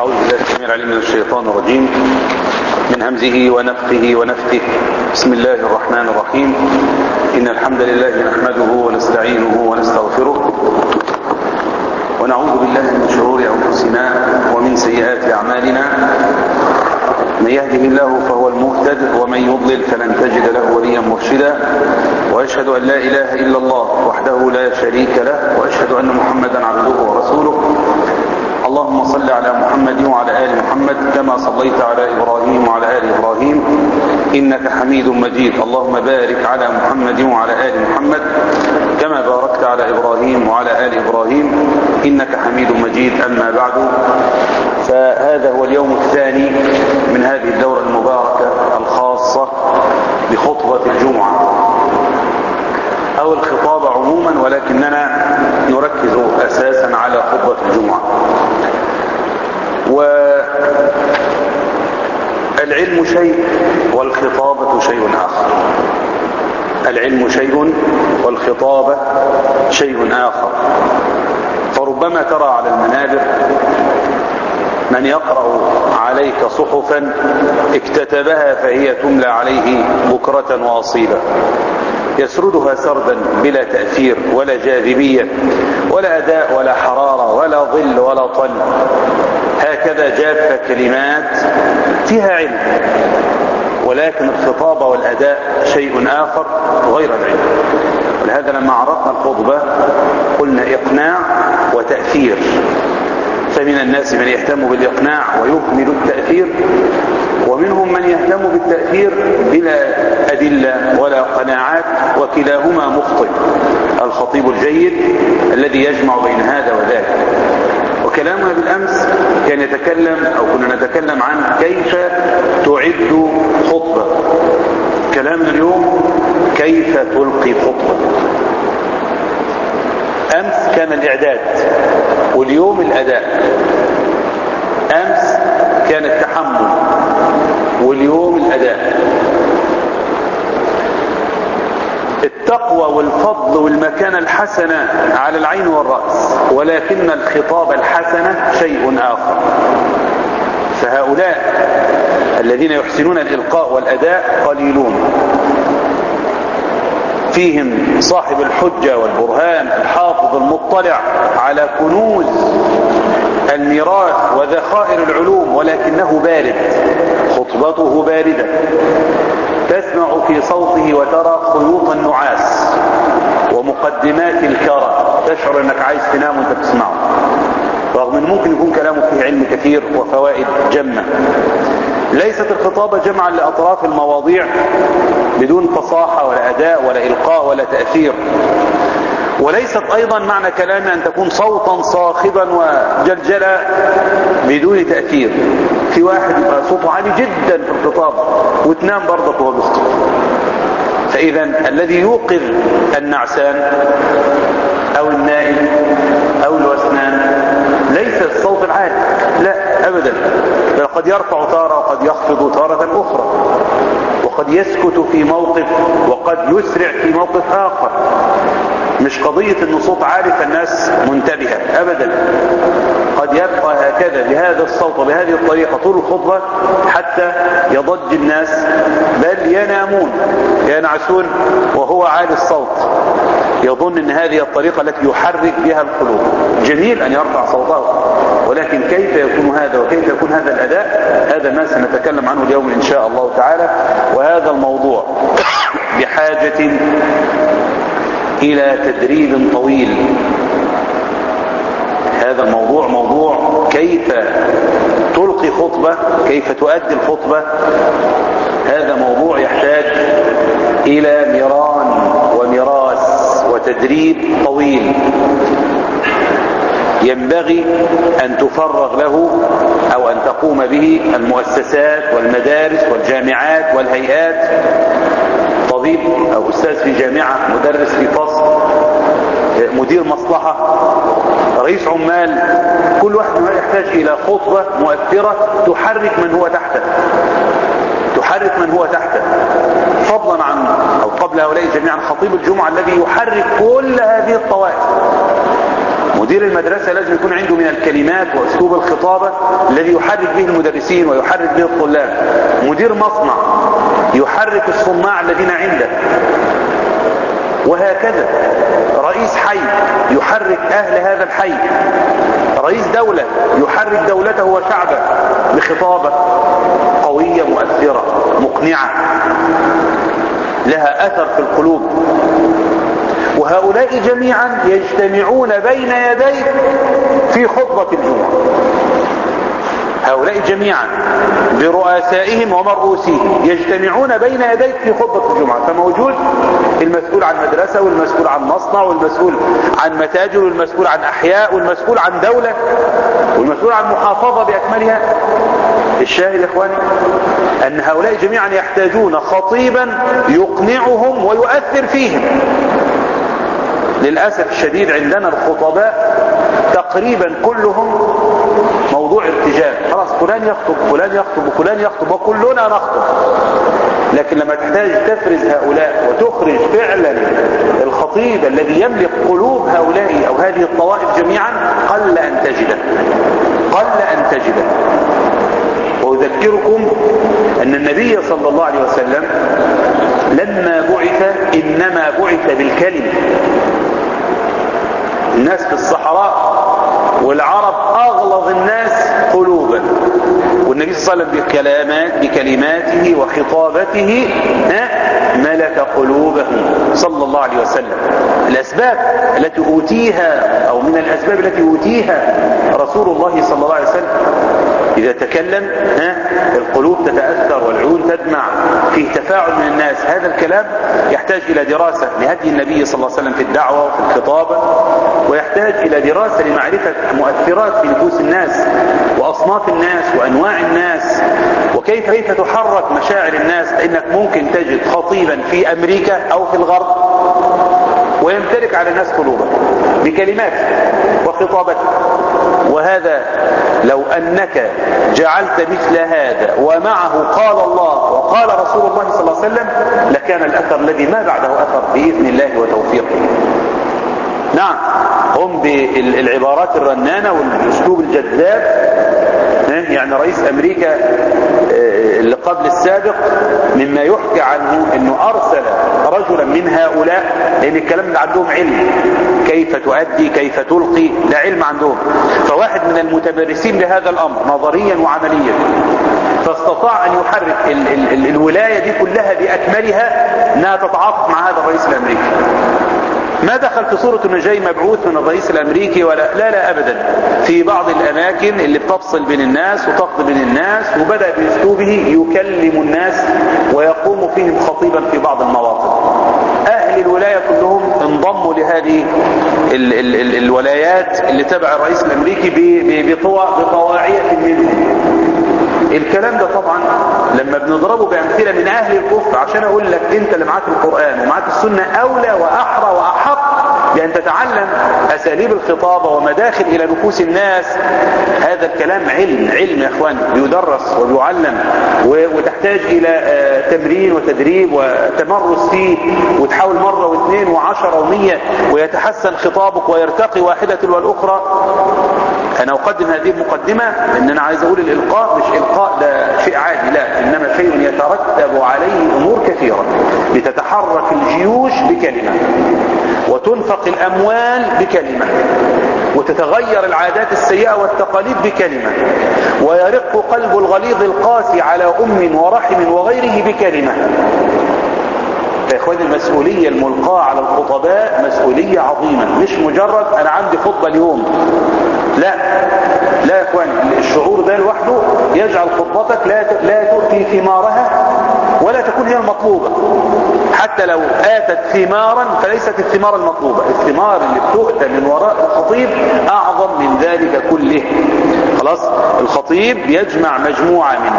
أعوذ بالله السميع العليم من الشيطان الرجيم من همزه ونفخه ونفثه بسم الله الرحمن الرحيم إن الحمد لله نحمده ونستعينه ونستغفره ونعوذ بالله من شرور أنفسنا ومن سيئات أعمالنا من يهده الله فهو المهتد ومن يضلل فلن تجد له وليا مرشدا وأشهد أن لا إله إلا الله وحده لا شريك له وأشهد أن محمدا عبده ورسوله اللهم صل على محمد وعلى آل محمد كما صليت على إبراهيم وعلى آل إبراهيم إنك حميد مجيد اللهم بارك على محمد وعلى آل محمد كما باركت على إبراهيم وعلى آل إبراهيم إنك حميد مجيد أما بعد فهذا هو اليوم الثاني من هذه الدورة المباركة الخاصة بخطبة الجمعة أو الخطاب عموما ولكننا نركز أساسا على خطبة الجمعة والعلم شيء والخطابة شيء آخر العلم شيء والخطابة شيء آخر فربما ترى على المنابر من يقرأ عليك صحفا اكتتبها فهي تملى عليه بكرة وأصيلا يسردها سردا بلا تأثير ولا جاذبية ولا أداء ولا حرارة ولا ظل ولا طل هكذا جافة كلمات فيها علم ولكن الخطابة والأداء شيء آخر غير العلم ولهذا لما عرضنا الخطبة قلنا إقناع وتأثير فمن الناس من يهتم بالإقناع ويكمل التأثير ومنهم من يهتم بالتأثير بلا أدلة ولا قناعات وكلاهما مخطئ الخطيب الجيد الذي يجمع بين هذا وذاك وكلامنا بالأمس كان يتكلم أو كنا نتكلم عن كيف تعد خطبة كلامنا اليوم كيف تلقي خطبة أمس كان الإعداد واليوم الأداء أمس كان التحمل واليوم الأداء التقوى والفضل والمكانة الحسنة على العين والرأس ولكن الخطاب الحسنة شيء آخر فهؤلاء الذين يحسنون الإلقاء والأداء قليلون فيهم صاحب الحجة والبرهان الحافظ المطلع على كنوز الميراث وذخائر العلوم ولكنه بارد خطبته باردة تسمع في صوته وترى خيوط النعاس ومقدمات الكرى تشعر انك عايز تنام وانت بتسمعه رغم ان ممكن يكون كلامه فيه علم كثير وفوائد جمة ليست الخطابة جمعا لأطراف المواضيع بدون فصاحة ولا أداء ولا إلقاء ولا تأثير وليست أيضا معنى كلامي أن تكون صوتا صاخبا وجلجلا بدون تأثير في واحد يبقى صوته عالي جدا في الخطاب وتنام برضك وهو بيخطب فإذا الذي يوقظ النعسان أو النائم أو الوسنان ليس الصوت العالي لا أبدا بل قد يرفع تارة وقد يخفض تارة أخرى وقد يسكت في موقف وقد يسرع في موقف آخر مش قضية انه صوت عالي فالناس منتبهة ابدا قد يبقى هكذا بهذا الصوت وبهذه الطريقة طول الخطبة حتى يضج الناس بل ينامون ينعسون وهو عالي الصوت يظن ان هذه الطريقة التي يحرك بها القلوب جميل ان يرفع صوته ولكن كيف يكون هذا وكيف يكون هذا الاداء هذا ما سنتكلم عنه اليوم ان شاء الله تعالى وهذا الموضوع بحاجة الى تدريب طويل هذا الموضوع موضوع كيف تلقي خطبة كيف تؤدي الخطبة هذا موضوع يحتاج الى ميران ومراس وتدريب طويل ينبغي ان تفرغ له او ان تقوم به المؤسسات والمدارس والجامعات والهيئات طبيب او استاذ في جامعة مدرس في فصل مدير مصلحة رئيس عمال كل واحد ما يحتاج الى خطبة مؤثرة تحرك من هو تحته تحرك من هو تحته فضلا عن او قبل هؤلاء جميعا خطيب الجمعة الذي يحرك كل هذه الطوائف مدير المدرسة لازم يكون عنده من الكلمات واسلوب الخطابة الذي يحرك به المدرسين ويحرك به الطلاب مدير مصنع يحرك الصناع الذين عنده وهكذا رئيس حي يحرك اهل هذا الحي رئيس دولة يحرك دولته وشعبه بخطابة قوية مؤثرة مقنعة لها اثر في القلوب وهؤلاء جميعا يجتمعون بين يديك في خطبة الجمعة هؤلاء جميعا برؤسائهم ومرؤوسيهم يجتمعون بين يديك في خطبة الجمعة فموجود المسؤول عن مدرسة والمسؤول عن مصنع والمسؤول عن متاجر والمسؤول عن أحياء والمسؤول عن دولة والمسؤول عن محافظة بأكملها الشاهد يا اخواني ان هؤلاء جميعا يحتاجون خطيبا يقنعهم ويؤثر فيهم للأسف الشديد عندنا الخطباء تقريبا كلهم موضوع ارتجال خلاص فلان يخطب فلان يخطب وفلان يخطب وكلنا نخطب لكن لما تحتاج تفرز هؤلاء وتخرج فعلا الخطيب الذي يملك قلوب هؤلاء أو هذه الطوائف جميعا قل أن تجده قل أن تجده وأذكركم أن النبي صلى الله عليه وسلم لما بعث إنما بعث بالكلمة الناس في الصحراء والعرب أغلظ الناس قلوبا والنبي صلى الله عليه وسلم بكلامات بكلماته وخطابته ها ملك قلوبهم صلى الله عليه وسلم الأسباب التي أوتيها أو من الأسباب التي أوتيها رسول الله صلى الله عليه وسلم إذا تكلم ها القلوب تتأثر والعيون تدمع فيه تفاعل من الناس هذا الكلام يحتاج إلى دراسة لهدي النبي صلى الله عليه وسلم في الدعوة وفي الخطابة ويحتاج إلى دراسة لمعرفة مؤثرات في نفوس الناس وأصناف الناس وأنواع الناس وكيف كيف تحرك مشاعر الناس لأنك ممكن تجد خطيبا في أمريكا أو في الغرب ويمتلك على الناس قلوبا بكلماته وخطابته وهذا لو أنك جعلت مثل هذا ومعه قال الله وقال رسول الله صلى الله عليه وسلم لكان الأثر الذي ما بعده أثر بإذن الله وتوفيقه نعم هم بالعبارات الرنانة والأسلوب الجذاب يعني رئيس أمريكا اللي قبل السابق مما يحكى عنه أنه أرسل رجلا من هؤلاء لأن الكلام ده عندهم علم كيف تؤدي كيف تلقي ده علم عندهم فواحد من المتمرسين لهذا الأمر نظريا وعمليا فاستطاع أن يحرك ال ال ال الولاية دي كلها بأكملها أنها تتعاطف مع هذا الرئيس الأمريكي ما دخل في صورة انه جاي مبعوث من الرئيس الامريكي ولا لا لا ابدا في بعض الاماكن اللي بتفصل بين الناس وتقضي بين الناس وبدأ باسلوبه يكلم الناس ويقوم فيهم خطيبا في بعض المواطن اهل الولاية كلهم انضموا لهذه ال ال ال الولايات اللي تبع الرئيس الامريكي بطواعية منهم الكلام ده طبعا لما بنضربه بأمثلة من أهل الكفر عشان أقول لك أنت اللي معاك القرآن ومعاك السنة أولى وأحرى وأحق بأن تتعلم أساليب الخطابة ومداخل إلى نفوس الناس هذا الكلام علم علم يا أخوان بيدرس وبيعلم وتحتاج إلى تمرين وتدريب وتمرس فيه وتحاول مرة واثنين وعشرة ومية ويتحسن خطابك ويرتقي واحدة والأخرى أنا أقدم هذه المقدمة لأن أنا عايز أقول الإلقاء مش إلقاء ده شيء عادي لا إنما شيء يترتب عليه أمور كثيرة لتتحرك الجيوش بكلمة وتنفق الأموال بكلمة وتتغير العادات السيئة والتقاليد بكلمة ويرق قلب الغليظ القاسي على أم ورحم وغيره بكلمة يا اخواني المسؤولية الملقاة على الخطباء مسؤولية عظيمة مش مجرد انا عندي خطبة اليوم لا لا يا اخواني الشعور ده لوحده يجعل خطبتك لا لا تؤتي ثمارها ولا تكون هي المطلوبة حتى لو آتت ثمارا فليست الثمار المطلوبة الثمار اللي بتؤتى من وراء الخطيب أعظم من ذلك كله خلاص الخطيب يجمع مجموعة من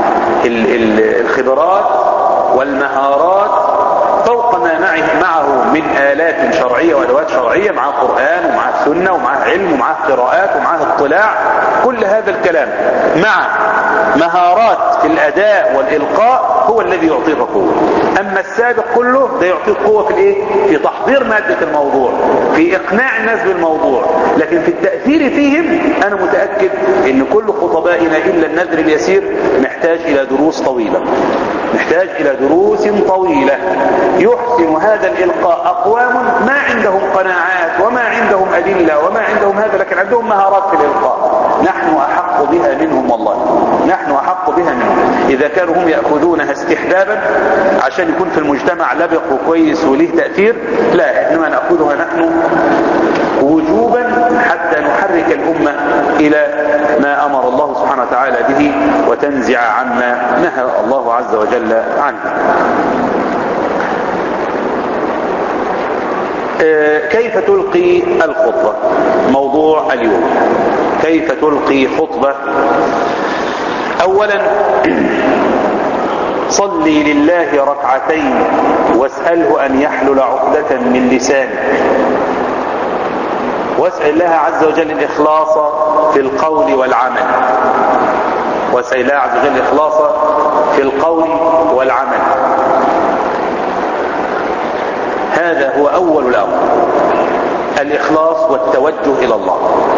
الخبرات والمهارات فوق ما معه من آلات شرعية وأدوات شرعية معاه قرآن ومعاه سنة ومعاه علم ومعاه قراءات ومعاه اطلاع كل هذا الكلام مع مهارات في الاداء والالقاء هو الذي يعطيك قوه اما السابق كله ده يعطيك قوه في الايه في تحضير ماده الموضوع في اقناع الناس بالموضوع لكن في التاثير فيهم انا متاكد ان كل خطبائنا الا النذر اليسير محتاج الى دروس طويله محتاج الى دروس طويله يحسن هذا الالقاء اقوام ما عندهم قناعات وما عندهم ادله وما عندهم هذا لكن عندهم مهارات في الالقاء نحن احق بها منهم والله نحن احق بها منهم اذا كانوا هم ياخذونها استحبابا عشان يكون في المجتمع لبق وكويس وليه تاثير لا انما ناخذها نحن وجوبا حتى نحرك الامه الى ما امر الله سبحانه وتعالى به وتنزع عما نهى الله عز وجل عنه كيف تلقي الخطبة موضوع اليوم كيف تلقي خطبة اولا صلي لله ركعتين واسأله ان يحلل عقدة من لسانه واسأل الله عز وجل الإخلاص في القول والعمل واسأل الله عز وجل الإخلاص في القول والعمل هذا هو أول الأمر الإخلاص والتوجه إلى الله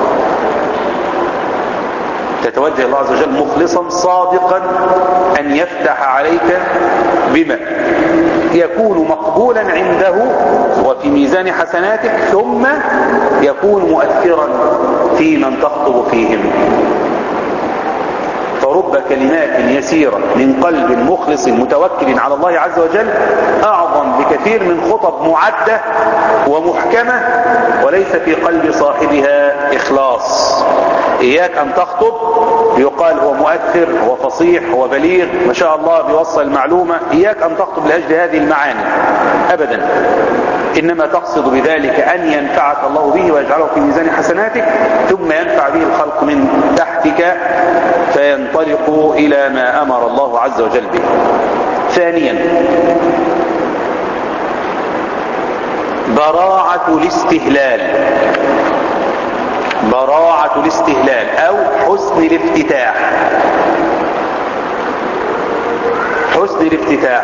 تتوجه الله عز وجل مخلصا صادقا أن يفتح عليك بما يكون مقبولا عنده وفي ميزان حسناتك ثم يكون مؤثرا في من تخطب فيهم فرب كلمات يسيرة من قلب مخلص متوكل على الله عز وجل أعظم بكثير من خطب معدة ومحكمة وليس في قلب صاحبها إخلاص إياك أن تخطب يقال هو مؤثر هو فصيح هو بليغ ما شاء الله بيوصل المعلومة إياك أن تخطب لأجل هذه المعاني أبدا إنما تقصد بذلك أن ينفعك الله به ويجعله في ميزان حسناتك ثم ينفع به الخلق من تحتك فينطلقوا إلى ما أمر الله عز وجل به ثانيا براعة الاستهلال براعة الاستهلال أو حسن الافتتاح حسن الافتتاح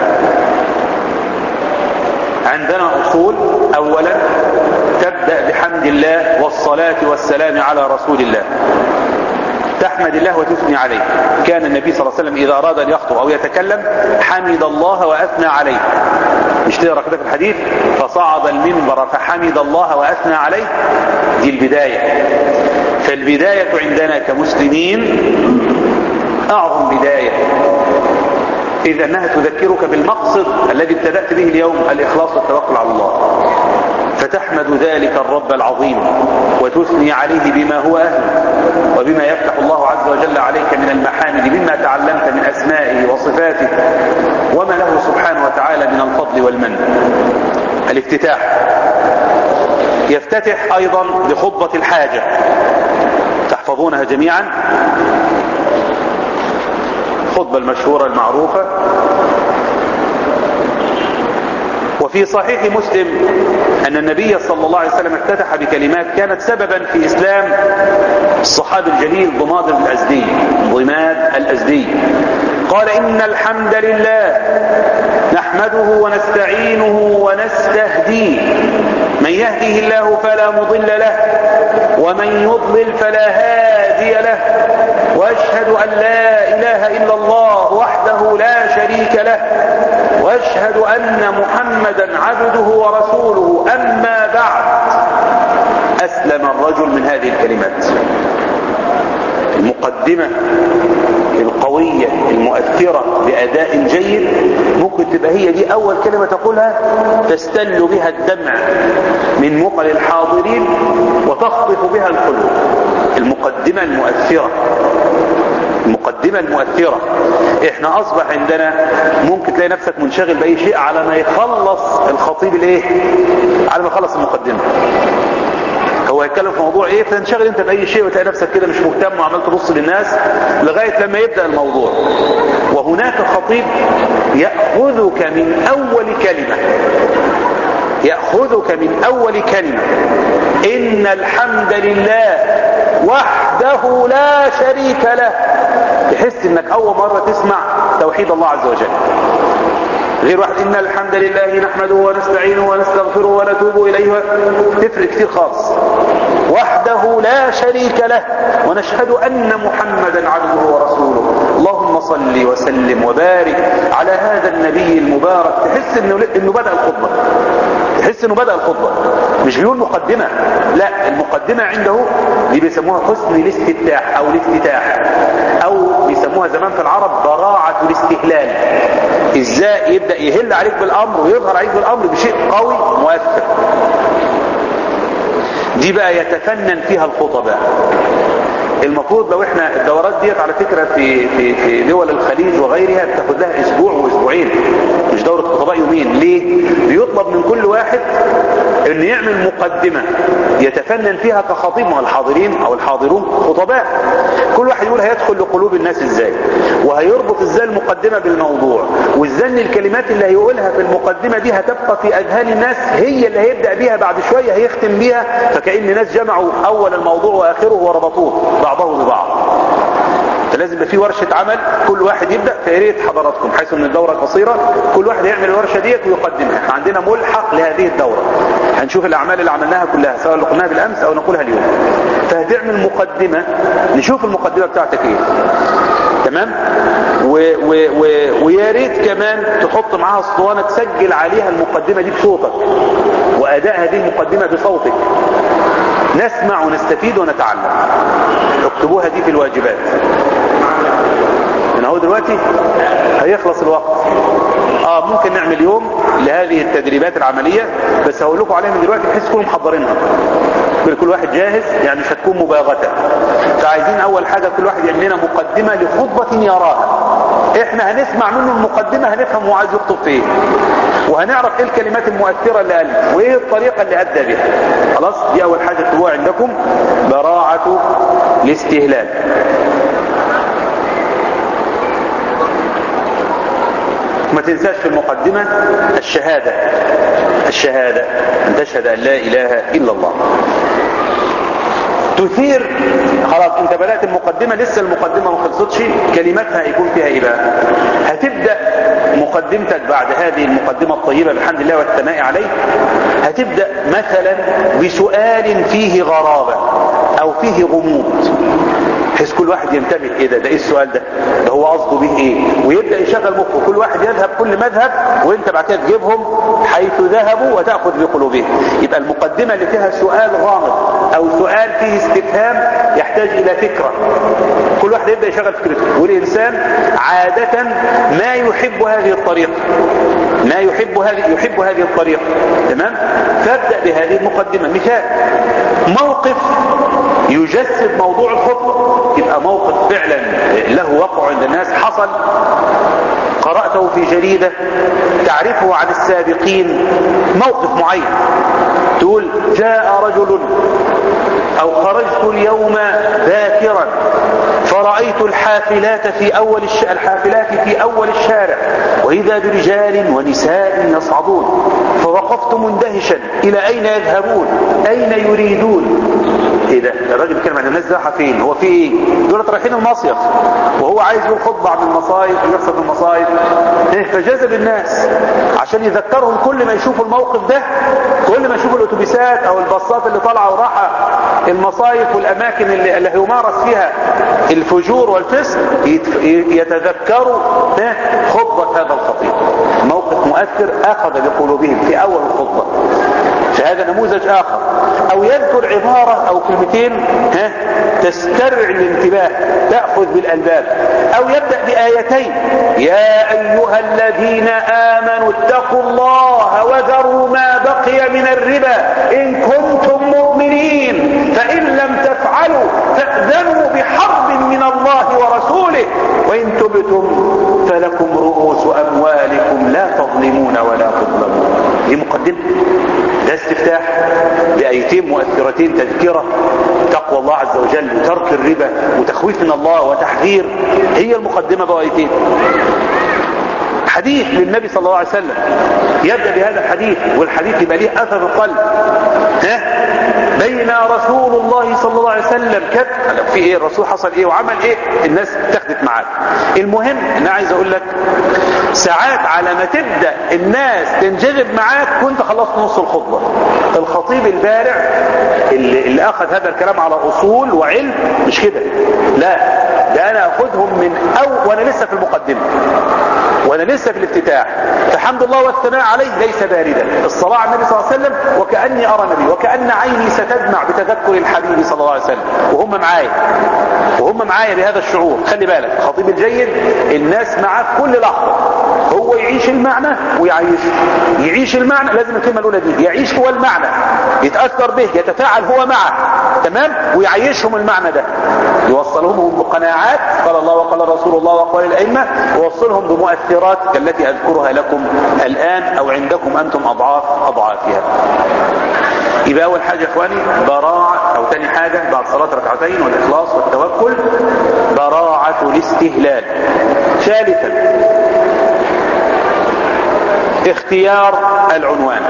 عندنا أصول أولا تبدأ بحمد الله والصلاة والسلام على رسول الله تحمد الله وتثني عليه كان النبي صلى الله عليه وسلم إذا أراد أن يخطب أو يتكلم حمد الله وأثنى عليه مش تقرا كده في الحديث فصعد المنبر فحمد الله وأثنى عليه دي البداية فالبداية عندنا كمسلمين أعظم بداية إذ أنها تذكرك بالمقصد الذي ابتدأت به اليوم الإخلاص والتوكل على الله فتحمد ذلك الرب العظيم وتثني عليه بما هو أهل وبما يفتح الله عز وجل عليك من المحامد مما تعلمت من أسمائه وصفاته وما له سبحانه وتعالى من الفضل والمن الافتتاح يفتتح أيضا بخطبة الحاجة تحفظونها جميعا الخطبة المشهورة المعروفة وفي صحيح مسلم أن النبي صلى الله عليه وسلم افتتح بكلمات كانت سببا في إسلام الصحابي الجليل ضماد الأزدي ضماد الأزدي قال إن الحمد لله نحمده ونستعينه ونستهديه من يهده الله فلا مضل له ومن يضلل فلا هادي له واشهد ان لا اله الا الله وحده لا شريك له واشهد ان محمدا عبده ورسوله اما بعد اسلم الرجل من هذه الكلمات المقدمة القوية المؤثرة بأداء جيد ممكن تبقى هي دي أول كلمة تقولها تستل بها الدمع من مقل الحاضرين وتخطف بها القلوب المقدمة المؤثرة المقدمة المؤثرة احنا اصبح عندنا ممكن تلاقي نفسك منشغل باي شيء على ما يخلص الخطيب الايه على ما يخلص المقدمة هو هيتكلم في موضوع ايه فتنشغل انت باي شيء وتلاقي نفسك كده مش مهتم وعمال تبص للناس لغايه لما يبدا الموضوع وهناك خطيب ياخذك من اول كلمه ياخذك من اول كلمه ان الحمد لله وحده لا شريك له تحس انك اول مرة تسمع توحيد الله عز وجل غير واحد إن الحمد لله نحمده ونستعينه ونستغفره ونتوب إليه تفرق كتير خالص وحده لا شريك له ونشهد أن محمدا عبده ورسوله اللهم صل وسلم وبارك على هذا النبي المبارك تحس انه, إنه بدأ الخطبة تحس انه بدأ الخطبة مش بيقول مقدمة لا المقدمة عنده دي بيسموها حسن الاستفتاح او الافتتاح او بيسموها زمان في العرب براعة الاستهلال ازاي يبدأ يهل عليك بالامر ويظهر عليك بالامر بشيء قوي مؤثر دي بقى يتفنن فيها الخطباء المفروض لو احنا الدورات ديت على فكرة في, في, في دول الخليج وغيرها بتاخد لها اسبوع واسبوعين مش دورة خطباء يومين ليه بيطلب من كل واحد ان يعمل مقدمة يتفنن فيها كخطيب مع الحاضرين او الحاضرون خطباء كل واحد يقول هيدخل لقلوب الناس ازاي وهيربط ازاي المقدمة بالموضوع وازاي ان الكلمات اللي هيقولها في المقدمة دي هتبقى في اذهان الناس هي اللي هيبدأ بيها بعد شوية هيختم بيها فكأن الناس جمعوا اول الموضوع واخره وربطوه بعضه ببعض فلازم يبقى في ورشة عمل كل واحد يبدأ في ريت حضراتكم حيث ان الدورة قصيرة كل واحد يعمل الورشة ديت ويقدمها احنا عندنا ملحق لهذه الدورة هنشوف الاعمال اللي عملناها كلها سواء اللي قلناها بالامس او نقولها اليوم فهتعمل مقدمة نشوف المقدمة بتاعتك ايه تمام و و و ويا ريت كمان تحط معاها اسطوانة تسجل عليها المقدمة دي بصوتك واداء هذه المقدمة بصوتك نسمع ونستفيد ونتعلم اكتبوها دي في الواجبات من هو دلوقتي هيخلص الوقت اه ممكن نعمل يوم لهذه التدريبات العملية بس هقول لكم عليها من دلوقتي بحيث تكونوا محضرينها كل واحد جاهز يعني مش هتكون مباغتة فعايزين اول حاجة كل واحد يعمل لنا مقدمة لخطبة يراها احنا هنسمع منه المقدمة هنفهم هو عايز يخطب في ايه وهنعرف ايه الكلمات المؤثرة اللي قالها وايه الطريقة اللي ادى بها خلاص دي اول حاجة تبقوا عندكم براعة الاستهلال ما تنساش في المقدمة الشهادة الشهادة أن تشهد أن لا إله إلا الله تثير خلاص انت بدأت المقدمة لسه المقدمة ما خلصتش كلماتها هيكون فيها ايه بقى هتبدأ مقدمتك بعد هذه المقدمة الطيبة بحمد الله والثناء عليه هتبدأ مثلا بسؤال فيه غرابة او فيه غموض بحيث كل واحد ينتبه ايه ده ده ايه السؤال ده ده هو قصده به ايه ويبدا يشغل مخه كل واحد يذهب كل مذهب وانت بعد كده تجيبهم حيث ذهبوا وتاخذ بقلوبهم يبقى المقدمه اللي فيها سؤال غامض او سؤال فيه استفهام يحتاج الى فكره كل واحد يبدا يشغل فكرته والانسان عاده ما يحب هذه الطريقه ما يحب هذه يحب هذه الطريقه تمام فابدا بهذه المقدمه مثال موقف يجسد موضوع الخطبه يبقى موقف فعلا له وقع عند الناس حصل قرأته في جريدة تعرفه عن السابقين موقف معين تقول جاء رجل أو خرجت اليوم باكرا فرأيت الحافلات في أول الش... الحافلات في أول الشارع وإذا برجال ونساء يصعدون فوقفت مندهشا إلى أين يذهبون أين يريدون ايه ده الراجل بيتكلم عن الناس رايحه فين هو في ايه دول رايحين المصيف وهو عايز يقول خطبه عن المصايف ويقصد المصايف ايه فجذب الناس عشان يذكرهم كل ما يشوفوا الموقف ده كل ما يشوفوا الاتوبيسات او الباصات اللي طالعه وراحه المصايف والاماكن اللي, اللي يمارس فيها الفجور والفسق يتذكروا خطبه هذا الخطيب موقف مؤثر اخذ بقلوبهم في اول الخطبه فهذا نموذج آخر أو يذكر عبارة أو كلمتين ها تسترعي الانتباه تأخذ بالألباب أو يبدأ بآيتين يا أيها الذين آمنوا اتقوا الله وذروا ما بقي من الربا إن كنتم مؤمنين فإن لم تفعلوا فأذنوا بحرب من الله ورسوله وإن تبتم فلكم رؤوس أموالكم لا تظلمون ولا تظلمون دي مقدمة ده استفتاح بآيتين مؤثرتين تذكرة تقوى الله عز وجل وترك الربا وتخويف من الله وتحذير هي المقدمة بآيتين حديث للنبي صلى الله عليه وسلم يبدأ بهذا الحديث والحديث يبقى ليه أثر القلب ها بين رسول الله صلى الله عليه وسلم كت في ايه الرسول حصل ايه وعمل ايه الناس اتخذت معاك المهم انا عايز اقول لك ساعات على ما تبدا الناس تنجذب معاك كنت خلصت نص الخطبه الخطيب البارع اللي, اللي اخذ هذا الكلام على اصول وعلم مش كده لا ده انا اخذهم من او وانا لسه في المقدمه وانا لسه في الافتتاح فحمد الله والثناء عليه ليس باردا الصلاة على النبي صلى الله عليه وسلم وكأني أرى النبي وكأن عيني ستدمع بتذكر الحبيب صلى الله عليه وسلم وهم معايا وهم معايا بهذا الشعور خلي بالك الخطيب الجيد الناس معاه في كل لحظة هو يعيش المعنى ويعيشه يعيش المعنى لازم الكلمة الأولى دي يعيش هو المعنى يتأثر به يتفاعل هو معه تمام ويعيشهم المعنى ده يوصلهم بقناعات قال الله وقال رسول الله وقال الأئمة ويوصلهم بمؤثرات كالتي أذكرها لكم الآن أو عندكم أنتم أضعاف أضعافها يبقى أول حاجة يا إخواني براعة أو تاني حاجة بعد صلاة ركعتين والإخلاص والتوكل براعة الاستهلال ثالثا اختيار العنوان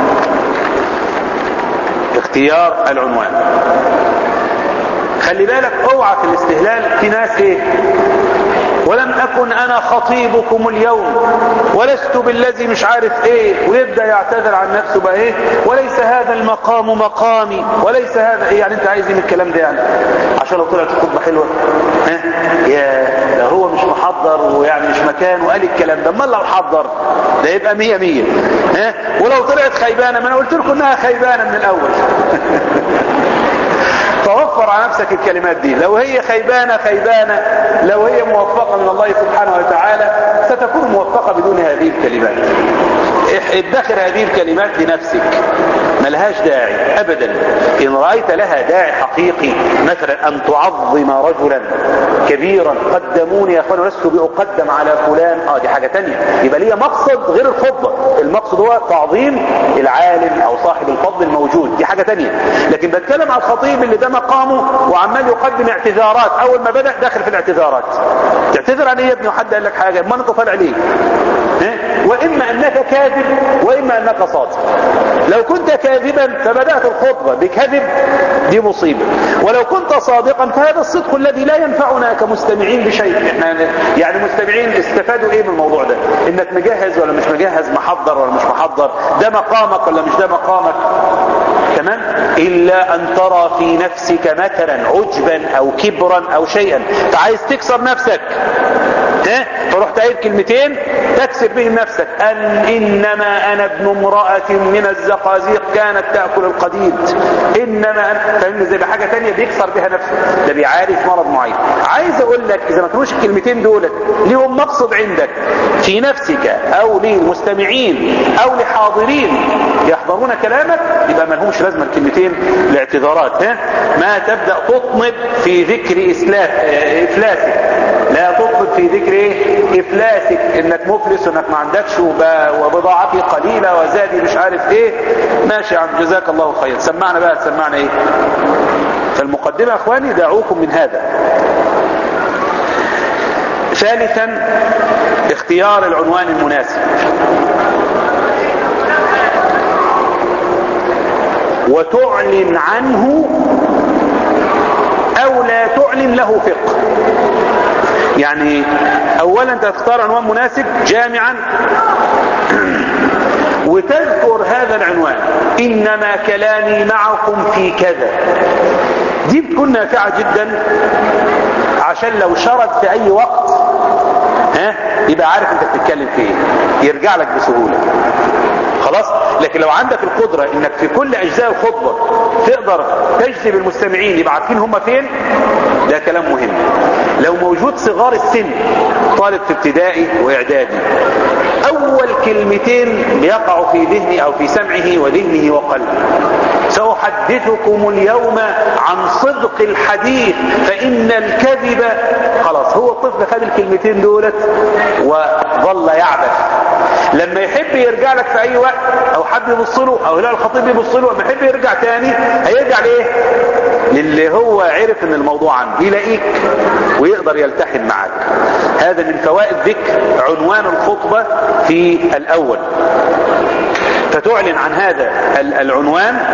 اختيار العنوان خلي بالك اوعى في الاستهلال في ناس ايه ولم اكن انا خطيبكم اليوم ولست بالذي مش عارف ايه ويبدا يعتذر عن نفسه بقى ايه وليس هذا المقام مقامي وليس هذا ايه يعني انت عايز ايه من الكلام ده يعني عشان لو طلعت الخطبه حلوه ها يا ده هو مش محضر ويعني مش مكان وقال الكلام ده امال لو حضر ده يبقى مية مية ها ولو طلعت خيبانه ما انا قلت لكم انها خيبانه من الاول توفر على نفسك الكلمات دي لو هي خيبانة خيبانة لو هي موفقة من الله سبحانه وتعالى ستكون موفقة بدون هذه الكلمات ادخر هذه الكلمات لنفسك ملهاش داعي ابدا ان رأيت لها داعي حقيقي مثلا ان تعظم رجلا كبيرا قدموني يا اخوان لست باقدم على فلان اه دي حاجة تانية يبقى ليها مقصد غير الخطبة المقصد هو تعظيم العالم او صاحب الفضل الموجود دي حاجة تانية لكن بتكلم على الخطيب اللي ده مقامه وعمال يقدم اعتذارات اول ما بدأ داخل في الاعتذارات تعتذر عن ايه يا ابني وحد قال لك حاجة ما انت طالع ليه واما انك كاذب واما انك صادق لو كنت كاذبا فبدأت الخطبة بكذب دي مصيبة ولو كنت صادقا فهذا الصدق الذي لا ينفعنا كمستمعين بشيء احنا يعني مستمعين استفادوا ايه من الموضوع ده انك مجهز ولا مش مجهز محضر ولا مش محضر ده مقامك ولا مش ده مقامك تمام الا ان ترى في نفسك مثلا عجبا او كبرا او شيئا فعايز تكسر نفسك ها فرحت قايل كلمتين تكسر بهم نفسك ان انما انا ابن امرأة من الزقازيق كانت تأكل القديد انما انا فاهمني زي بحاجة تانية بيكسر بها نفسه ده بيعالج مرض معين عايز اقول لك اذا ما كانوش الكلمتين دولت ليهم مقصد عندك في نفسك او للمستمعين او لحاضرين يحضرون كلامك يبقى ما لهمش لازمه الكلمتين الاعتذارات ها ما تبدا تطنب في ذكر اسلاف افلاسك لا تطلب في ذكر ايه افلاسك انك مفلس وانك ما عندكش وبضاعتي قليلة وزادي مش عارف ايه ماشي يا عم جزاك الله خير سمعنا بقى تسمعنا ايه فالمقدمة يا اخواني دعوكم من هذا ثالثا اختيار العنوان المناسب وتعلن عنه او لا تعلن له فقه يعني اولا انت تختار عنوان مناسب جامعا وتذكر هذا العنوان انما كلامي معكم في كذا دي بتكون نافعة جدا عشان لو شرد في اي وقت ها يبقى عارف انت بتتكلم في ايه يرجع لك بسهولة خلاص لكن لو عندك القدرة انك في كل اجزاء الخطبة تقدر تجذب المستمعين يبقى عارفين هم فين ده كلام مهم لو موجود صغار السن طالب في ابتدائي واعدادي اول كلمتين بيقعوا في ذهني او في سمعه وذهنه وقلبه سأحدثكم اليوم عن صدق الحديث فإن الكذب خلاص هو الطفل خد الكلمتين دولت وظل يعبث لما يحب يرجع لك في اي وقت او حد يبص له او هلال الخطيب يبص له لما يحب يرجع تاني هيرجع لايه للي هو عرف ان الموضوع عنه يلاقيك ويقدر يلتحم معك هذا من فوائد ذكر عنوان الخطبة في الاول فتعلن عن هذا العنوان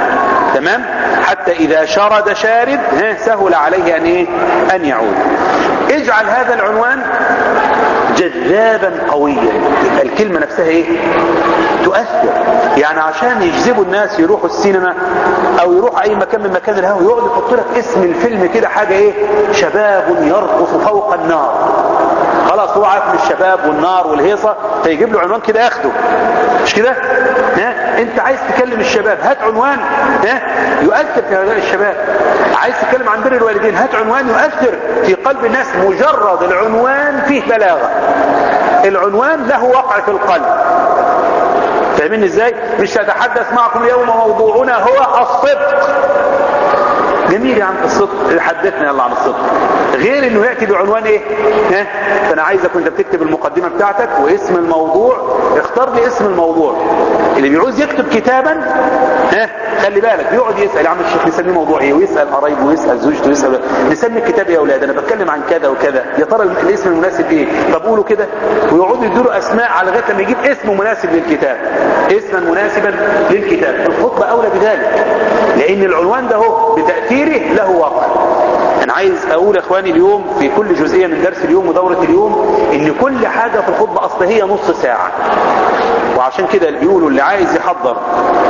تمام حتى اذا شرد شارد ها سهل عليه ان ايه ان يعود اجعل هذا العنوان جذابا قويا يبقى الكلمة نفسها ايه تؤثر يعني عشان يجذبوا الناس يروحوا السينما او يروحوا اي مكان من مكان الهوى يقعد يحط لك اسم الفيلم كده حاجة ايه شباب يرقص فوق النار خلاص هو عارف من الشباب والنار والهيصة فيجيب له عنوان كده ياخده مش كده ها انت عايز تكلم الشباب هات عنوان ها يؤثر في هؤلاء الشباب عايز تتكلم عن بر الوالدين هات عنوان يؤثر في قلب الناس مجرد العنوان فيه بلاغة العنوان له وقع في القلب فاهمين ازاي مش هتحدث معكم اليوم موضوعنا هو الصدق جميل يا عم الصدق حدثنا يلا عن الصدق غير انه يأتي بعنوان ايه ها فانا عايزك وانت بتكتب المقدمة بتاعتك واسم الموضوع اختار لي اسم الموضوع اللي بيعوز يكتب كتابا ها خلي بالك بيقعد يسأل يا عم الشيخ نسميه موضوع ايه ويسأل قرايبه ويسأل زوجته ويسأل نسمي الكتاب يا اولاد انا بتكلم عن كذا وكذا يا ترى الاسم المناسب ايه طب قولوا كده ويقعدوا يدوا اسماء على لغايه لما يجيب اسم مناسب للكتاب اسما مناسبا للكتاب الخطبه اولى بذلك لان العنوان ده هو بتاثيره له وقع انا عايز اقول يا اخواني اليوم في كل جزئيه من درس اليوم ودوره اليوم ان كل حاجه في الخطبه اصل هي نص ساعه وعشان كده اللي بيقولوا اللي عايز يحضر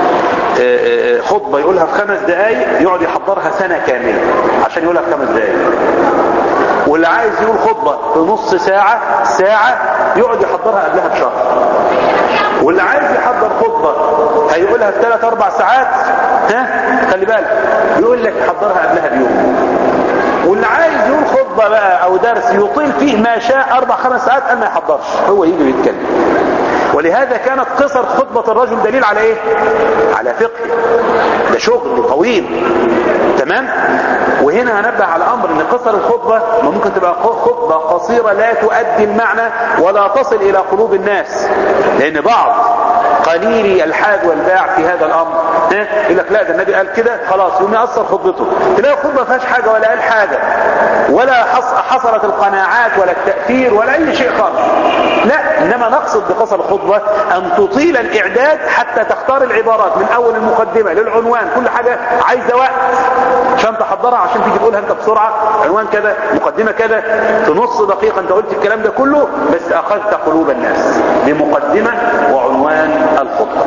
خطبة يقولها في خمس دقايق يقعد يحضرها سنة كاملة عشان يقولها في خمس دقايق واللي عايز يقول خطبة في نص ساعة ساعة يقعد يحضرها قبلها بشهر واللي عايز يحضر خطبة هيقولها في ثلاث اربع ساعات ها خلي بالك يقول لك حضرها قبلها بيوم واللي عايز يقول خطبة بقى او درس يطيل فيه ما شاء اربع خمس ساعات اما يحضرش هو يجي ويتكلم ولهذا كانت قصر خطبة الرجل دليل على ايه على فقه ده شغل طويل تمام وهنا هنبه على امر ان قصر الخطبة ما ممكن تبقى خطبة قصيرة لا تؤدي المعنى ولا تصل الى قلوب الناس لان بعض قليلي الحاد والباع في هذا الامر ها يقول لك لا ده النبي قال كده خلاص يقوم يأثر خطبته تلاقي الخطبه ما فيهاش حاجه ولا قال حاجه ولا حصلت القناعات ولا التاثير ولا اي شيء خالص لا انما نقصد بقصر الخطبه ان تطيل الاعداد حتى تختار العبارات من اول المقدمه للعنوان كل حاجه عايزه وقت عشان تحضرها عشان تيجي تقولها انت بسرعه عنوان كذا مقدمه كذا في نص دقيقه انت قلت الكلام ده كله بس اخذت قلوب الناس بمقدمه وعنوان الخطبه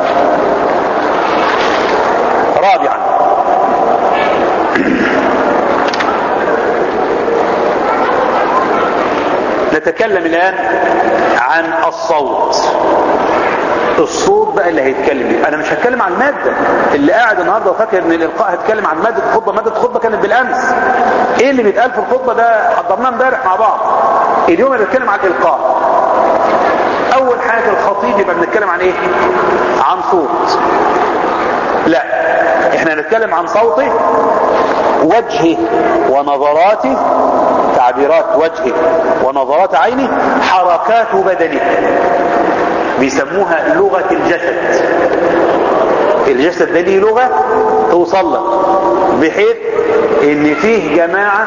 رابعا نتكلم الآن عن الصوت الصوت بقى اللي هيتكلم بيه انا مش هتكلم عن المادة اللي قاعد النهاردة وفاكر ان الالقاء هتكلم عن مادة الخطبة مادة الخطبة كانت بالامس ايه اللي بيتقال في الخطبة ده حضرناه امبارح مع بعض اليوم انا بتكلم عن الالقاء اول حاجة الخطيب يبقى بنتكلم عن ايه عن صوت لا احنا نتكلم عن صوته وجهه ونظراته تعبيرات وجهه ونظرات عينه حركات بدنه بيسموها لغة الجسد الجسد ده ليه لغة توصل لك بحيث ان فيه جماعة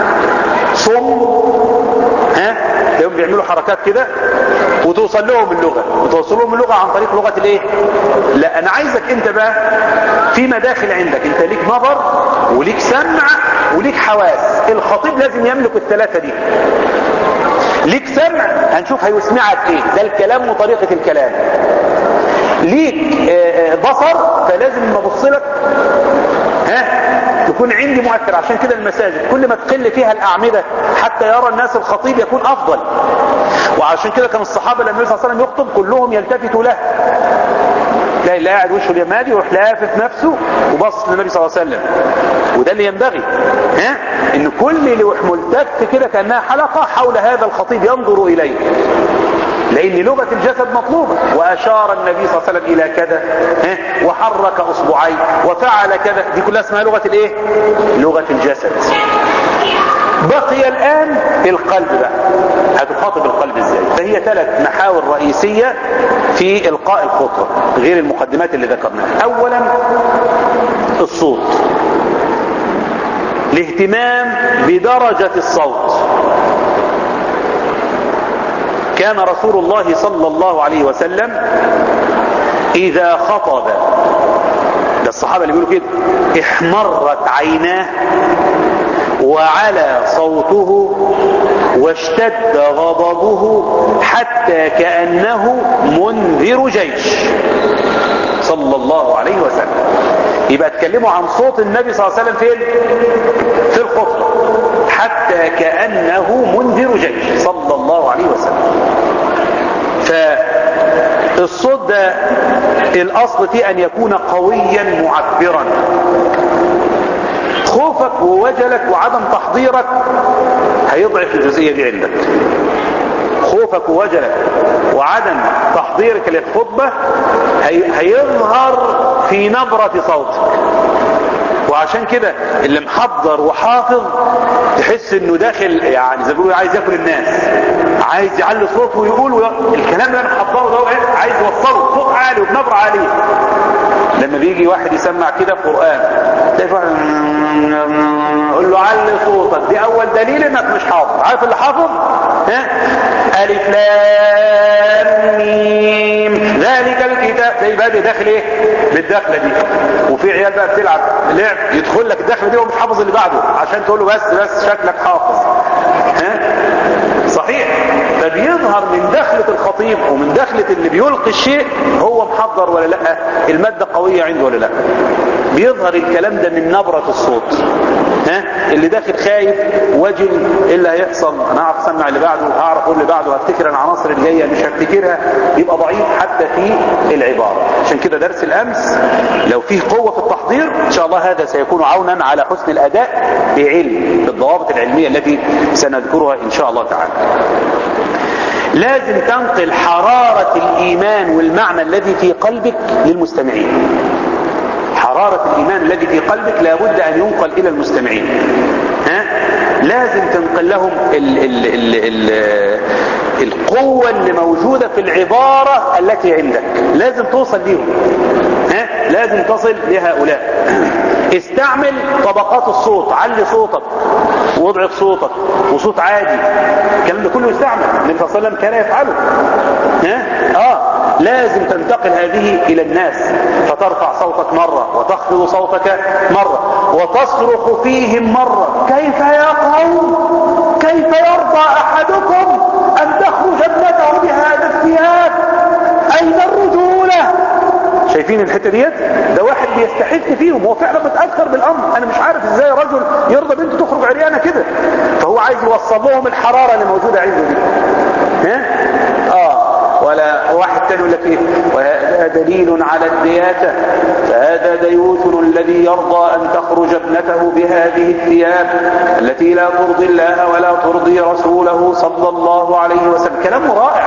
صم ها تلاقيهم بيعملوا حركات كده وتوصل لهم اللغة وتوصل لهم اللغة عن طريق لغة الايه لا انا عايزك انت بقى في مداخل عندك انت ليك نظر وليك سمع وليك حواس الخطيب لازم يملك الثلاثة دي ليك سمع هنشوف هيسمعك ايه ده الكلام وطريقة الكلام ليك بصر فلازم لما ابص لك ها تكون عندي مؤثر عشان كده المساجد كل ما تقل فيها الأعمدة حتى يرى الناس الخطيب يكون أفضل وعشان كده كان الصحابة لما النبي صلى الله عليه وسلم يخطب كلهم يلتفتوا له تلاقي اللي قاعد وشه اليمادي يروح لافف نفسه وبص للنبي صلى الله عليه وسلم وده اللي ينبغي ها ان كل اللي ملتف كده كانها حلقه حول هذا الخطيب ينظر اليه لان لغه الجسد مطلوبه واشار النبي صلى الله عليه وسلم الى كذا ها وحرك اصبعيه وفعل كذا دي كلها اسمها لغه الايه لغه الجسد بقي الآن القلب بقى هتخاطب القلب ازاي فهي ثلاث محاور رئيسية في إلقاء الخطبة غير المقدمات اللي ذكرناها أولا الصوت الاهتمام بدرجة الصوت كان رسول الله صلى الله عليه وسلم إذا خطب ده الصحابة اللي بيقولوا كده احمرت عيناه وعلى صوته واشتد غضبه حتى كأنه منذر جيش صلى الله عليه وسلم يبقى اتكلموا عن صوت النبي صلى الله عليه وسلم فين في الخطبة حتى كأنه منذر جيش صلى الله عليه وسلم فالصوت ده الاصل فيه ان يكون قويا معبرا خوفك ووجلك وعدم تحضيرك هيضعف الجزئية دي عندك خوفك ووجلك وعدم تحضيرك للخطبة هي... هيظهر في نبرة صوتك وعشان كده اللي محضر وحافظ تحس انه داخل يعني زي ما بيقولوا عايز ياكل الناس عايز يعلي صوته ويقول وي... الكلام اللي انا محضره ده عايز يوصله صوت عالي وبنبره عاليه لما بيجي واحد يسمع كده قرآن تلاقي واحد قول له علي صوتك دي اول دليل انك مش حافظ عارف اللي حافظ ها الف لام ميم ذلك الكتاب زي بادئ داخل ايه بالدخله دي وفي عيال بقى بتلعب لعب يدخل لك الدخله دي ومش حافظ اللي بعده عشان تقول له بس بس شكلك حافظ ها صحيح فبيظهر من دخلة الخطيب ومن دخلة اللي بيلقي الشيء هو محضر ولا لا المادة قوية عنده ولا لا بيظهر الكلام ده من نبرة الصوت ها اللي داخل خايف وجل ايه اللي هيحصل انا هعرف اسمع اللي بعده هعرف اقول اللي بعده هفتكر العناصر اللي جايه مش هفتكرها يبقى ضعيف حتى في العباره عشان كده درس الامس لو فيه قوه في التحضير ان شاء الله هذا سيكون عونا على حسن الاداء بعلم بالضوابط العلميه التي سنذكرها ان شاء الله تعالى لازم تنقل حرارة الإيمان والمعنى الذي في قلبك للمستمعين حرارة الإيمان الذي في قلبك لابد أن ينقل إلى المستمعين ها؟ لازم تنقل لهم ال ال ال ال القوة اللي موجودة في العبارة التي عندك لازم توصل ليهم ها؟ لازم تصل لهؤلاء استعمل طبقات الصوت علي صوتك واضعف صوتك وصوت عادي الكلام ده كله يستعمل النبي صلى الله عليه وسلم كان يفعله ها اه لازم تنتقل هذه الى الناس فترفع صوتك مرة وتخفض صوتك مرة وتصرخ فيهم مرة كيف يا قوم كيف يرضى احدكم ان تخرج ابنته بهذا الثياب اين الرجولة شايفين الحتة ديت ده واحد بيستحث فيهم هو فعلا متأثر بالامر انا مش عارف ازاي رجل يرضى بنته تخرج عريانة كده فهو عايز يوصل لهم الحرارة اللي موجودة عنده دي ها اه ولا واحد تاني يقول لك ايه وهذا دليل على الدياتة فهذا ديوث الذي يرضى ان تخرج ابنته بهذه الثياب التي لا ترضي الله ولا ترضي رسوله صلى الله عليه وسلم كلامه رائع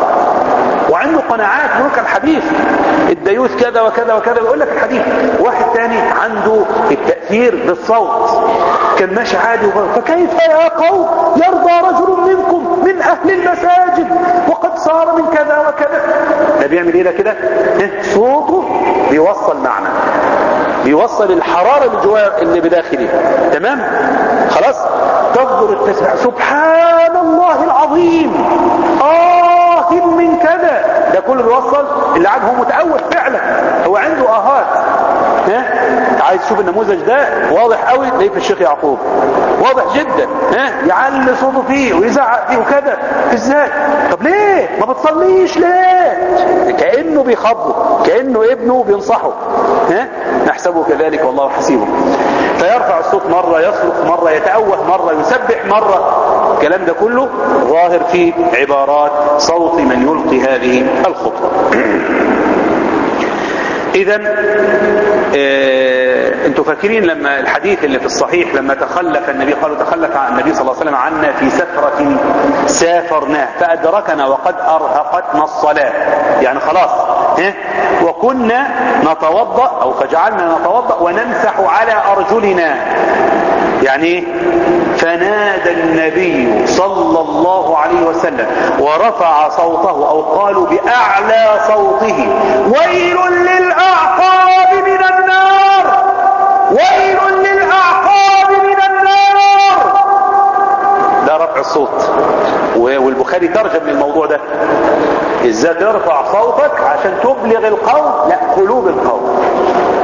وعنده قناعات ملك الحديث الديوث كذا وكذا وكذا بيقول لك الحديث واحد تاني عنده التأثير بالصوت كان ماشي عادي فكيف يا قوم يرضى رجل منكم من اهل المساجد وقد صار من كذا وكذا ده بيعمل ايه ده كده صوته بيوصل معنى بيوصل الحرارة اللي جواه اللي بداخله تمام خلاص تفضل التسبيح سبحان الله العظيم آه من كذا ده كله بيوصل اللي عنده متأول فعلا هو عنده آهات ها عايز تشوف النموذج ده واضح قوي تلاقيه في الشيخ يعقوب واضح جدا ها يعلي صوته فيه ويزعق فيه وكذا ازاي طب ليه ما بتصليش ليه كأنه بيخاطبه كأنه ابنه بينصحه ها نحسبه كذلك والله حسيبه فيرفع الصوت مرة يصرخ مرة يتأوه مرة يسبح مرة الكلام ده كله ظاهر في عبارات صوت من يلقي هذه الخطبة اذا اه انتوا فاكرين لما الحديث اللي في الصحيح لما تخلف النبي قالوا تخلف عن النبي صلى الله عليه وسلم عنا في سفرة سافرناه فأدركنا وقد أرهقتنا الصلاة يعني خلاص ها وكنا نتوضأ أو فجعلنا نتوضأ ونمسح على أرجلنا يعني فنادى النبي صلى الله عليه وسلم ورفع صوته أو قالوا بأعلى صوته ويل للأعقاب من النار ويل للأعقاب من النار ده رفع الصوت والبخاري ترجم للموضوع ده ازاي ترفع صوتك عشان تبلغ القوم لا قلوب القوم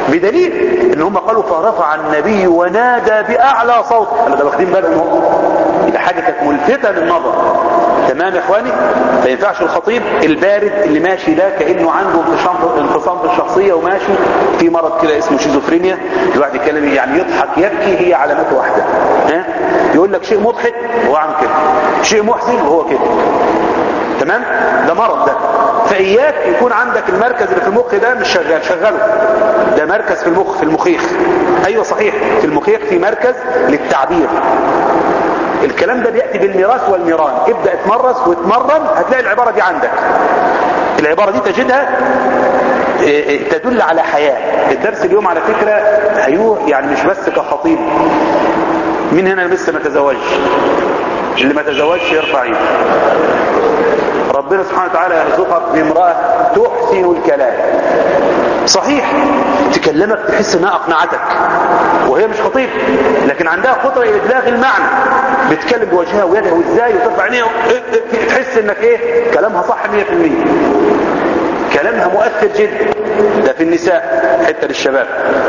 بدليل ان هم قالوا فرفع النبي ونادى باعلى صوت انا ده واخدين بالهم يبقى حاجه كانت ملفته للنظر تمام يا اخواني ما ينفعش الخطيب البارد اللي ماشي ده كانه عنده انفصام انفصام في الشخصيه وماشي في مرض كده اسمه شيزوفرينيا الواحد يتكلم يعني يضحك يبكي هي علامات واحده ها يقول لك شيء مضحك وهو عامل كده شيء محزن وهو كده تمام ده مرض ده فإياك يكون عندك المركز اللي في المخ ده مش شغال شغله ده مركز في المخ في المخيخ ايوه صحيح في المخيخ في مركز للتعبير الكلام ده بيأتي بالميراث والميران ابدأ اتمرس واتمرن هتلاقي العبارة دي عندك العبارة دي تجدها تدل على حياة الدرس اليوم على فكرة هيوه يعني مش بس كخطيب مين هنا لسه ما تزوجش اللي ما تزوجش يرفع ايده ربنا سبحانه وتعالى يرزقك بامرأة تحسن الكلام صحيح تكلمك تحس انها اقنعتك وهي مش خطيب لكن عندها قدرة الى ابلاغ المعنى بتكلم بوجهها ويدها وازاي وترفع عينيها تحس انك ايه كلامها صح 100% كلامها مؤثر جدا ده في النساء حتى للشباب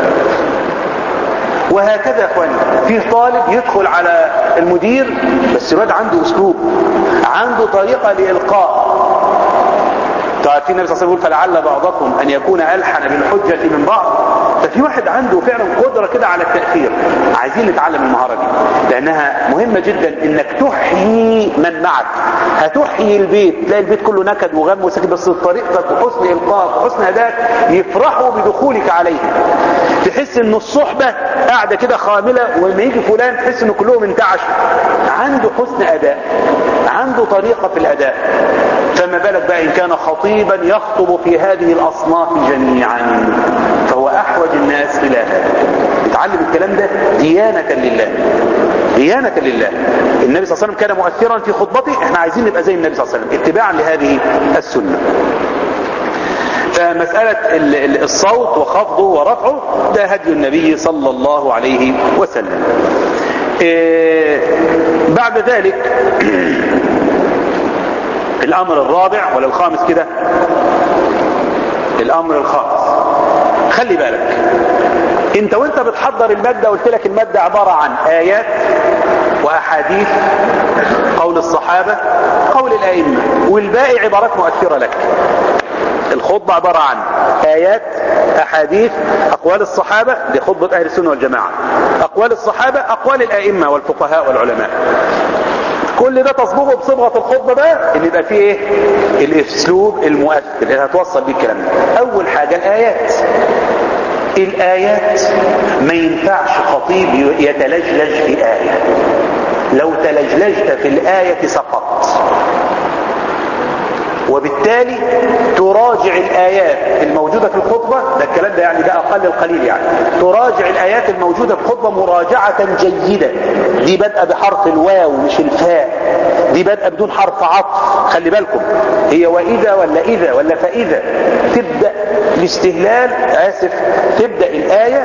وهكذا يا اخواني فيه طالب يدخل على المدير بس الواد عنده اسلوب عنده طريقة لإلقاء تعرفين النبي صلى الله عليه وسلم يقول فلعل بعضكم أن يكون ألحن بالحجة من بعض ففي واحد عنده فعلا قدرة كده على التأثير عايزين نتعلم المهارة دي لأنها مهمة جدا إنك تحيي من معك هتحيي البيت تلاقي البيت كله نكد وغم وسكت بس طريقتك وحسن إلقاءك وحسن أداك يفرحوا بدخولك عليهم تحس ان الصحبة قاعدة كده خاملة ولما يجي فلان تحس ان كلهم انتعشوا عنده حسن اداء عنده طريقة في الاداء فما بالك بقى ان كان خطيبا يخطب في هذه الاصناف جميعا فهو احوج الناس الى هذا اتعلم الكلام ده ديانة لله ديانة لله النبي صلى الله عليه وسلم كان مؤثرا في خطبته احنا عايزين نبقى زي النبي صلى الله عليه وسلم اتباعا لهذه السنة فمسألة الصوت وخفضه ورفعه ده هدي النبي صلى الله عليه وسلم بعد ذلك الأمر الرابع ولا الخامس كده الأمر الخامس خلي بالك انت وانت بتحضر المادة قلت لك المادة عبارة عن آيات وأحاديث قول الصحابة قول الأئمة والباقي عبارات مؤثرة لك الخطبة عبارة عن آيات أحاديث أقوال الصحابة دي خطبة أهل السنة والجماعة أقوال الصحابة أقوال الأئمة والفقهاء والعلماء كل ده تصبغه بصبغة الخطبة بقى اللي يبقى فيه ايه الاسلوب المؤثر اللي هتوصل بيه الكلام ده اول حاجة الايات الايات ما ينفعش خطيب يتلجلج في آية لو تلجلجت في الآية سقط وبالتالي تراجع الآيات الموجودة في الخطبة ده الكلام ده يعني ده أقل القليل يعني تراجع الآيات الموجودة في الخطبة مراجعة جيدة دي بدأ بحرف الواو مش الفاء دي بدأ بدون حرف عطف خلي بالكم هي وإذا ولا إذا ولا فإذا تبدأ الاستهلال آسف تبدأ الآية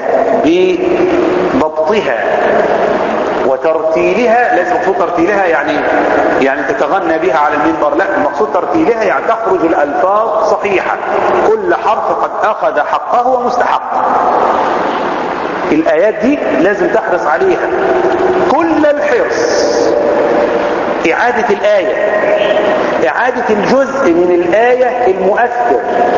بضبطها وترتيلها ليس مقصود ترتيلها يعني يعني تتغنى بها على المنبر لا المقصود ترتيلها يعني تخرج الألفاظ صحيحة كل حرف قد أخذ حقه ومستحق الآيات دي لازم تحرص عليها كل الحرص إعادة الآية إعادة الجزء من الآية المؤثر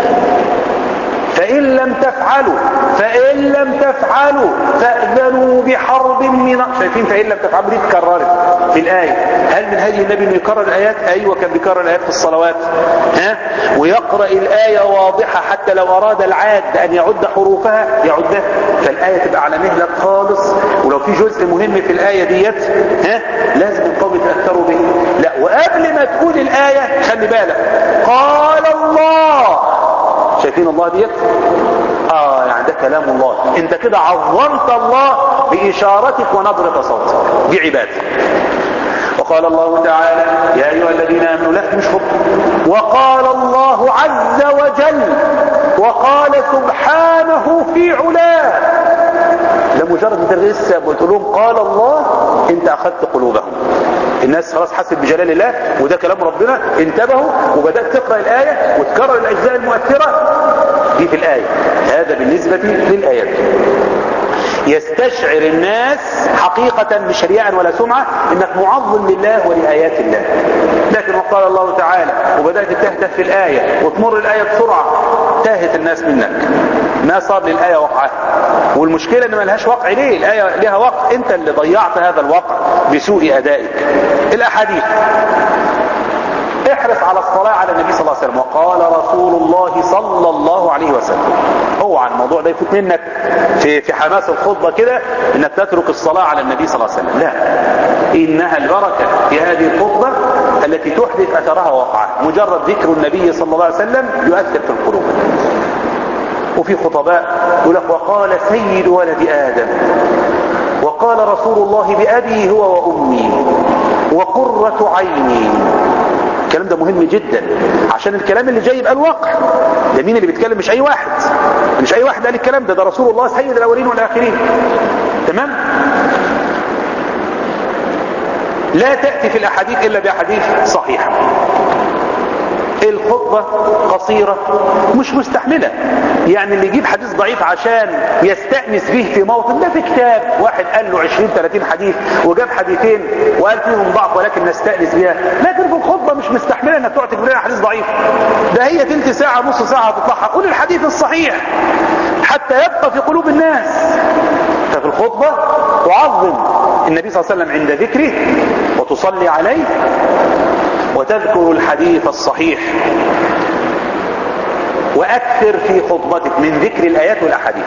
فإن لم تفعلوا فإن لم تفعلوا فأذنوا بحرب من شايفين فإن لم تفعلوا دي اتكررت في الآية هل من هدي النبي انه يكرر الآيات أيوة كان بيكرر الآيات في الصلوات ها ويقرأ الآية واضحة حتى لو أراد العاد أن يعد حروفها يعدها فالآية تبقى على مهلك خالص ولو في جزء مهم في الآية ديت ها لازم القوم يتأثروا به لا وقبل ما تقول الآية خلي بالك قال الله شايفين الله ديت اه يعني ده كلام الله انت كده عظمت الله باشارتك ونبرة صوتك دي عبادة وقال الله تعالى يا ايها الذين امنوا لا مش خطة وقال الله عز وجل وقال سبحانه في علاه لمجرد انت لسه بتقول لهم قال الله انت اخذت قلوبهم الناس خلاص حست بجلال الله وده كلام ربنا انتبهوا وبدأت تقرأ الآية وتكرر الأجزاء المؤثرة دي في الآية هذا بالنسبة للآيات يستشعر الناس حقيقة مش رياء ولا سمعة انك معظم لله ولآيات الله لكن وقال الله تعالى وبدأت تهتف في الآية وتمر الآية بسرعة تاهت الناس منك ما صار للآية وقعها والمشكلة ان ملهاش وقع ليه الآية لها وقع انت اللي ضيعت هذا الوقع بسوء أدائك الأحاديث احرص على الصلاة على النبي صلى الله عليه وسلم وقال رسول الله صلى الله عليه وسلم اوعى الموضوع ده يفوت منك في في حماس الخطبة كده انك تترك الصلاة على النبي صلى الله عليه وسلم لا انها البركة في هذه الخطبة التي تحدث اثرها وقعها مجرد ذكر النبي صلى الله عليه وسلم يؤثر في القلوب وفي خطباء يقول لك وقال سيد ولد آدم وقال رسول الله بأبي هو وأمي وقرة عيني الكلام ده مهم جدا عشان الكلام اللي جاي يبقى الواقع ده مين اللي بيتكلم مش اي واحد مش اي واحد قال الكلام ده ده رسول الله سيد الاولين والاخرين تمام لا تأتي في الاحاديث الا باحاديث صحيحة الخطبة قصيرة مش مستحملة يعني اللي يجيب حديث ضعيف عشان يستأنس به في موطن ده في كتاب واحد قال له 20 30 حديث وجاب حديثين وقال فيهم ضعف ولكن نستأنس بها لكن في الخطبة مش مستحملة انك تقعد تجيب لنا حديث ضعيف ده هي تلت ساعة نص ساعة هتطلعها قول الحديث الصحيح حتى يبقى في قلوب الناس ففي الخطبة تعظم النبي صلى الله عليه وسلم عند ذكره وتصلي عليه وتذكر الحديث الصحيح وأكثر في خطبتك من ذكر الآيات والأحاديث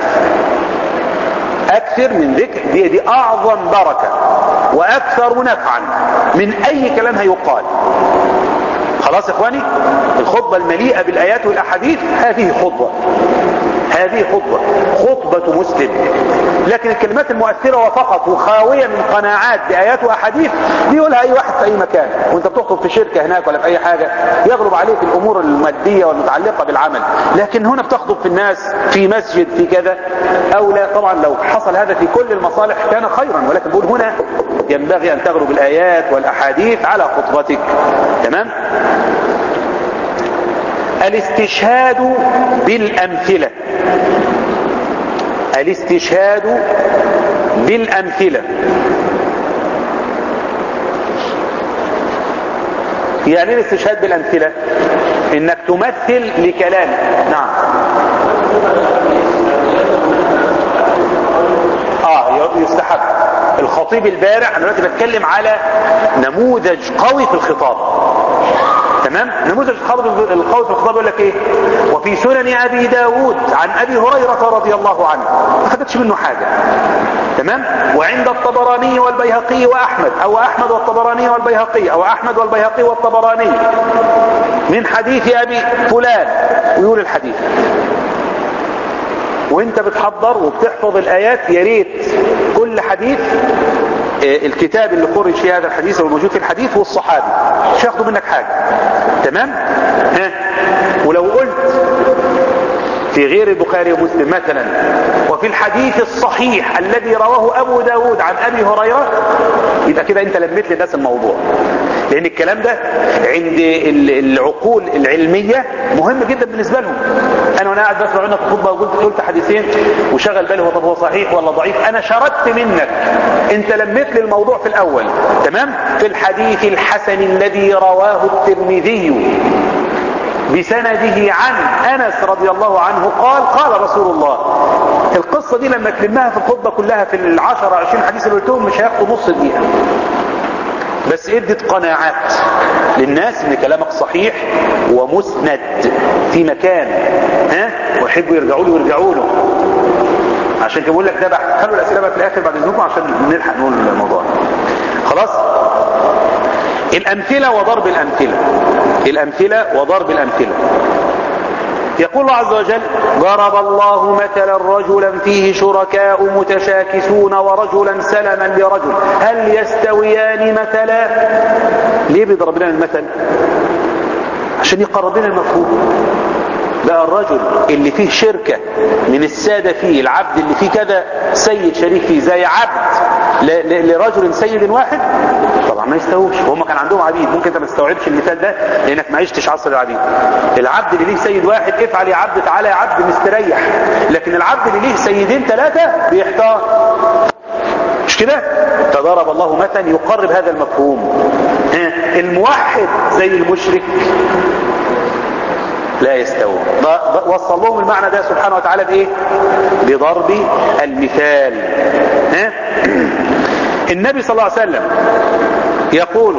أكثر من ذكر دي, دي أعظم بركة وأكثر نفعا من أي كلام هيقال خلاص إخواني الخطبة المليئة بالآيات والأحاديث هذه خطبة هذه خطبة خطبة مسلم لكن الكلمات المؤثرة وفقط وخاوية من قناعات بآيات وأحاديث بيقولها أي واحد في أي مكان وانت بتخطب في شركة هناك ولا في أي حاجة يغلب عليك الأمور المادية والمتعلقة بالعمل لكن هنا بتخطب في الناس في مسجد في كذا أو لا طبعا لو حصل هذا في كل المصالح كان خيرا ولكن بقول هنا ينبغي أن تغلب الآيات والأحاديث على خطبتك تمام الاستشهاد بالأمثلة الاستشهاد بالأمثلة يعني الاستشهاد بالأمثلة انك تمثل لكلام نعم اه يستحب الخطيب البارع انا دلوقتي بتكلم على نموذج قوي في الخطاب تمام نموذج القول في الخطاب يقول لك ايه وفي سنن ابي داود عن ابي هريرة رضي الله عنه ما خدتش منه حاجة تمام وعند الطبراني والبيهقي واحمد او احمد والطبراني والبيهقي او احمد والبيهقي والطبراني من حديث ابي فلان ويقول الحديث وانت بتحضر وبتحفظ الايات يا ريت كل حديث الكتاب اللي خرج فيه هذا الحديث او الموجود في الحديث والصحابي مش هياخدوا منك حاجة تمام ها ولو قلت في غير البخاري ومسلم مثلا وفي الحديث الصحيح الذي رواه ابو داود عن ابي هريرة يبقى كده انت لميت للناس الموضوع لان الكلام ده عند العقول العلمية مهم جدا بالنسبة لهم انا وانا قاعد بسمع منك خطبه وقلت قلت حديثين وشغل بالي هو طب هو صحيح ولا ضعيف انا شردت منك انت لميت لي الموضوع في الاول تمام في الحديث الحسن الذي رواه الترمذي بسنده عن انس رضي الله عنه قال قال رسول الله القصة دي لما تلمها في الخطبة كلها في العشرة عشرين حديث اللي قلتهم مش هياخدوا نص دقيقة بس ادت قناعات للناس ان كلامك صحيح ومسند في مكان ها ويحبوا يرجعوا له ويرجعوا له عشان كده بقول لك ده بقى خلوا الاسئله بقى في الاخر بعد اذنكم عشان نلحق نقول الموضوع خلاص الامثله وضرب الامثله الامثله وضرب الامثله يقول الله عز وجل ضرب الله مثلا رجلا فيه شركاء متشاكسون ورجلا سلما لرجل هل يستويان مثلا ليه بيضرب لنا المثل عشان يقرب لنا المفهوم بقى الرجل اللي فيه شركة من السادة فيه العبد اللي فيه كذا سيد شريك فيه زي عبد لرجل سيد واحد طبعا طبعا ما يستووش وهم كان عندهم عبيد ممكن انت ما تستوعبش المثال ده لانك ما عشتش عصر العبيد العبد اللي ليه سيد واحد افعل يا عبد تعالى يا عبد مستريح لكن العبد اللي ليه سيدين ثلاثة بيحتار مش كده فضرب الله مثلا يقرب هذا المفهوم الموحد زي المشرك لا يستوون وصل لهم المعنى ده سبحانه وتعالى بايه بضرب المثال ها؟ النبي صلى الله عليه وسلم يقول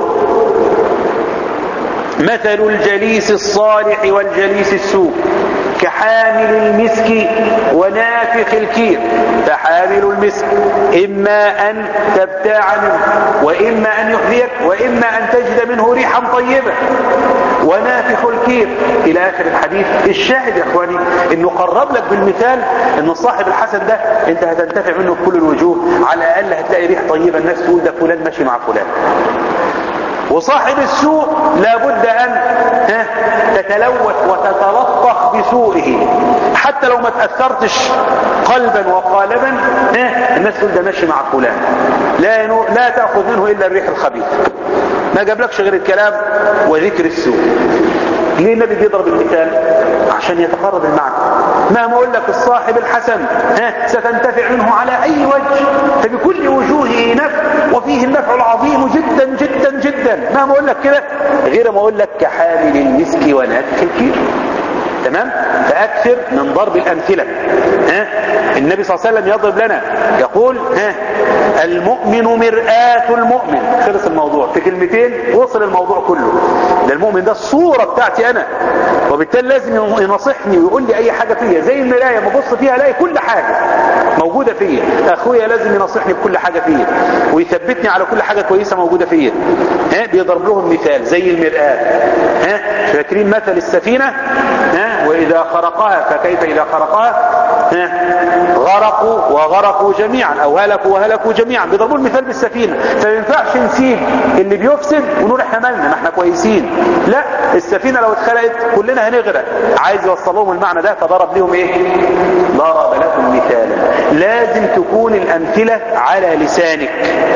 مثل الجليس الصالح والجليس السوء كحامل المسك ونافخ الكير فحامل المسك إما أن تبتاع منه وإما أن يحذيك وإما أن تجد منه ريحا طيبة ونافخ الكير إلى آخر الحديث الشاهد يا أخواني أنه قرب لك بالمثال أن الصاحب الحسن ده أنت هتنتفع منه بكل الوجوه على الأقل هتلاقي ريح طيبة الناس تقول ده فلان ماشي مع فلان وصاحب السوء لابد أن تتلوث وتتلطخ بسوءه حتى لو ما تأثرتش قلبا وقالبا الناس تقول ده ماشي مع فلان لا, لا تأخذ منه إلا الريح الخبيث ما جابلكش غير الكلام وذكر السوء ليه النبي بيضرب المثال عشان يتقرب المعنى ما اقول لك الصاحب الحسن ها ستنتفع منه على اي وجه فبكل وجوهه نفع وفيه النفع العظيم جدا جدا جدا ما اقول لك كده غير ما اقول لك كحامل المسك ونافخ الكير تمام فاكثر من ضرب الامثله ها النبي صلى الله عليه وسلم يضرب لنا يقول ها المؤمن مرآة المؤمن خلص الموضوع في كلمتين وصل الموضوع كله ده المؤمن ده الصورة بتاعتي انا وبالتالي لازم ينصحني ويقول لي اي حاجة فيها زي المراية ما ابص فيها الاقي كل حاجة موجودة فيا اخويا لازم ينصحني بكل حاجة فيا ويثبتني على كل حاجة كويسة موجودة فيا ها بيضرب لهم مثال زي المرآة ها فاكرين مثل السفينة ها وإذا خرقها فكيف إذا خرقها ها غرقوا وغرقوا جميعا أو هلكوا وهلكوا جميعا بيضربوا المثال بالسفينة فما ينفعش نسيب اللي بيفسد ونقول احنا مالنا ما احنا كويسين لا السفينة لو اتخلقت كلنا هنغرق عايز يوصل لهم المعنى ده فضرب لهم ايه ضرب لكم مثالا لازم تكون الأمثلة على لسانك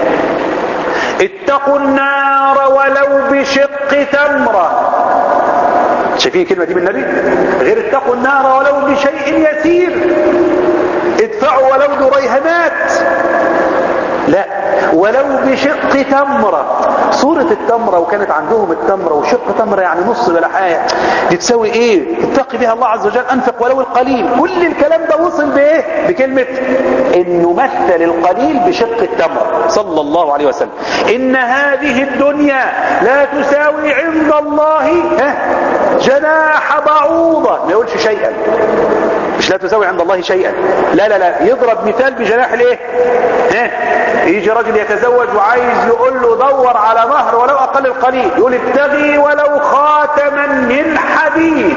اتقوا النار ولو بشق تمره شايفين الكلمة دي من النبي غير اتقوا النار ولو بشيء يسير ادفعوا ولو بريهمات لا ولو بشق تمرة صورة التمرة وكانت عندهم التمرة وشق تمرة يعني نص بلحاية دي تساوي ايه اتقي بها الله عز وجل انفق ولو القليل كل الكلام ده وصل بايه بكلمة انه مثل القليل بشق التمرة صلى الله عليه وسلم ان هذه الدنيا لا تساوي عند الله ها جناح بعوضة ما يقولش شيئا مش لا تساوي عند الله شيئا لا لا لا يضرب مثال بجناح الايه ها يجي راجل يتزوج وعايز يقول له دور على مهر ولو اقل القليل يقول ابتغي ولو خاتما من حديد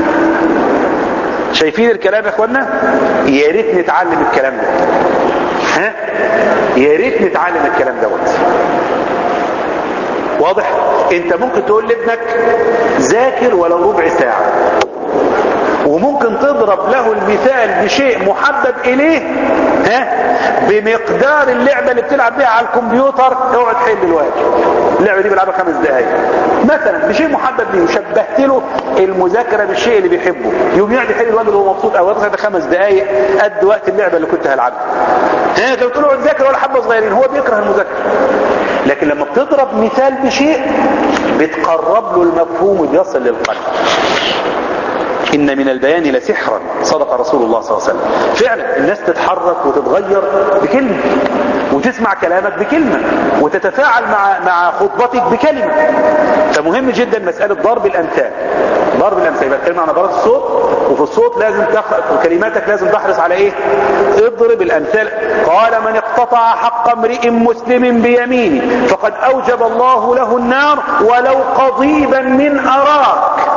شايفين الكلام يا اخوانا يا ريت نتعلم الكلام ده ها يا ريت نتعلم الكلام دوت واضح انت ممكن تقول لابنك ذاكر ولو ربع ساعة وممكن تضرب له المثال بشيء محبب اليه ها بمقدار اللعبة اللي بتلعب بيها على الكمبيوتر اقعد حل الواجب اللعبة دي بيلعبها خمس دقايق مثلا بشيء محبب ليه وشبهت له المذاكرة بالشيء اللي بيحبه يوم يقعد يحل الواجب وهو مبسوط او يضغط خمس دقايق قد وقت اللعبة اللي كنت هلعبها ها انت بتقول له تذاكر ولا حبة صغيرين هو بيكره المذاكرة لكن لما بتضرب مثال بشيء بتقرب له المفهوم وبيصل للقلب إن من البيان لسحرا صدق رسول الله صلى الله عليه وسلم فعلا الناس تتحرك وتتغير بكلمة وتسمع كلامك بكلمة وتتفاعل مع مع خطبتك بكلمة فمهم جدا مسألة ضرب الأمثال ضرب الأمثال يبقى تكلم عن نبرات الصوت وفي الصوت لازم تخ... كلماتك لازم تحرص على ايه اضرب الأمثال قال من اقتطع حق امرئ مسلم بيمينه فقد أوجب الله له النار ولو قضيبا من أراك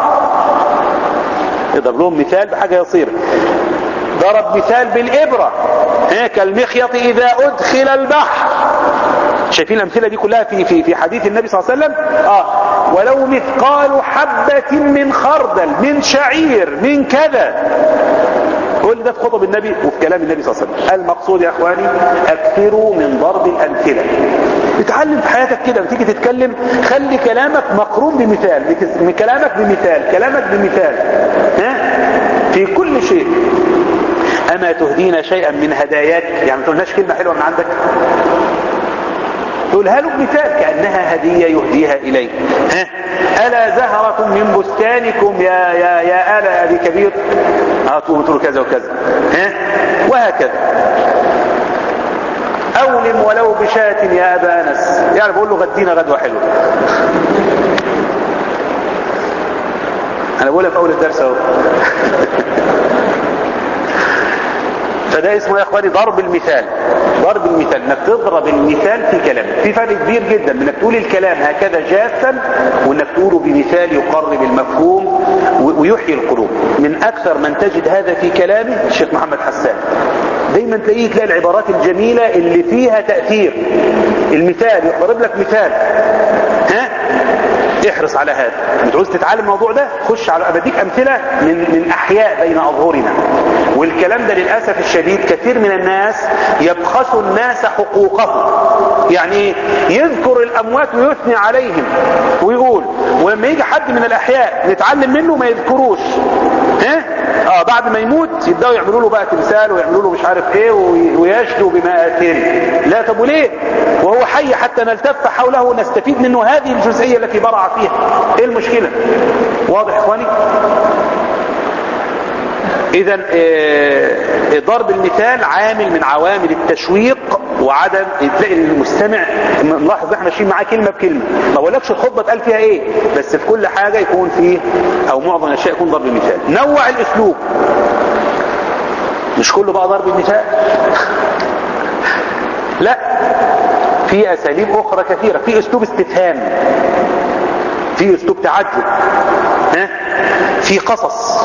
يضرب لهم مثال بحاجة يصير ضرب مثال بالإبرة كالمخيط إذا أدخل البحر شايفين الأمثلة دي كلها في في في حديث النبي صلى الله عليه وسلم آه ولو مثقال حبة من خردل من شعير من كذا كل ده في خطب النبي وفي كلام النبي صلى الله عليه وسلم المقصود يا اخواني اكثروا من ضرب الامثله اتعلم في حياتك كده وتيجي تتكلم خلي كلامك مقرون بمثال من كلامك بمثال كلامك بمثال ها في كل شيء أما تهدينا شيئا من هداياك يعني ما تقولناش كلمة حلوة من عندك تقولها له بمثال كأنها هدية يهديها إليك ها ألا زهرة من بستانكم يا يا يا آل أبي كبير هاتوا تقولوا كذا وكذا ها وهكذا أولم ولو بشاة يا أبا أنس يعني بقول له غدينا غدوة حلوة أنا بقولها في أول الدرس أهو فده اسمه يا اخواني ضرب المثال ضرب المثال انك تضرب المثال في كلامك في فرق كبير جدا من انك تقول الكلام هكذا جافا وانك تقوله بمثال يقرب المفهوم ويحيي القلوب من اكثر من تجد هذا في كلامه الشيخ محمد حسان دايما تلاقيه تلاقي العبارات الجميلة اللي فيها تأثير المثال يقرب لك مثال ها احرص على هذا انت عاوز تتعلم الموضوع ده خش على ابديك امثله من من احياء بين اظهرنا والكلام ده للاسف الشديد كثير من الناس يبخس الناس حقوقهم يعني ايه يذكر الاموات ويثني عليهم ويقول ولما يجي حد من الاحياء نتعلم منه ما يذكروش ها اه بعد ما يموت يبداوا يعملوا له بقى تمثال ويعملوا له مش عارف ايه ويشدوا بمآثره لا طب وليه وهو حي حتى نلتف حوله ونستفيد منه هذه الجزئية التي برع فيها ايه المشكلة واضح اخواني اذا ضرب المثال عامل من عوامل التشويق وعدم تلاقي المستمع نلاحظ احنا ماشيين معاه كلمه بكلمه ما بقولكش الخطبه اتقال فيها ايه بس في كل حاجه يكون فيه او معظم الاشياء يكون ضرب المثال نوع الاسلوب مش كله بقى ضرب المثال لا في اساليب اخرى كثيره في اسلوب استفهام في اسلوب تعجب ها في قصص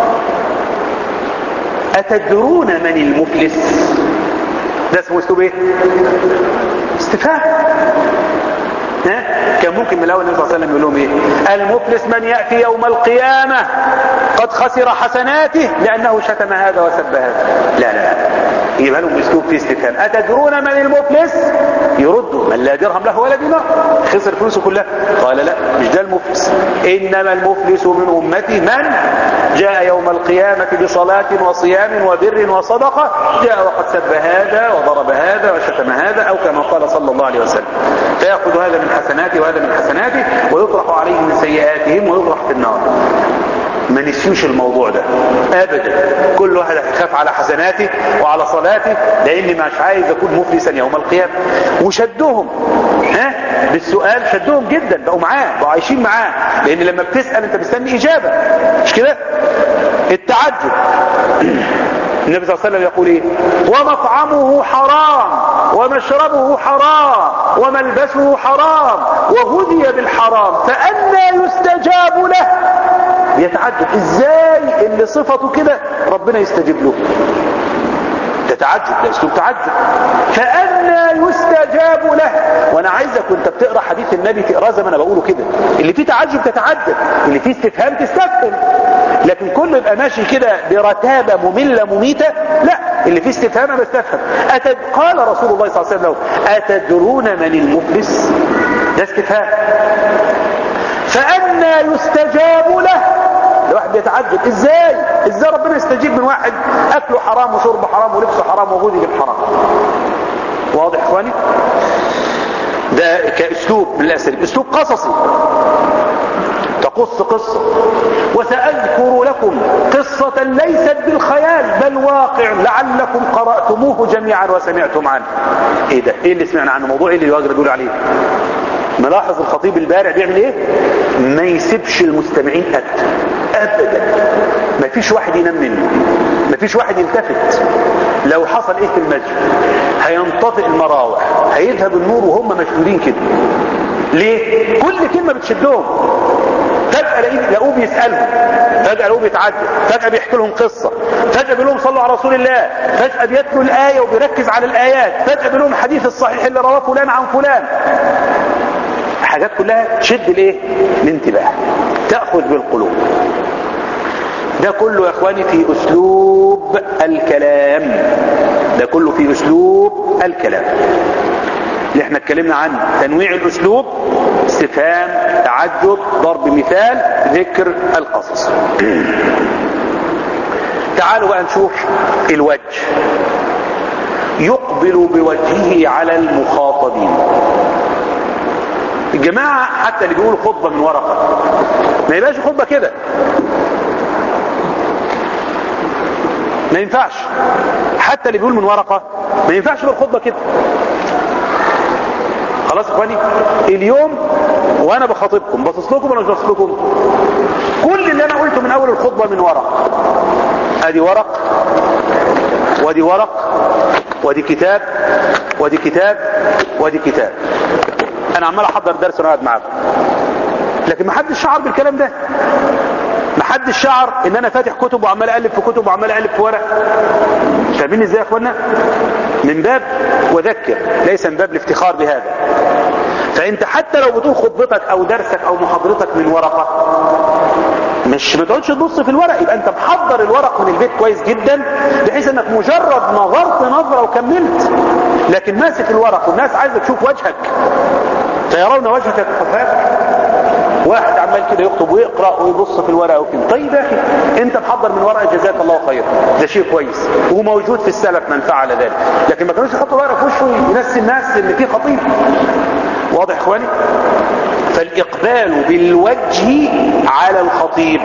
أتدرون من المفلس ده اسمه اسلوب ايه استفهام ها كان ممكن من الاول النبي صلى الله عليه وسلم يقول لهم ايه المفلس من ياتي يوم القيامه قد خسر حسناته لانه شتم هذا وسب هذا لا لا لا يجيبها لهم اسلوب فيه استفهام اتدرون من المفلس يردوا من لا درهم له ولا دينار خسر فلوسه كلها قال لا مش ده المفلس انما المفلس من امتي من جاء يوم القيامة بصلاة وصيام وبر وصدقة جاء وقد سب هذا وضرب هذا وشتم هذا أو كما قال صلى الله عليه وسلم فيأخذ هذا من حسناته وهذا من حسناته ويطرح عليه من سيئاتهم ويطرح في النار ما نسيوش الموضوع ده ابدا كل واحد هيخاف على حسناته وعلى صلاته لاني مش عايز اكون مفلسا يوم القيامه وشدهم ها بالسؤال شدهم جدا بقوا معاه بقوا عايشين معاه لان لما بتسال انت مستني اجابه مش كده التعجب النبي صلى الله عليه وسلم يقول ايه ومطعمه حرام ومشربه حرام وملبسه حرام وغذي بالحرام فأنى يستجاب له يتعجب ازاي اللي صفته كده ربنا يستجيب له تتعجب ده اسلوب تعجب فأنى يستجاب له وانا عايزك وانت بتقرا حديث النبي تقراه زي ما انا بقوله كده اللي فيه تعجب تتعجب اللي فيه استفهام تستفهم لكن كله يبقى ماشي كده برتابة مملة مميتة لا اللي فيه استفهام انا بستفهم أتد... قال رسول الله صلى الله عليه وسلم أتدرون من المفلس ده استفهام فأنى يستجاب له الواحد بيتعجب ازاي ازاي ربنا يستجيب من واحد اكله حرام وشربه حرام ولبسه حرام وغذي بالحرام واضح اخواني ده كاسلوب من الاساليب اسلوب قصصي تقص قصة وسأذكر لكم قصة ليست بالخيال بل واقع لعلكم قرأتموه جميعا وسمعتم عنه ايه ده ايه اللي سمعنا عنه موضوع ايه اللي الواجر يقول عليه ملاحظ الخطيب البارع بيعمل ايه ما يسيبش المستمعين ابدا ابدا ما فيش واحد ينام منه ما فيش واحد يلتفت لو حصل ايه في المسجد هينطفئ المراوح هيذهب النور وهم مشدودين كده ليه كل كلمة بتشدهم فجأة لقوه بيسألهم فجأة لقوه بيتعجب فجأة بيحكي لهم قصة فجأة بيقول لهم صلوا على رسول الله فجأة بيتلو الآية وبيركز على الآيات فجأة بيقول لهم الحديث الصحيح اللي رواه فلان عن فلان حاجات كلها تشد الايه الانتباه تأخذ بالقلوب ده كله يا اخواني في اسلوب الكلام ده كله في اسلوب الكلام اللي احنا اتكلمنا عنه تنويع الاسلوب استفهام تعجب ضرب مثال ذكر القصص تعالوا بقى نشوف الوجه يقبل بوجهه على المخاطبين الجماعة حتى اللي بيقولوا خطبة من ورقة ما يبقاش خطبة كده ما ينفعش حتى اللي بيقول من ورقة ما ينفعش يبقى الخطبة كده خلاص يا اخواني اليوم وانا بخاطبكم باصص لكم ولا مش باصص لكم كل اللي انا قلته من اول الخطبة من ورق ادي ورق وادي ورق وادي كتاب وادي كتاب وادي كتاب انا عمال احضر درس وانا قاعد معاكم لكن ما حدش شعر بالكلام ده ما حدش شعر ان انا فاتح كتب وعمال اقلب في كتب وعمال اقلب في ورق فاهمين ازاي يا اخوانا من باب وذكر ليس من باب الافتخار بهذا فانت حتى لو بتقول خطبتك او درسك او محاضرتك من ورقة مش ما تقعدش تبص في الورق يبقى انت محضر الورق من البيت كويس جدا بحيث انك مجرد نظرت نظرة وكملت لكن ماسك الورق والناس عايزة تشوف وجهك فيرون وجهك كفاك واحد عمال كده يخطب ويقرأ ويبص في الورقة وكده طيب يا اخي انت محضر من ورقة جزاك الله خير ده شيء كويس وموجود في السلف من فعل ذلك لكن ما كانوش يحطوا ورقة في وشه ينسي الناس ان في خطيب واضح اخواني فالاقبال بالوجه على الخطيب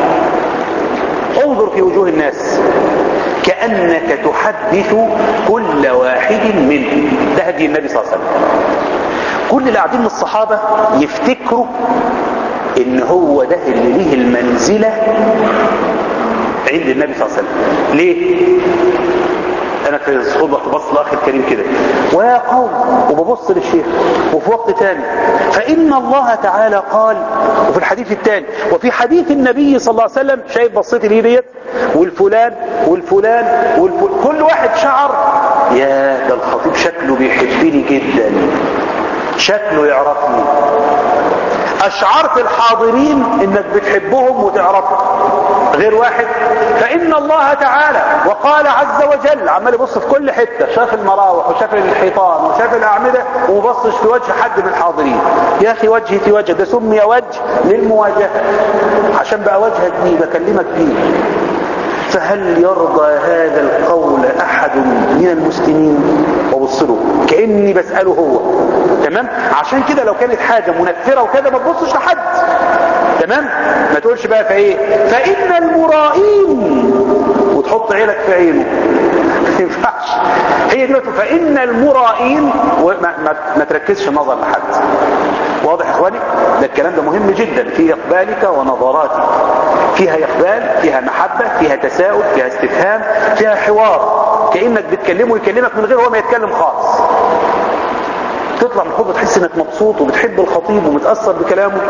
انظر في وجوه الناس كأنك تحدث كل واحد منهم ده هدي النبي صلى الله عليه وسلم كل اللي قاعدين من الصحابة يفتكروا ان هو ده اللي ليه المنزلة عند النبي صلى الله عليه وسلم ليه انا في الخطبة ببص لاخي الكريم كده ويا قوم وببص للشيخ وفي وقت تاني فان الله تعالى قال وفي الحديث الثاني وفي حديث النبي صلى الله عليه وسلم شايف بصيت ليه ديت والفلان والفلان والفلان كل واحد شعر يا ده الخطيب شكله بيحبني جدا شكله يعرفني اشعرت الحاضرين انك بتحبهم وتعرفهم غير واحد فان الله تعالى وقال عز وجل عمال يبص في كل حته شاف المراوح وشاف الحيطان وشاف الاعمده ومبصش في وجه حد من الحاضرين يا اخي وجهي في وجه ده سمي وجه للمواجهه عشان بقى وجهك دي بكلمك فيه فهل يرضى هذا القول احد من المسلمين وبص له كاني بساله هو تمام عشان كده لو كانت حاجه منفره وكده ما تبصش لحد تمام ما تقولش بقى فايه فان المرائين وتحط عينك في عينه ما ينفعش هي دي فان المرائين وما ما, ما تركزش نظر لحد واضح يا اخواني ده الكلام ده مهم جدا في اقبالك ونظراتك فيها اقبال فيها محبة فيها تساؤل فيها استفهام فيها حوار كأنك بتكلمه يكلمك من غير هو ما يتكلم خالص تطلع من الخطبة تحس انك مبسوط وبتحب الخطيب ومتأثر بكلامه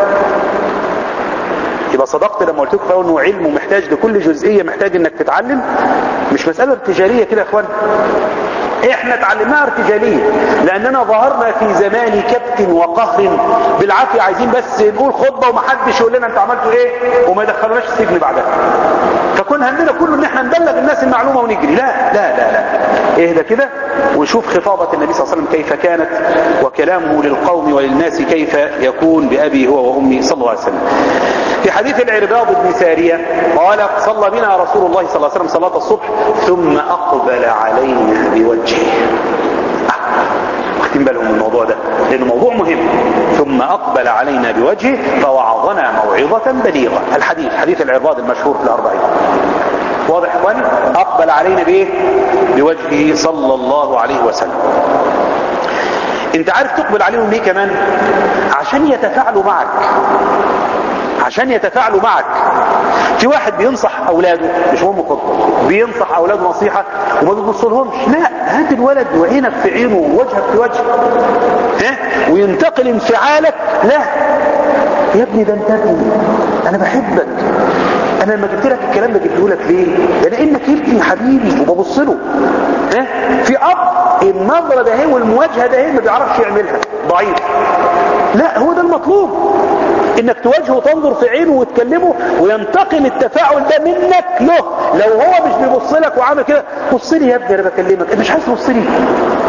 يبقى صدقت لما قلت لكم انه علم ومحتاج لكل جزئية محتاج انك تتعلم مش مسألة ارتجالية كده يا اخوان احنا اتعلمناها ارتجالية لاننا ظهرنا في زمان كبت وقهر بالعافية عايزين بس نقول خطبة ومحدش يقول لنا انتوا عملتوا ايه وما يدخلوناش السجن بعدها فكون همنا كله ان احنا نبلغ الناس المعلومة ونجري لا لا لا لا اهدى كده وشوف خطابة النبي صلى الله عليه وسلم كيف كانت وكلامه للقوم وللناس كيف يكون بأبي هو وأمي صلى الله عليه وسلم في حديث العرباض بن سارية قال صلى بنا رسول الله صلى الله عليه وسلم صلاة الصبح ثم أقبل علينا بوجهه واخدين بالهم من الموضوع ده لأنه موضوع مهم ثم أقبل علينا بوجهه فوعظنا موعظة بليغة الحديث حديث العرباض المشهور في الأربعين واضح اخواني أقبل علينا بإيه بوجهه صلى الله عليه وسلم انت عارف تقبل عليهم ليه كمان عشان يتفاعلوا معك عشان يتفاعلوا معك في واحد بينصح اولاده مش مهم خطبه بينصح اولاده نصيحه وما بيبصلهمش لا هات الولد وعينك في عينه ووجهك في وجهه ها وينتقل انفعالك لا يا ابني ده انت ابني انا بحبك انا لما جبت لك الكلام ده جبته لك ليه ده لانك ابني حبيبي وببص له ها في اب النظره ده هي والمواجهه ده هي ما بيعرفش يعملها ضعيف لا هو ده المطلوب انك تواجهه وتنظر في عينه وتكلمه وينتقل التفاعل ده منك له لو هو مش بيبص لك وعامل كده بص لي يا ابني انا بكلمك مش عايز تبص لي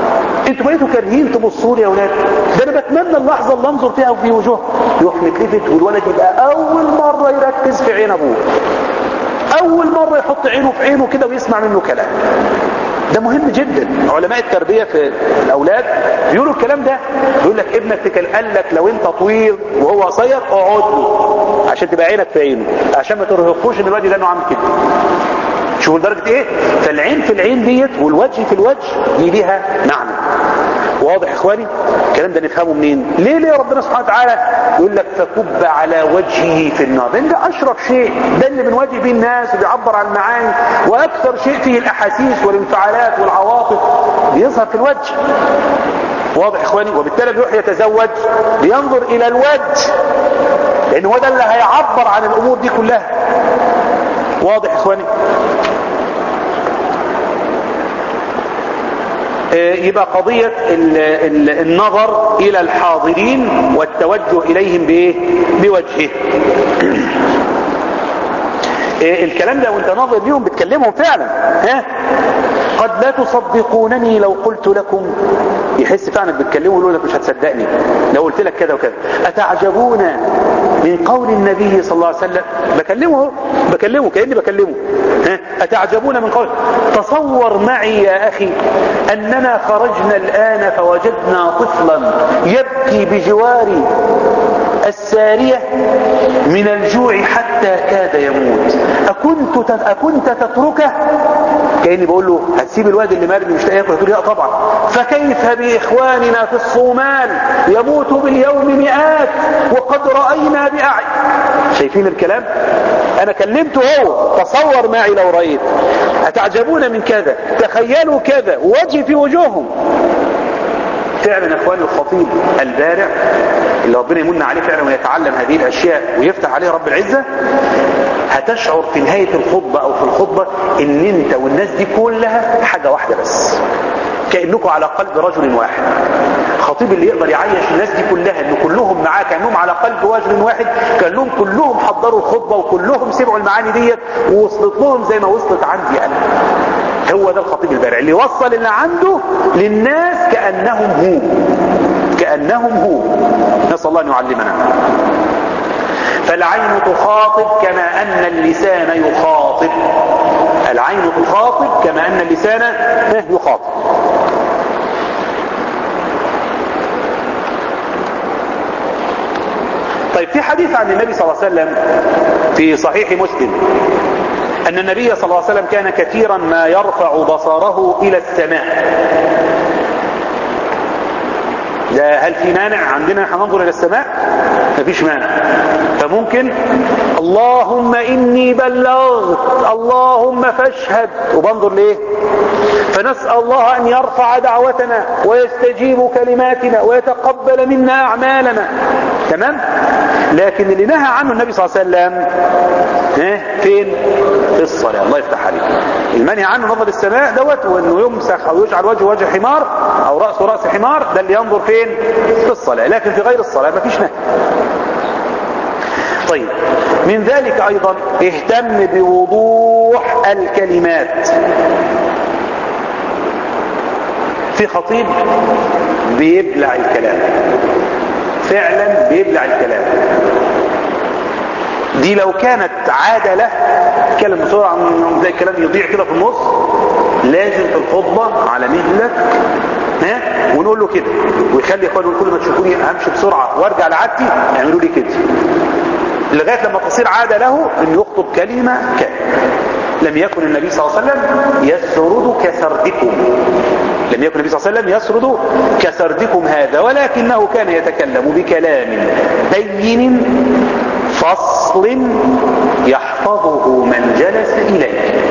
انتوا بقيتوا كارهين تبصوا لي يا اولاد ده انا بتمنى اللحظه اللي انظر فيها في وجوه يروح متلفت والولد يبقى اول مره يركز في عين ابوه اول مره يحط عينه في عينه كده ويسمع منه كلام ده مهم جدا علماء التربيه في الاولاد بيقولوا الكلام ده بيقول لك ابنك تكل قال لك لو انت طويل وهو قصير اقعد له عشان تبقى عينك في عينه عشان ما ترهقوش ان الواد ده انه عامل كده شوفوا لدرجه ايه فالعين في العين ديت والوجه في الوجه دي ليها معنى واضح يا اخواني الكلام ده نفهمه منين ليه ليه ربنا سبحانه وتعالى يقول لك فكب على وجهه في النار لان ده اشرف شيء ده اللي بنواجه بيه الناس وبيعبر عن المعاني واكثر شيء فيه الاحاسيس والانفعالات والعواطف بيظهر في الوجه واضح يا اخواني وبالتالي بيروح يتزوج بينظر الى الوجه لان هو ده اللي هيعبر عن الامور دي كلها واضح يا اخواني يبقى قضية ال ال النظر إلى الحاضرين والتوجه إليهم بإيه؟ بوجهه الكلام ده وانت ناظر ليهم بتكلمهم فعلا ها قد لا تصدقونني لو قلت لكم يحس فعلا بتكلمه ويقول لك مش هتصدقني لو قلت لك كذا وكذا اتعجبون من قول النبي صلى الله عليه وسلم بكلمه بكلمه كاني بكلمه ها اتعجبون من قول تصور معي يا اخي اننا خرجنا الان فوجدنا طفلا يبكي بجوار السارية من الجوع حتى كاد يموت أكنت أكنت تتركه كأني بقول له هتسيب الواد اللي مرمي مش لاقي ياكل هتقول لا طبعا فكيف بإخواننا في الصومال يموت باليوم مئات وقد رأينا بأعين شايفين الكلام أنا كلمته هو تصور معي لو رأيت أتعجبون من كذا تخيلوا كذا وجه في وجوههم فعلا يا اخواني الخطيب البارع اللي ربنا يمن عليه فعلا ويتعلم هذه الاشياء ويفتح عليه رب العزة هتشعر في نهاية الخطبة او في الخطبة ان انت والناس دي كلها حاجة واحدة بس كأنكم على قلب رجل واحد خطيب اللي يقدر يعيش الناس دي كلها ان كلهم معاه كانهم على قلب رجل واحد كانهم كلهم حضروا الخطبة وكلهم سمعوا المعاني ديت ووصلت لهم زي ما وصلت عندي انا هو ده الخطيب البارع اللي وصل اللي عنده للناس كأنهم هو كأنهم هو نسأل الله أن يعلمنا فالعين تخاطب كما أن اللسان يخاطب العين تخاطب كما أن اللسان يخاطب طيب في حديث عن النبي صلى الله عليه وسلم في صحيح مسلم أن النبي صلى الله عليه وسلم كان كثيرا ما يرفع بصره إلى السماء ده هل في مانع عندنا نحن ننظر إلى السماء مفيش مانع فممكن اللهم إني بلغت اللهم فاشهد وبنظر ليه فنسأل الله أن يرفع دعوتنا ويستجيب كلماتنا ويتقبل منا أعمالنا تمام لكن اللي نهى عنه النبي صلى الله عليه وسلم ها فين في الصلاة الله يفتح عليك المنهي عنه نظر السماء دوت وانه يمسخ او يجعل وجهه وجه حمار او رأسه رأس حمار ده اللي ينظر فين في الصلاة لكن في غير الصلاة مفيش نهي طيب من ذلك ايضا اهتم بوضوح الكلمات في خطيب بيبلع الكلام فعلا بيبلع الكلام دي لو كانت عادة له اتكلم بسرعة زي الكلام يضيع كده في النص لازم في الخطبة على مهلك ها ونقول له كده ويخلي اخوانه كل ما تشوفوني امشي بسرعة وارجع لعادتي اعملوا لي كده لغاية لما تصير عادة له انه يخطب كلمة كلمة لم يكن النبي صلى الله عليه وسلم يسرد كسردكم لم يكن النبي صلى الله عليه وسلم يسرد كسردكم هذا ولكنه كان يتكلم بكلام بين فصل يحفظه من جلس إليه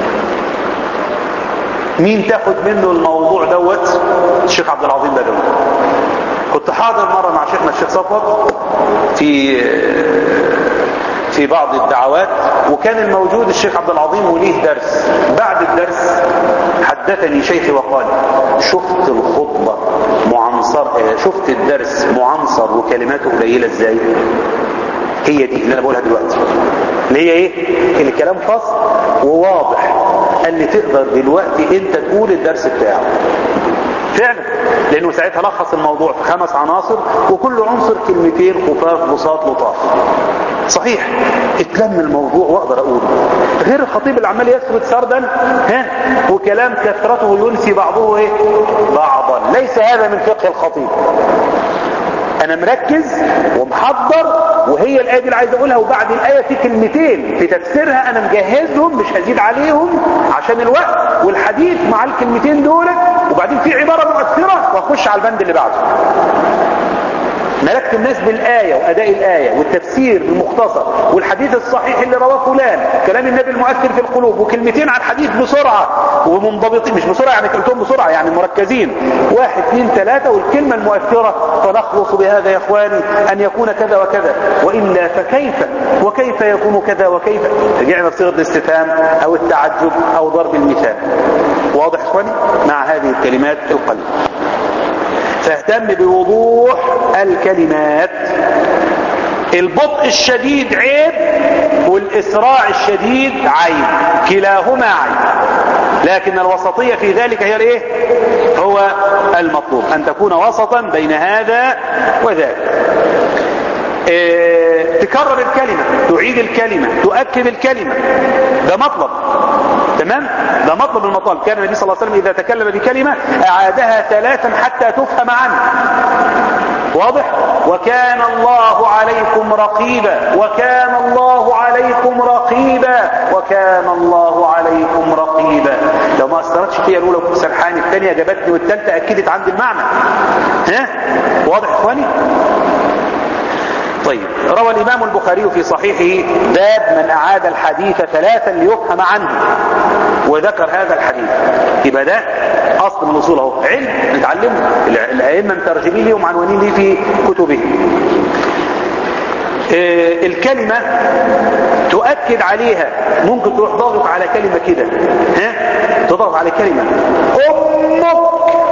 مين تاخد منه الموضوع دوت الشيخ عبد العظيم بدوي كنت حاضر مرة مع شيخنا الشيخ صفوت في في بعض الدعوات وكان الموجود الشيخ عبد العظيم وليه درس بعد الدرس حدثني شيخي وقال شفت الخطبة معنصر شفت الدرس معنصر وكلماته قليلة ازاي هي دي اللي انا بقولها دلوقتي اللي هي ايه الكلام فصل وواضح قال لي تقدر دلوقتي انت تقول الدرس بتاعه فعلا لانه ساعتها لخص الموضوع في خمس عناصر وكل عنصر كلمتين خفاف بساط لطاف صحيح اتلم الموضوع واقدر اقوله غير الخطيب اللي عمال يسرد سردا ها وكلام كثرته ينسي بعضه ايه بعضا ليس هذا من فقه الخطيب انا مركز ومحضر وهي الايه دي اللي عايز اقولها وبعد الايه في كلمتين في تفسيرها انا مجهزهم مش هزيد عليهم عشان الوقت والحديث مع الكلمتين دول وبعدين في عباره مؤثره واخش على البند اللي بعده ملكت الناس بالآية وأداء الآية والتفسير بالمختصر والحديث الصحيح اللي رواه فلان كلام النبي المؤثر في القلوب وكلمتين على الحديث بسرعة ومنضبطين مش بسرعة يعني كلمتهم بسرعة يعني مركزين واحد اثنين ثلاثة والكلمة المؤثرة فنخلص بهذا يا إخواني أن يكون كذا وكذا وإلا فكيف وكيف يكون كذا وكيف رجعنا بصيغة الاستفهام أو التعجب أو ضرب المثال واضح إخواني مع هذه الكلمات القلب فاهتم بوضوح الكلمات البطء الشديد عيب والإسراع الشديد عيب كلاهما عيب لكن الوسطية في ذلك هي الايه هو المطلوب أن تكون وسطا بين هذا وذاك إيه تكرر الكلمة تعيد الكلمة تؤكد الكلمة ده مطلب تمام ده مطلب المطالب كان النبي صلى الله عليه وسلم إذا تكلم بكلمة أعادها ثلاثا حتى تفهم عنه واضح وكان الله عليكم رقيبا وكان الله عليكم رقيبا وكان الله عليكم رقيبا لو ما اثرتش فيها الاولى وكنت سرحان الثانيه جابتني والثالثه اكدت عندي المعنى ها واضح اخواني طيب روى الإمام البخاري في صحيحه باب من أعاد الحديث ثلاثا ليفهم عنه وذكر هذا الحديث يبقى ده أصل من أصول اهو علم نتعلمه الأئمة مترجمين ليه ومعنونين ليه في كتبهم آه الكلمة تؤكد عليها ممكن تروح ضاغط على كلمة كده ها تضغط على كلمة أمك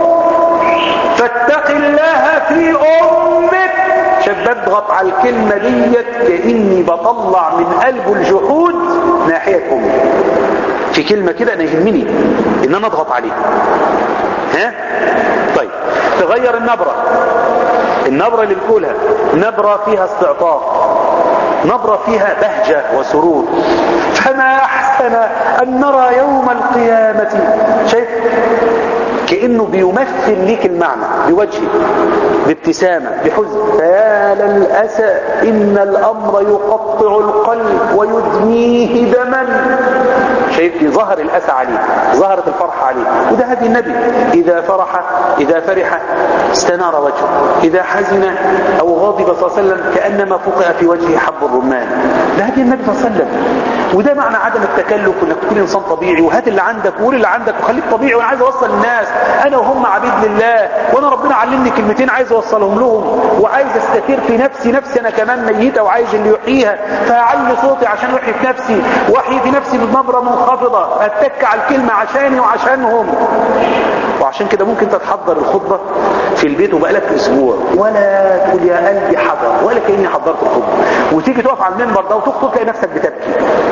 فاتق الله في أمك شاب بضغط على الكلمة ديت كأني بطلع من قلبه الجحود ناحية أمي في كلمة كده أنا يهمني إن أنا أضغط عليها ها طيب تغير النبرة النبرة اللي بتقولها نبرة فيها استعطاف نبرة فيها بهجة وسرور فما أحسن أن نرى يوم القيامة شايف كأنه بيمثل ليك المعنى بوجهه بابتسامة بحزن فيا للأسى إن الأمر يقطع القلب ويدميه دما شايف ظهر الأسى عليه ظهرت الفرحة عليه وده هدي النبي إذا فرح إذا فرح استنار وجهه إذا حزن أو غضب صلى الله عليه وسلم كأنما فقع في وجهه حب الرمان ده هدي النبي صلى الله عليه وسلم وده معنى عدم التكلف انك تكون انسان طبيعي وهات اللي عندك وقول اللي عندك وخليك طبيعي وانا عايز اوصل للناس انا وهم عبيد لله وانا ربنا علمني كلمتين عايز اوصلهم لهم وعايز استثير في نفسي نفسي انا كمان ميته وعايز اللي يحييها فاعلي صوتي عشان احيي في نفسي واحيي في نفسي بنبره منخفضه اتك على الكلمه عشاني وعشانهم وعشان كده ممكن تتحضر الخطبه في البيت وبقالك اسبوع ولا تقول يا قلبي حضر ولا كاني حضرت الخطبه وتيجي تقف على المنبر ده وتخطب تلاقي نفسك بتبكي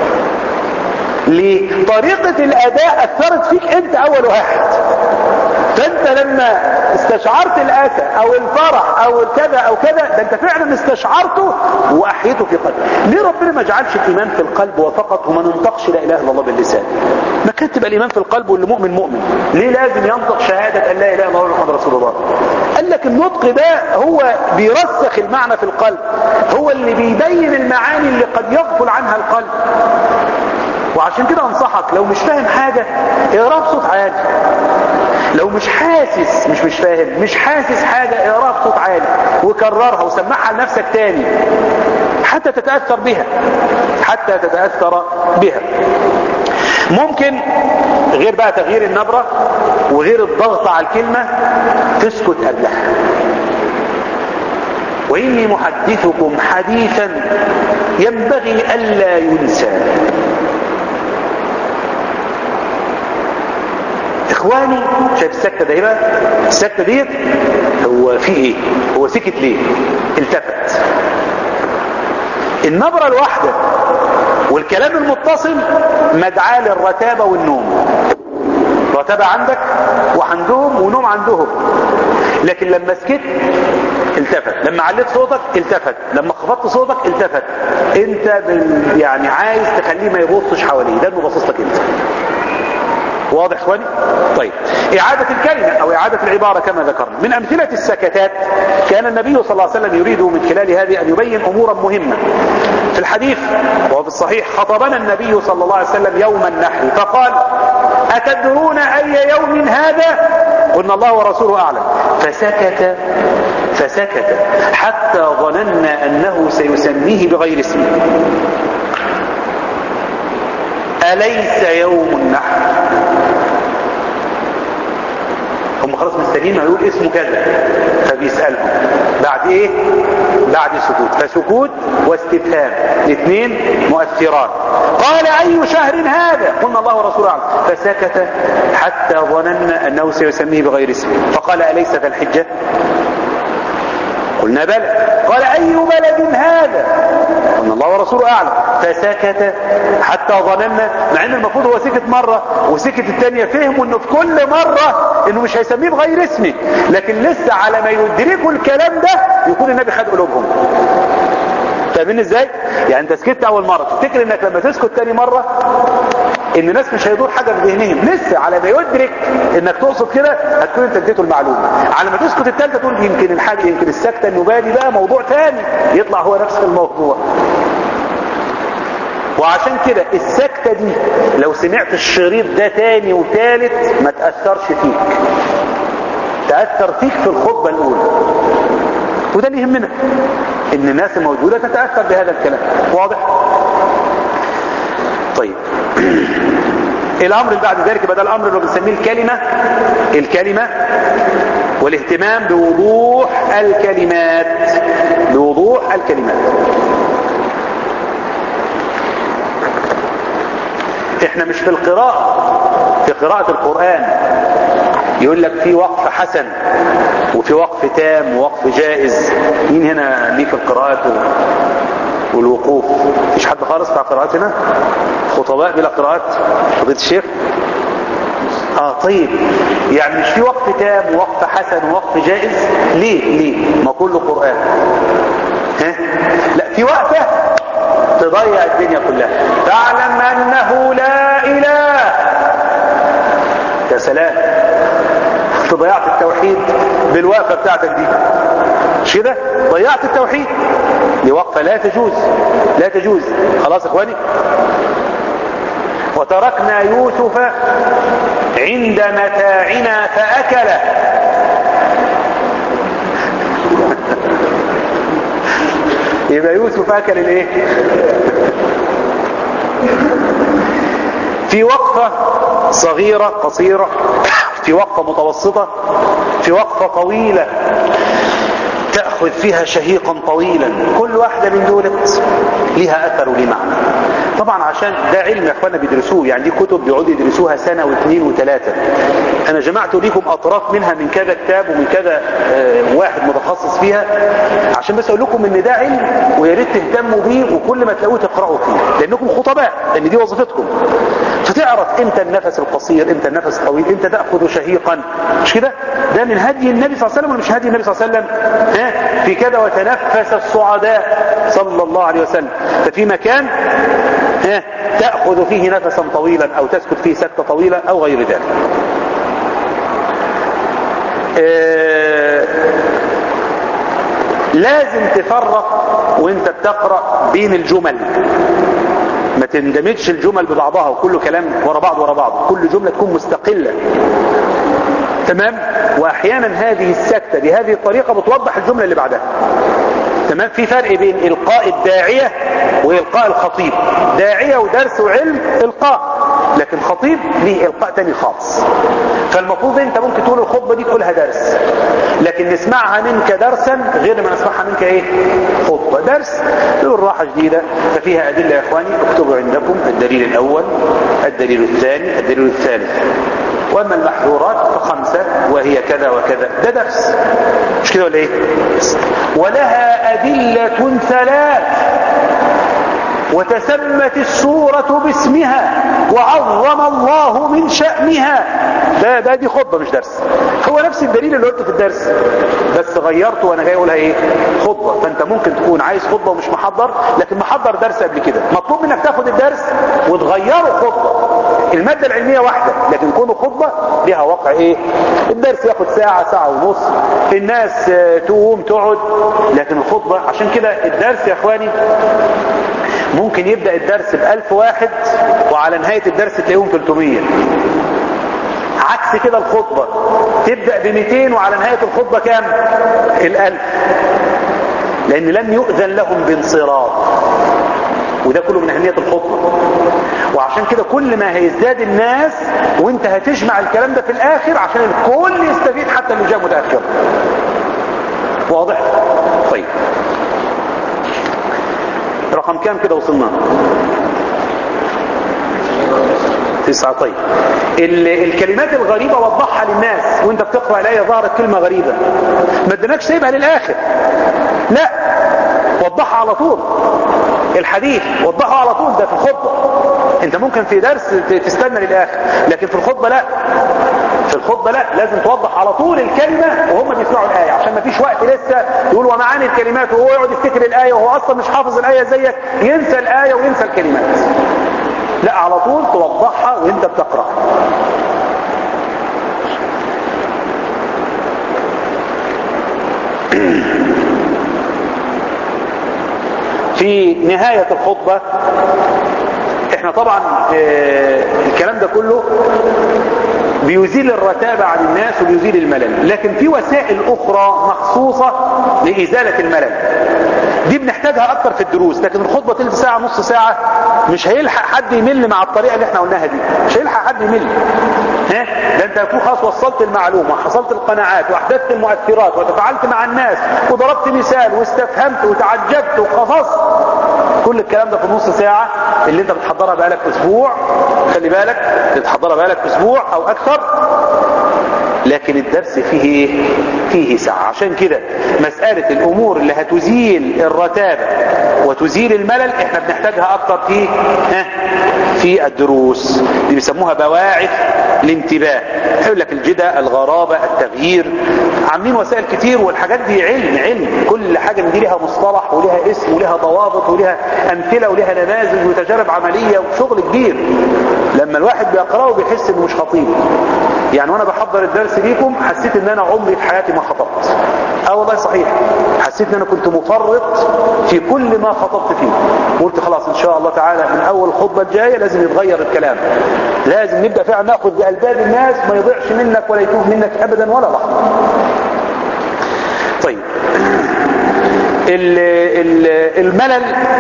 ليه طريقة الاداء اثرت فيك انت اول واحد فانت لما استشعرت الاسى او الفرح او كذا او كذا ده انت فعلا استشعرته واحيته في قلبك ليه ربنا ما جعلش الايمان في القلب وفقط وما ننطقش لا اله الا الله باللسان ما كان تبقى الايمان في القلب واللي مؤمن مؤمن ليه لازم ينطق شهادة ان لا اله الا الله محمد رسول الله قال لك النطق ده هو بيرسخ المعنى في القلب هو اللي بيبين المعاني اللي قد يغفل عنها القلب وعشان كده انصحك لو مش فاهم حاجة اقراها بصوت عالي لو مش حاسس مش مش فاهم مش حاسس حاجة اقراها بصوت عالي وكررها وسمعها لنفسك تاني حتى تتأثر بها حتى تتأثر بها ممكن غير بقى تغيير النبرة وغير الضغط على الكلمة تسكت قبلها وإني محدثكم حديثا ينبغي ألا ينسى اخواني شايف السكتة ده ايه بقى السكتة ديت هو في ايه هو سكت ليه التفت النبرة الواحدة والكلام المتصل مدعاة للرتابة والنوم رتبة عندك وعندهم ونوم عندهم لكن لما سكت التفت لما عليت صوتك التفت لما خفضت صوتك التفت انت بال... يعني عايز تخليه ما يبصش حواليه ده باصص لك انت واضح اخواني طيب اعادة الكلمة او اعادة العبارة كما ذكرنا من امثلة السكتات كان النبي صلى الله عليه وسلم يريد من خلال هذه ان يبين امورا مهمة في الحديث وهو في الصحيح خطبنا النبي صلى الله عليه وسلم يوم النحر فقال اتدرون اي يوم هذا قلنا الله ورسوله اعلم فسكت فسكت حتى ظننا انه سيسميه بغير اسمه أليس يوم النحر هم خلاص مستنيين ما يقول اسمه كذا فبيسألهم بعد ايه بعد سكوت فسكوت واستفهام الاثنين مؤثران قال اي شهر هذا قلنا الله ورسوله اعلم فسكت حتى ظننا انه سيسميه بغير اسمه فقال اليس ذا الحجه قلنا بلى قال اي بلد هذا قلنا الله ورسوله اعلم فسكت حتى ظننا مع ان المفروض هو سكت مرة وسكت الثانية فهموا انه في كل مرة انه مش هيسميه بغير اسمه لكن لسه على ما يدركوا الكلام ده يكون النبي خد قلوبهم فاهمين ازاي يعني انت سكت اول مرة تفتكر انك لما تسكت تاني مرة ان الناس مش هيدور حاجة في ذهنهم لسه على ما يدرك انك تقصد كده هتكون انت اديته المعلومة على ما تسكت التالتة تقول يمكن الحاجة يمكن السكتة النبالي بقى موضوع تاني يطلع هو نفس الموضوع وعشان كده السكتة دي لو سمعت الشريط ده تاني وتالت ما تأثرش فيك تأثر فيك في الخطبة الأولى وده اللي يهمنا ان الناس الموجودة تتأثر بهذا الكلام واضح طيب الامر اللي بعد ذلك بدل الامر اللي بنسميه الكلمة الكلمة والاهتمام بوضوح الكلمات بوضوح الكلمات احنا مش في القراءة في قراءة القرآن يقول لك في وقف حسن وفي وقف تام ووقف جائز مين هنا ليه في القراءات والوقوف مفيش حد خالص بتاع قراءات هنا خطباء بلا قراءات فضيله الشيخ اه طيب يعني مش في وقف تام ووقف حسن ووقف جائز ليه ليه ما كله قرآن ها لا في وقفة تضيع الدنيا كلها تعلم انه لا اله يا سلام انت ضيعت التوحيد بالوقفة بتاعتك دي مش كده ضيعت التوحيد دي وقفة لا تجوز لا تجوز خلاص اخواني وتركنا يوسف عند متاعنا فأكله يبقى يوسف أكل الايه في وقفة صغيرة قصيرة في وقفة متوسطة في وقفة طويلة تأخذ فيها شهيقا طويلا كل واحدة من دولت لها أثر ولها معنى طبعا عشان ده علم يا اخوانا بيدرسوه يعني دي كتب بيقعدوا يدرسوها سنة واثنين وثلاثة انا جمعت لكم اطراف منها من كذا كتاب ومن كذا واحد متخصص فيها عشان بس اقول لكم ان ده علم ويا ريت تهتموا بيه وكل ما تلاقوه تقرأوا فيه لانكم خطباء لان دي وظيفتكم فتعرف امتى النفس القصير امتى النفس الطويل امتى تأخذ شهيقا مش كده ده من هدي النبي صلى الله عليه وسلم ولا مش هدي النبي صلى الله عليه وسلم ها في كذا وتنفس الصعداء صلى الله عليه وسلم ففي مكان ها تأخذ فيه نفسا طويلا او تسكت فيه سكتة طويلة او غير ذلك آه لازم تفرق وانت بتقرأ بين الجمل ما تندمجش الجمل ببعضها وكل كلام ورا بعض ورا بعض كل جملة تكون مستقلة تمام واحيانا هذه السكتة بهذه الطريقة بتوضح الجملة اللي بعدها تمام في فرق بين إلقاء الداعية وإلقاء الخطيب داعية ودرس وعلم إلقاء لكن خطيب ليه إلقاء تاني خاص فالمفروض انت ممكن تقول الخطبة دي تقولها درس لكن نسمعها منك درسا غير ما نسمعها منك ايه خطبة درس تقول راحة جديدة ففيها أدلة يا إخواني اكتبوا عندكم الدليل الأول الدليل الثاني الدليل الثالث واما المحظورات فخمسة وهي كذا وكذا ده درس مش كده ولا ايه ولها ادلة ثلاث وتسمت السورة باسمها وعظم الله من شأنها ده ده دي خطبة مش درس هو نفس الدليل اللي قلته في الدرس بس غيرته وانا جاي اقولها ايه خطبة فانت ممكن تكون عايز خطبة ومش محضر لكن محضر درس قبل كده مطلوب منك تاخد الدرس وتغيره خطبة المادة العلمية واحدة لكن كونه خطبة ليها وقع ايه الدرس ياخد ساعة ساعة ونص الناس تقوم تقعد لكن الخطبة عشان كده الدرس يا اخواني ممكن يبدأ الدرس بألف واحد وعلى نهاية الدرس تلاقيهم 300 عكس كده الخطبة تبدأ ب 200 وعلى نهاية الخطبة كام الألف لأن لم يؤذن لهم بانصراف وده كله من أهمية الخطبة وعشان كده كل ما هيزداد الناس وانت هتجمع الكلام ده في الآخر عشان الكل يستفيد حتى اللي جاء متأخر واضح طيب رقم كام كده وصلنا تسعة طيب الكلمات الغريبة وضحها للناس وانت بتقرأ الآية ظهرت كلمة غريبة ما ادناكش سيبها للآخر لا وضحها على طول الحديث وضحه على طول ده في الخطبة انت ممكن في درس تستنى للآخر لكن في الخطبة لا في الخطبة لا لازم توضح على طول الكلمة وهم بيسمعوا الآية عشان ما فيش وقت لسه يقول ومعاني الكلمات وهو يقعد يفتكر الآية وهو أصلا مش حافظ الآية زيك ينسى الآية وينسى الكلمات لا على طول توضحها وانت بتقرأ في نهاية الخطبة احنا طبعا اه الكلام ده كله بيزيل الرتابة عن الناس وبيزيل الملل لكن في وسائل اخرى مخصوصة لازالة الملل دي بنحتاجها اكتر في الدروس لكن الخطبة تلت ساعة نص ساعة مش هيلحق حد يمل مع الطريقة اللي احنا قلناها دي مش هيلحق حد يمل ها ده انت هتكون خلاص وصلت المعلومة وحصلت القناعات واحدثت المؤثرات وتفاعلت مع الناس وضربت مثال واستفهمت وتعجبت وقصصت كل الكلام ده في نص ساعة اللي انت بتحضرها بقالك اسبوع خلي بالك بتحضرها بقالك اسبوع او اكثر لكن الدرس فيه فيه ساعة عشان كده مسألة الأمور اللي هتزيل الرتابة وتزيل الملل احنا بنحتاجها أكتر في ها في الدروس دي بيسموها بواعث الانتباه يقول لك الجدة الغرابة التغيير عاملين وسائل كتير والحاجات دي علم علم كل حاجة من دي لها مصطلح ولها اسم ولها ضوابط ولها أمثلة ولها نماذج وتجارب عملية وشغل كبير لما الواحد بيقرأه بيحس انه مش خطير يعني وانا بحضر الدرس ليكم حسيت ان انا عمري في حياتي ما خطبت اه والله صحيح حسيت ان انا كنت مفرط في كل ما خطبت فيه قلت خلاص ان شاء الله تعالى من اول الخطبة الجاية لازم يتغير الكلام لازم نبدأ فعلا ناخذ بألباب الناس ما يضيعش منك ولا يتوه منك ابدا ولا لحظة طيب ال ال الملل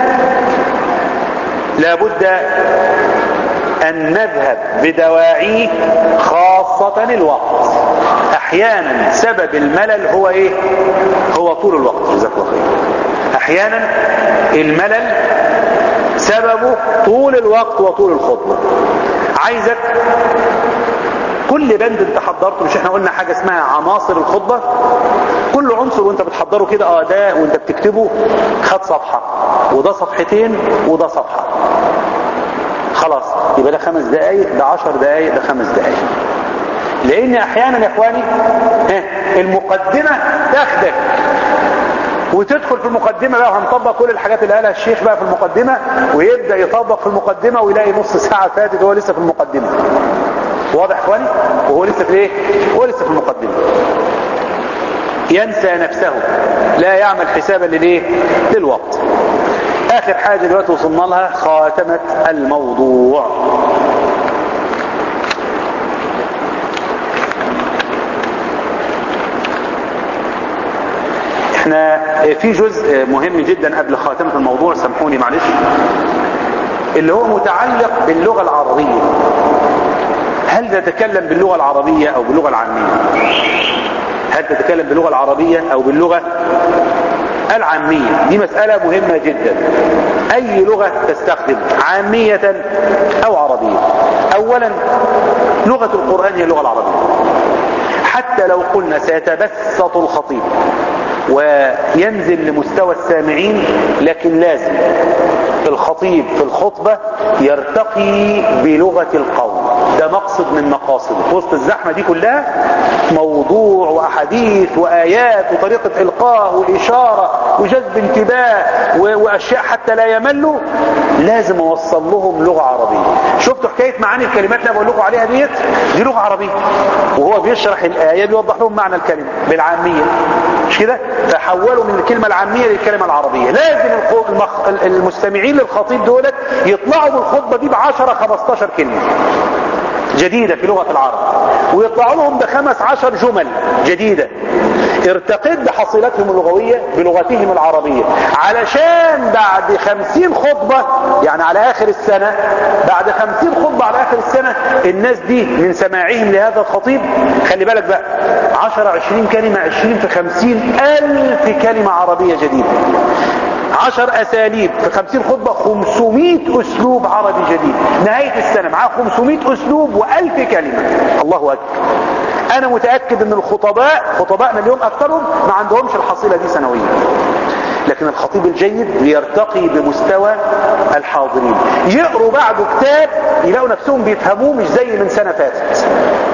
لابد أن نذهب بدواعيه خاصة الوقت أحيانا سبب الملل هو إيه هو طول الوقت جزاك الله خير أحيانا الملل سببه طول الوقت وطول الخطبة عايزك كل بند انت حضرته مش احنا قلنا حاجة اسمها عناصر الخطبة كل عنصر وانت بتحضره كده اه ده وانت بتكتبه خد صفحة وده صفحتين وده صفحة خلاص يبقى ده خمس دقايق ده عشر دقايق ده خمس دقايق لان احيانا يا اخواني المقدمة تاخدك وتدخل في المقدمة بقى وهنطبق كل الحاجات اللي قالها الشيخ بقى في المقدمة ويبدأ يطبق في المقدمة ويلاقي نص ساعة فاتت وهو لسه في المقدمة واضح اخواني وهو لسه في ايه هو لسه في المقدمة ينسى نفسه لا يعمل حسابا للايه للوقت اخر حاجة دلوقتي وصلنا لها خاتمة الموضوع احنا في جزء مهم جدا قبل خاتمة الموضوع سامحوني معلش اللي هو متعلق باللغة العربية هل تتكلم باللغة العربية او باللغة العامية هل تتكلم باللغة العربية او باللغة العامية دي مسألة مهمة جدا اي لغة تستخدم عامية او عربية اولا لغة القرآن هي اللغة العربية حتى لو قلنا سيتبسط الخطيب وينزل لمستوى السامعين لكن لازم الخطيب في الخطبة يرتقي بلغة القوم ده مقصد من مقاصد وسط الزحمة دي كلها موضوع وأحاديث وآيات وطريقة إلقاء وإشارة وجذب انتباه وأشياء حتى لا يملوا لازم أوصل لهم لغة عربية شفتوا حكاية معاني الكلمات اللي بقول لكم عليها ديت دي لغة عربية وهو بيشرح الآية بيوضح لهم معنى الكلمة بالعامية مش كده فحولوا من الكلمة العامية للكلمة العربية لازم المخ... المستمعين للخطيب دولت يطلعوا بالخطبة دي ب 10 15 كلمة جديدة في لغة العرب ويطلعوا لهم بخمس عشر جمل جديدة ارتقد بحصيلتهم اللغوية بلغتهم العربية علشان بعد خمسين خطبة يعني على آخر السنة بعد خمسين خطبة على آخر السنة الناس دي من سماعهم لهذا الخطيب خلي بالك بقى عشر عشرين كلمة عشرين في خمسين ألف كلمة عربية جديدة عشر أساليب في خمسين خطبة خمسمائة أسلوب عربي جديد نهاية السنة معاه خمسمائة أسلوب وألف كلمة الله أكبر أنا متأكد أن الخطباء خطبائنا اليوم أكثرهم ما عندهمش الحصيلة دي سنويا لكن الخطيب الجيد بيرتقي بمستوى الحاضرين يقروا بعده كتاب يلاقوا نفسهم بيفهموه مش زي من سنة فاتت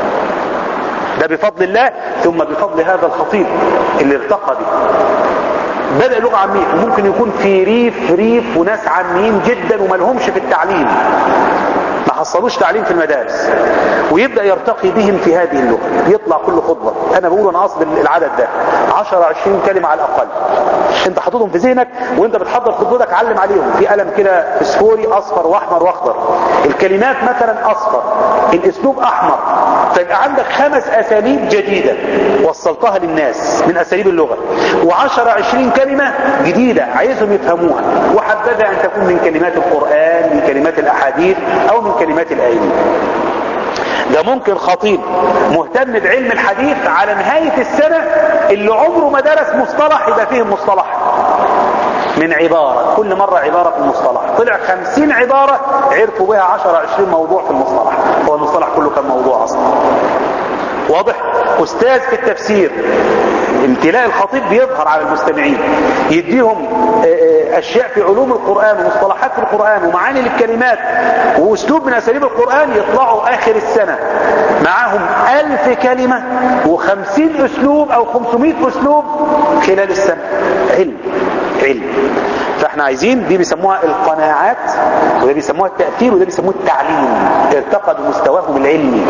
ده بفضل الله ثم بفضل هذا الخطيب اللي ارتقى به بدأ لغة عامية ممكن يكون في ريف ريف وناس عاميين جدا وما لهمش في التعليم ما حصلوش تعليم في المدارس ويبدأ يرتقي بهم في هذه اللغة يطلع كل خطبة انا بقول انا قصد العدد ده 10 20 كلمة على الاقل انت حاططهم في ذهنك وانت بتحضر خطبتك علم عليهم في قلم كده فسفوري اصفر واحمر واخضر الكلمات مثلا اصفر الاسلوب احمر فيبقى عندك خمس اساليب جديدة وصلتها للناس من اساليب اللغة و10 20 كلمة جديدة عايزهم يفهموها وحبذا ان تكون من كلمات القرآن من كلمات الاحاديث او من كلمات الايين ده ممكن خطيب مهتم بعلم الحديث على نهاية السنة اللي عمره ما درس مصطلح يبقى فيه مصطلح من عبارة كل مرة عبارة في المصطلح طلع خمسين عبارة عرفوا بها عشر عشرين موضوع في المصطلح هو المصطلح كله كان موضوع أصلا واضح أستاذ في التفسير امتلاء الخطيب بيظهر على المستمعين يديهم اشياء في علوم القرآن ومصطلحات في القرآن ومعاني للكلمات واسلوب من اساليب القرآن يطلعوا اخر السنة معاهم الف كلمة وخمسين اسلوب او خمسمائة اسلوب خلال السنة علم علم فاحنا عايزين دي بيسموها القناعات وده بيسموها التأثير وده بيسموه التعليم ارتقى بمستواهم العلمي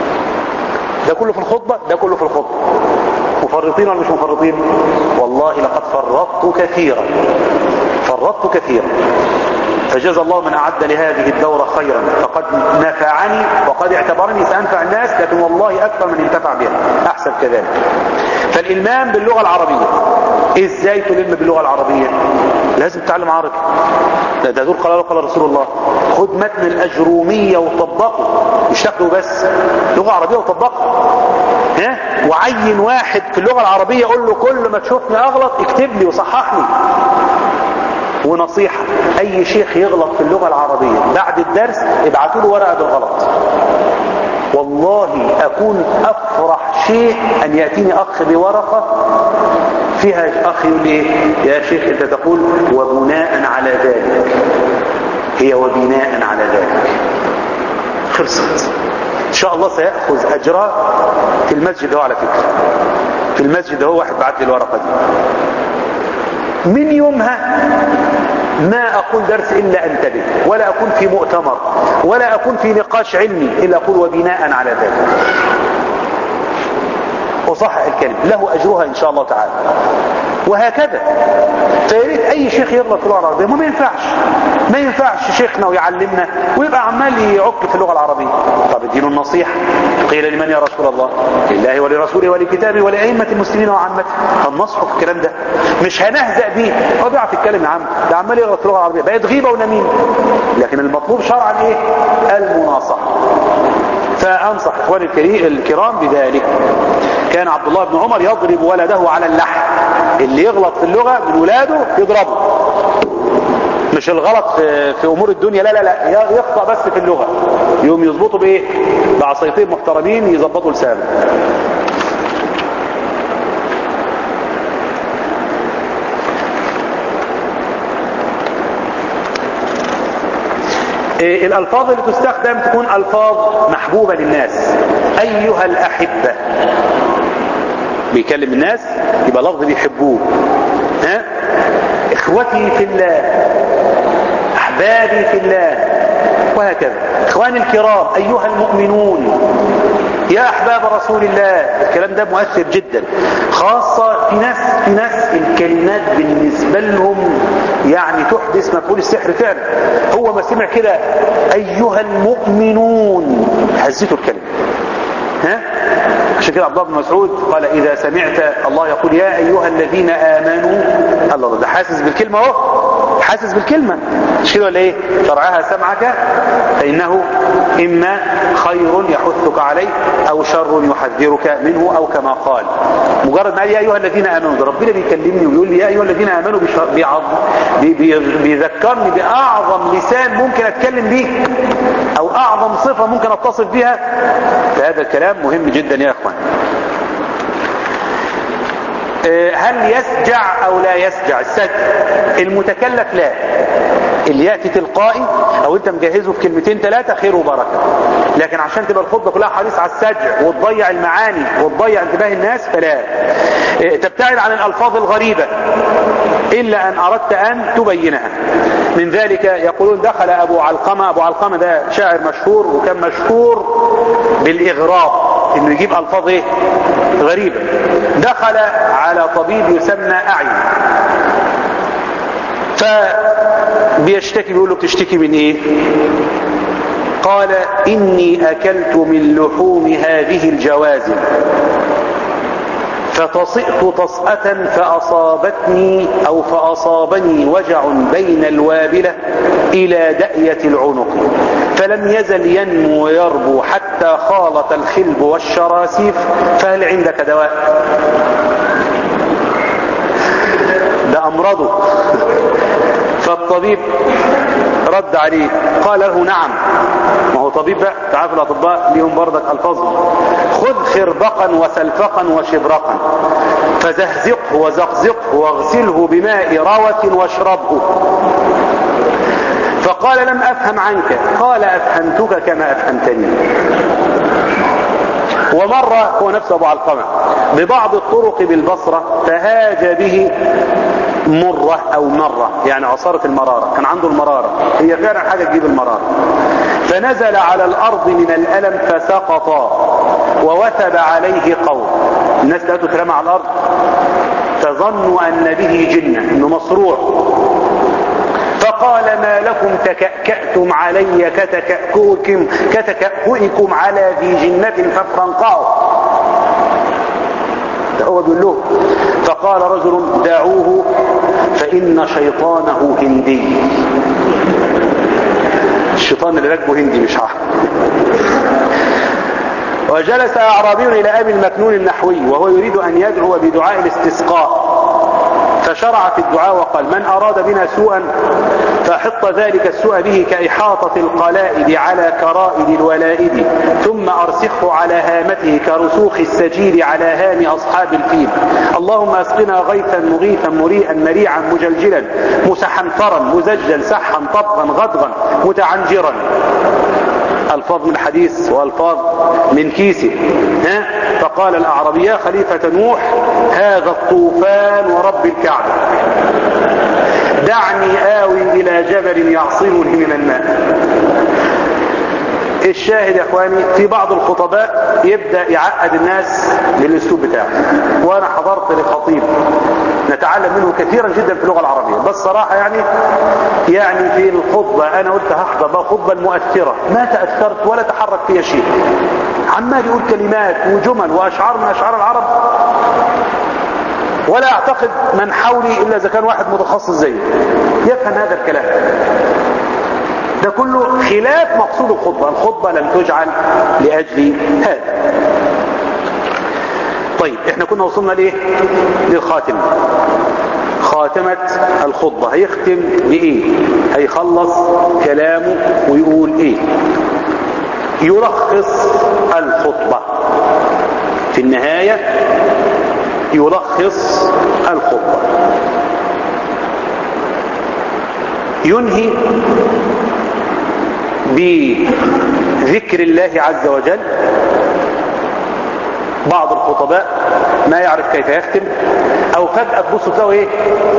ده كله في الخطبة ده كله في الخطبة مفرطين ولا مش مفرطين والله لقد فرطت كثيرا فرطت كثيرا فجزى الله من أعد لهذه الدورة خيرا فقد نفعني وقد اعتبرني سأنفع الناس لكن والله أكثر من انتفع بها أحسب كذلك فالإلمام باللغة العربية إزاي تلم باللغة العربية لازم تتعلم عربي ده, ده دول قال له قال رسول الله خد متن الأجرومية وطبقه مش تاخده بس لغة عربية وطبقه ها وعين واحد في اللغة العربية قول له كل ما تشوفني أغلط اكتب لي وصحح لي ونصيحة اي شيخ يغلط في اللغة العربية بعد الدرس ابعتوا له ورقة بالغلط والله اكون افرح شيء ان يأتيني اخ بورقة فيها اخ يقول لي يا شيخ انت تقول وبناء على ذلك هي وبناء على ذلك خلصت ان شاء الله سيأخذ اجراء في المسجد هو على فكرة في المسجد هو واحد بعت لي الورقة دي من يومها ما أقول درس إلا أنتبه ولا أكون في مؤتمر ولا أكون في نقاش علمي إلا أقول وبناء على ذلك وصحح الكلمة له أجرها إن شاء الله تعالى وهكذا فيريد أي شيخ يغلط في اللغة العربية ما ينفعش ما ينفعش شيخنا ويعلمنا ويبقى عمال يعك في اللغة العربية طب اديله النصيحة قيل لمن يا رسول الله لله ولرسوله ولكتابه ولأئمة المسلمين وعامته هنصحه في الكلام ده مش هنهزأ بيه هو بيعرف يتكلم يا عم ده عمال يغلط في اللغة العربية بقت غيبة ونميمة لكن المطلوب شرعا ايه المناصحة فأنصح إخواني الكرام بذلك كان عبد الله بن عمر يضرب ولده على اللحم اللي يغلط في اللغة من ولاده يضربه مش الغلط في, في امور الدنيا لا لا لا يخطأ بس في اللغة يوم يظبطوا بايه بعصايتين محترمين يظبطوا لسانه إيه الألفاظ اللي تستخدم تكون ألفاظ محبوبة للناس أيها الأحبة بيكلم الناس يبقى لفظ بيحبوه ها إخوتي في الله أحبابي في الله وهكذا إخواني الكرام أيها المؤمنون يا أحباب رسول الله الكلام ده مؤثر جدا خاصة في ناس في ناس الكلمات بالنسبة لهم يعني تحدث مفعول السحر فعلا هو ما سمع كده أيها المؤمنون هزته الكلمة ها عشان كده عبد الله بن مسعود قال إذا سمعت الله يقول يا أيها الذين آمنوا الله ده حاسس بالكلمة اهو حاسس بالكلمة مش كده ولا ايه شرعها سمعك فإنه إما خير يحثك عليه أو شر يحذرك منه أو كما قال مجرد ما قال يا أيها الذين آمنوا ده ربنا بيكلمني ويقول لي يا أيها الذين آمنوا بيذكرني بأعظم لسان ممكن أتكلم به أو أعظم صفة ممكن أتصف بها فهذا الكلام مهم جدا يا أخوان هل يسجع او لا يسجع السجع المتكلف لا اللي ياتي تلقائي او انت مجهزه في كلمتين ثلاثه خير وبركه لكن عشان تبقى الخطبه كلها حريص على السجع وتضيع المعاني وتضيع انتباه الناس فلا تبتعد عن الالفاظ الغريبه الا ان اردت ان تبينها من ذلك يقولون دخل ابو علقمه ابو علقمه ده شاعر مشهور وكان مشهور بالاغراب انه يجيب الفاظ ايه غريبه دخل على طبيب يسمى اعين فبيشتكي بيقول له بتشتكي من ايه قال اني اكلت من لحوم هذه الجوازم فتصئت تصأة فأصابتني أو فأصابني وجع بين الوابلة إلى دأية العنق فلم يزل ينمو ويربو حتى خالط الخلب والشراسيف فهل عندك دواء ده أمرضه فالطبيب رد عليه قال له نعم ما هو طبيب بقى تعرف الأطباء ليهم بردك ألفاظهم خذ خربقا وسلفقا وشبرقا فزهزقه وزقزقه واغسله بماء روة واشربه فقال لم أفهم عنك قال أفهمتك كما أفهمتني ومر هو نفسه أبو علقمة ببعض الطرق بالبصرة فهاج به مرة أو مرة يعني عصارة المرارة كان عنده المرارة هي فعلا حاجة تجيب المرارة فنزل على الأرض من الألم فسقط ووثب عليه قوم الناس لقيته ترمى على الأرض فظنوا أن به جنة إنه مصروع فقال ما لكم تكأكأتم علي كتكأكؤكم, كتكأكؤكم على ذي جنة فافرنقعوا هو بيقول له فقال رجل دعوه فإن شيطانه هندي الشيطان اللي راكبه هندي مش عارف وجلس أعرابي إلى أبي المكنون النحوي وهو يريد أن يدعو بدعاء الاستسقاء فشرع في الدعاء وقال من أراد بنا سوءا فحط ذلك السوء به كإحاطة القلائد على كرائد الولائد ثم أرسخه على هامته كرسوخ السجير على هام أصحاب الفيل اللهم أسقنا غيثا مغيثا مريئا مريعا مجلجلا مسحنفرا مزجا سحا طبقا غدغا متعنجرا الفاظ من حديث والفاظ من كيسه ها فقال الاعرابي يا خليفة نوح هذا الطوفان ورب الكعبة دعني آوي إلى جبل يعصمني من الماء الشاهد يا اخواني في بعض الخطباء يبدأ يعقد الناس بالاسلوب بتاعه وانا حضرت لخطيب نتعلم منه كثيرا جدا في اللغة العربية بس صراحة يعني يعني في الخطبة انا قلت هحضر بقى خطبة المؤثرة ما تأثرت ولا تحرك فيها شيء عمال يقول كلمات وجمل واشعار من اشعار العرب ولا اعتقد من حولي الا اذا كان واحد متخصص زيه يفهم هذا الكلام ده كله خلاف مقصود الخطبة الخطبة لم تجعل لأجل هذا طيب احنا كنا وصلنا ليه للخاتمة خاتمة الخطبة هيختم بإيه هيخلص كلامه ويقول إيه يلخص الخطبة في النهاية يلخص الخطبة بذكر الله عز وجل بعض الخطباء ما يعرف كيف يختم او فجأة تبص تلاقوا ايه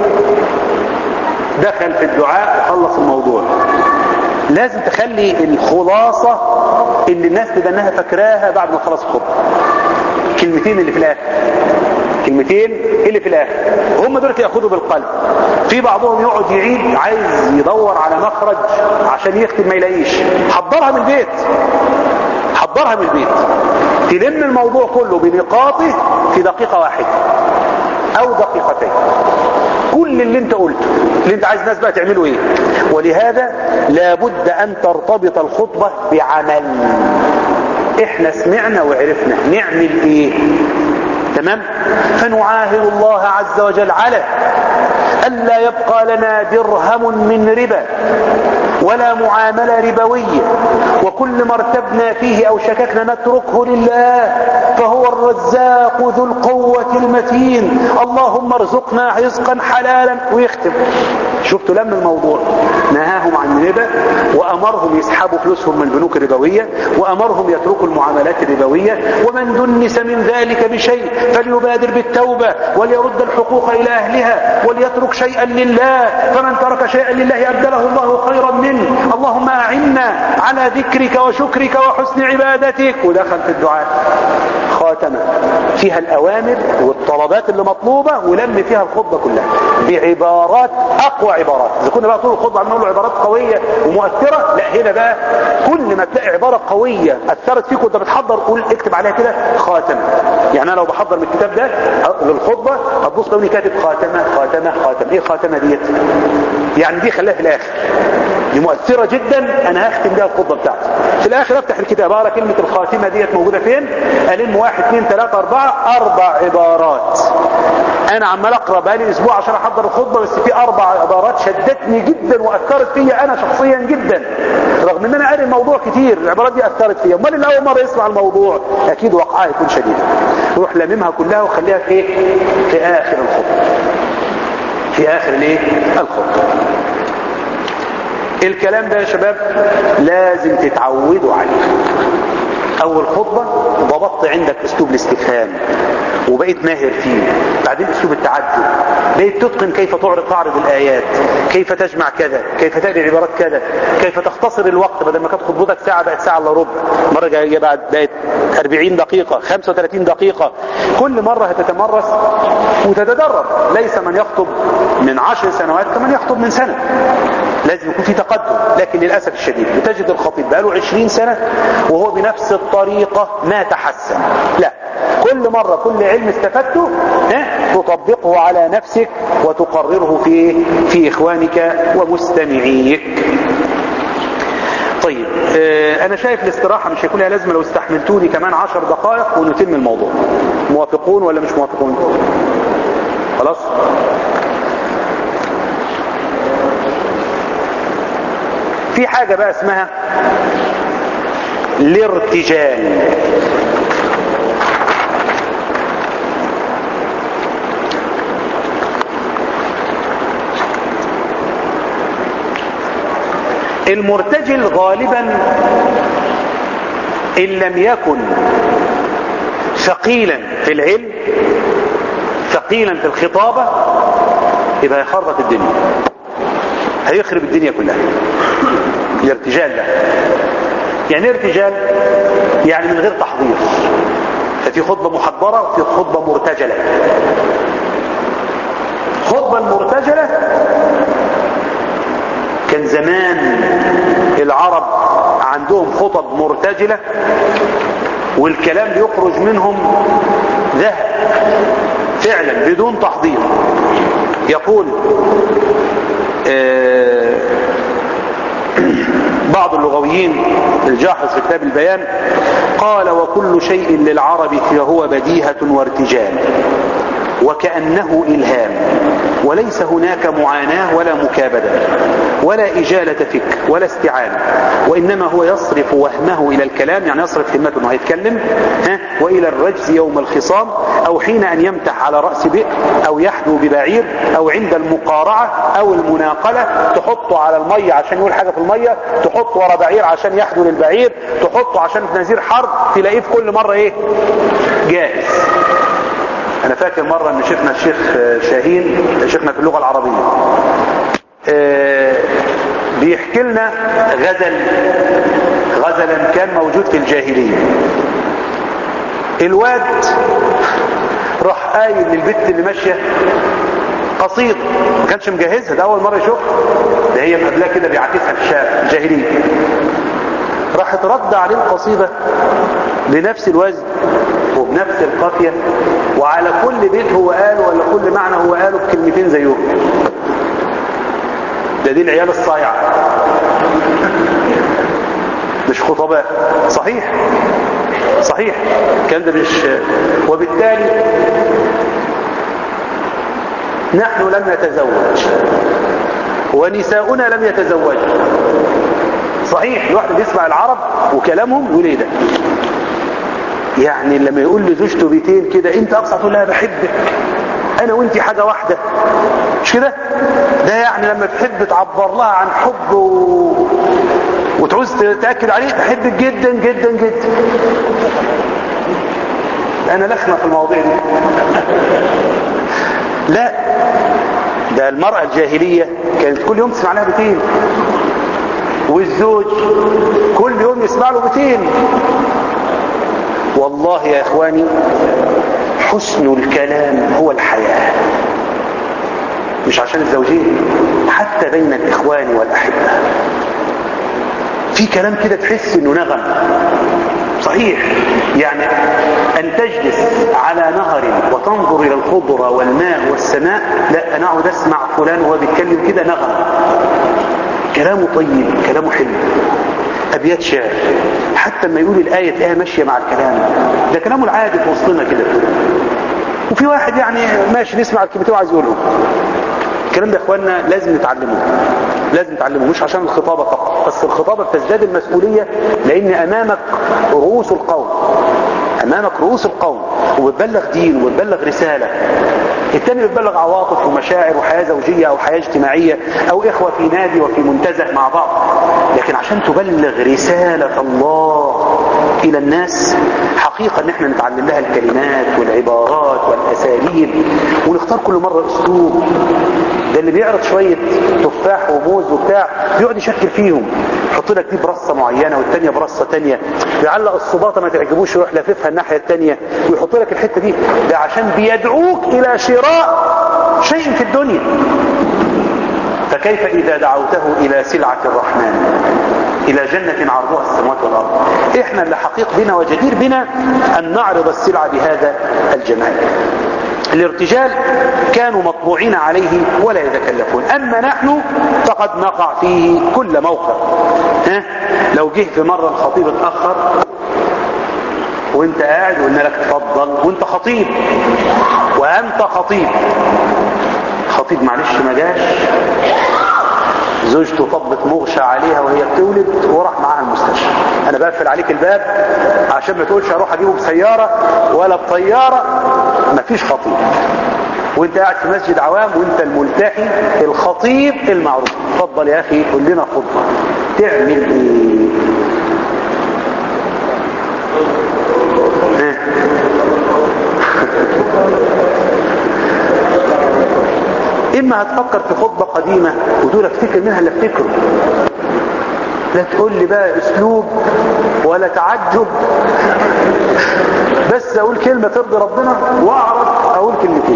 دخل في الدعاء وخلص الموضوع لازم تخلي الخلاصة اللي الناس تبناها فاكراها بعد ما خلص الخطبة كلمتين اللي في الاخر كلمتين اللي في الاخر هم دول ياخدوا بالقلب في بعضهم يقعد يعيد عايز يدور على مخرج عشان يختم ما يلاقيش حضرها من البيت حضرها من البيت تلم الموضوع كله بنقاطه في دقيقة واحدة او دقيقتين كل اللي انت قلته اللي انت عايز الناس بقى تعملوا ايه ولهذا لابد ان ترتبط الخطبة بعمل احنا سمعنا وعرفنا نعمل ايه تمام فنعاهد الله عز وجل على ألا يبقى لنا درهم من ربا ولا معاملة ربوية وكل ما ارتبنا فيه أو شككنا نتركه لله فهو الرزاق ذو القوة المتين اللهم ارزقنا رزقا حلالا ويختم شفتوا لم الموضوع نهاهم عن الربا وأمرهم يسحبوا فلوسهم من البنوك الربوية وأمرهم يتركوا المعاملات الربوية ومن دنس من ذلك بشيء فليبادر بالتوبة وليرد الحقوق إلى أهلها وليترك شيئا لله فمن ترك شيئا لله أبدله الله خيرا منه اللهم أعنا على ذكرك وشكرك وحسن عبادتك ودخل في الدعاء خاتمة فيها الأوامر والطلبات اللي مطلوبة ولم فيها الخطبة كلها بعبارات أقوى عبارات إذا كنا بقى طول الخطبة عم نقول عبارات قوية ومؤثرة لا هنا بقى كل ما تلاقي عبارة قوية أثرت فيك وانت بتحضر قول اكتب عليها كده خاتمة يعني أنا لو بحضر من الكتاب ده للخطبة هتبص تقول لي كاتب خاتمة خاتمة خاتمة إيه خاتمة ديت يعني دي خليها في الآخر دي مؤثرة جدا أنا هختم بيها الخطبة بتاعتي في الآخر أفتح الكتاب أقرأ كلمة الخاتمة ديت موجودة فين ألم واحد اثنين ثلاثة أربعة أربع عبارات أنا عمال أقرأ بقالي أسبوع عشان أحضر الخطبة بس في أربع عبارات شدتني جدا وأثرت فيا أنا شخصيا جدا رغم إن أنا قاري الموضوع كتير العبارات دي أثرت فيا أمال اللي أول مرة يسمع الموضوع أكيد وقعها يكون شديد روح لممها كلها وخليها في إيه؟ في آخر الخطبة في آخر الإيه؟ الخطبة الكلام ده يا شباب لازم تتعودوا عليه اول خطبة ضبطت عندك اسلوب الاستفهام وبقيت ماهر فيه بعدين اسلوب التعجب بقيت تتقن كيف تعرض تعرض الايات كيف تجمع كذا كيف تقري عبارات كذا كيف تختصر الوقت بدل ما كانت خطبتك ساعة بقت ساعة الا ربع مرة جاية بعد بقت 40 دقيقة 35 دقيقة كل مرة هتتمرس وتتدرب ليس من يخطب من عشر سنوات كمن يخطب من سنة لازم يكون في تقدم لكن للأسف الشديد بتجد الخطيب بقاله 20 سنة وهو بنفس الطريقة ما تحسن لا كل مرة كل علم استفدته تطبقه على نفسك وتقرره في في إخوانك ومستمعيك طيب اه انا شايف الاستراحة مش هيكون لها لازمة لو استحملتوني كمان عشر دقائق ونتم الموضوع موافقون ولا مش موافقون خلاص في حاجة بقى اسمها الارتجال المرتجل غالبا ان لم يكن ثقيلا في العلم ثقيلا في الخطابة يبقى يخرط الدنيا هيخرب الدنيا كلها الارتجال ده يعني ارتجال يعني من غير تحضير ففي خطبة محضرة وفي خطبة مرتجلة خطبة المرتجلة كان زمان العرب عندهم خطب مرتجلة والكلام بيخرج منهم ذهب فعلا بدون تحضير يقول آه بعض اللغويين الجاحظ في كتاب البيان قال وكل شيء للعرب فهو بديهة وارتجال وكأنه إلهام وليس هناك معاناة ولا مكابدة ولا إجالة فكر ولا استعانة وإنما هو يصرف وهمه إلى الكلام يعني يصرف همته أنه يتكلم ها وإلى الرجز يوم الخصام أو حين أن يمتح على رأس بئر أو يحدو ببعير أو عند المقارعة أو المناقلة تحطه على المية عشان يقول حاجة في المية تحطه ورا بعير عشان يحدو للبعير تحطه عشان في نزير حرب تلاقيه في كل مرة إيه جاهز انا فاكر مرة ان شيخنا الشيخ شاهين شيخنا في اللغة العربية بيحكي لنا غزل غزلا كان موجود في الجاهلية الواد راح قايل للبت اللي ماشية قصيد ما كانش مجهزها ده اول مرة يشوفها ده هي مقابلاه كده بيعاكسها في الشارع الجاهلية راحت رد عليه القصيدة بنفس الوزن وبنفس القافية وعلى كل بيت هو قاله ولا كل معنى هو قاله بكلمتين زيهم ده دي العيال الصايعة مش خطباء صحيح صحيح الكلام ده مش وبالتالي نحن لم نتزوج ونساؤنا لم يتزوج صحيح الواحد بيسمع العرب وكلامهم يقول ايه ده يعني لما يقول لزوجته بيتين كده انت اقصى تقول لها بحبك انا وانت حاجة واحدة مش كده ده يعني لما تحب تعبر لها عن حب و... وتعوز تأكد عليه بحبك جدا جدا جدا انا لخمة في المواضيع دي لا ده المرأة الجاهلية كانت كل يوم تسمع لها بيتين والزوج كل يوم يسمع له بيتين والله يا اخواني حسن الكلام هو الحياة مش عشان الزوجين حتى بين الاخوان والاحبة في كلام كده تحس انه نغم صحيح يعني ان تجلس على نهر وتنظر الى الخضرة والماء والسماء لا انا اقعد اسمع فلان وهو بيتكلم كده نغم كلامه طيب كلامه حلو ابيات شعر حتى لما يقول الآية تلاقيها ماشية مع الكلام ده كلامه العادي في وسطنا كده وفي واحد يعني ماشي نسمع الكلمتين وعايز يقولهم الكلام ده يا اخوانا لازم نتعلمه لازم نتعلمه مش عشان الخطابة فقط بس الخطابة بتزداد المسؤولية لان امامك رؤوس القوم امامك رؤوس القوم وبتبلغ دين وبتبلغ رسالة التاني بتبلغ عواطف ومشاعر وحياة زوجية او حياة اجتماعية او اخوة في نادي وفي منتزه مع بعض لكن عشان تبلغ رسالة الله الى الناس حقيقة ان احنا نتعلم لها الكلمات والعبارات والاساليب ونختار كل مرة اسلوب ده اللي بيعرض شوية تفاح وموز وبتاع يقعد يشكل فيهم يحط لك دي برصة معينة والتانية برصة تانية يعلق الصباطة ما تعجبوش يروح لاففها الناحية التانية ويحط لك الحتة دي ده عشان بيدعوك الى شراء شيء في الدنيا فكيف اذا دعوته الى سلعة الرحمن الى جنة عرضها السماوات والارض احنا اللي حقيق بنا وجدير بنا ان نعرض السلعة بهذا الجمال الارتجال كانوا مطبوعين عليه ولا يتكلفون اما نحن فقد نقع فيه كل موقع ها لو جه في مرة الخطيب اتأخر وانت قاعد وقلنا لك اتفضل وانت خطيب وانت خطيب خطيب معلش ما جاش زوجته طبت مغشى عليها وهي بتولد وراح معاها المستشفى انا بقفل عليك الباب عشان ما تقولش اروح اجيبه بسيارة ولا بطيارة مفيش خطيب وانت قاعد في مسجد عوام وانت الملتحي الخطيب المعروف اتفضل يا اخي قول لنا خطبة تعمل ايه اما هتفكر في خطبة قديمة وتقول افتكر منها اللي افتكره لا تقول لي بقى اسلوب ولا تعجب بس اقول كلمة ترضي ربنا واعرض اقول كلمتين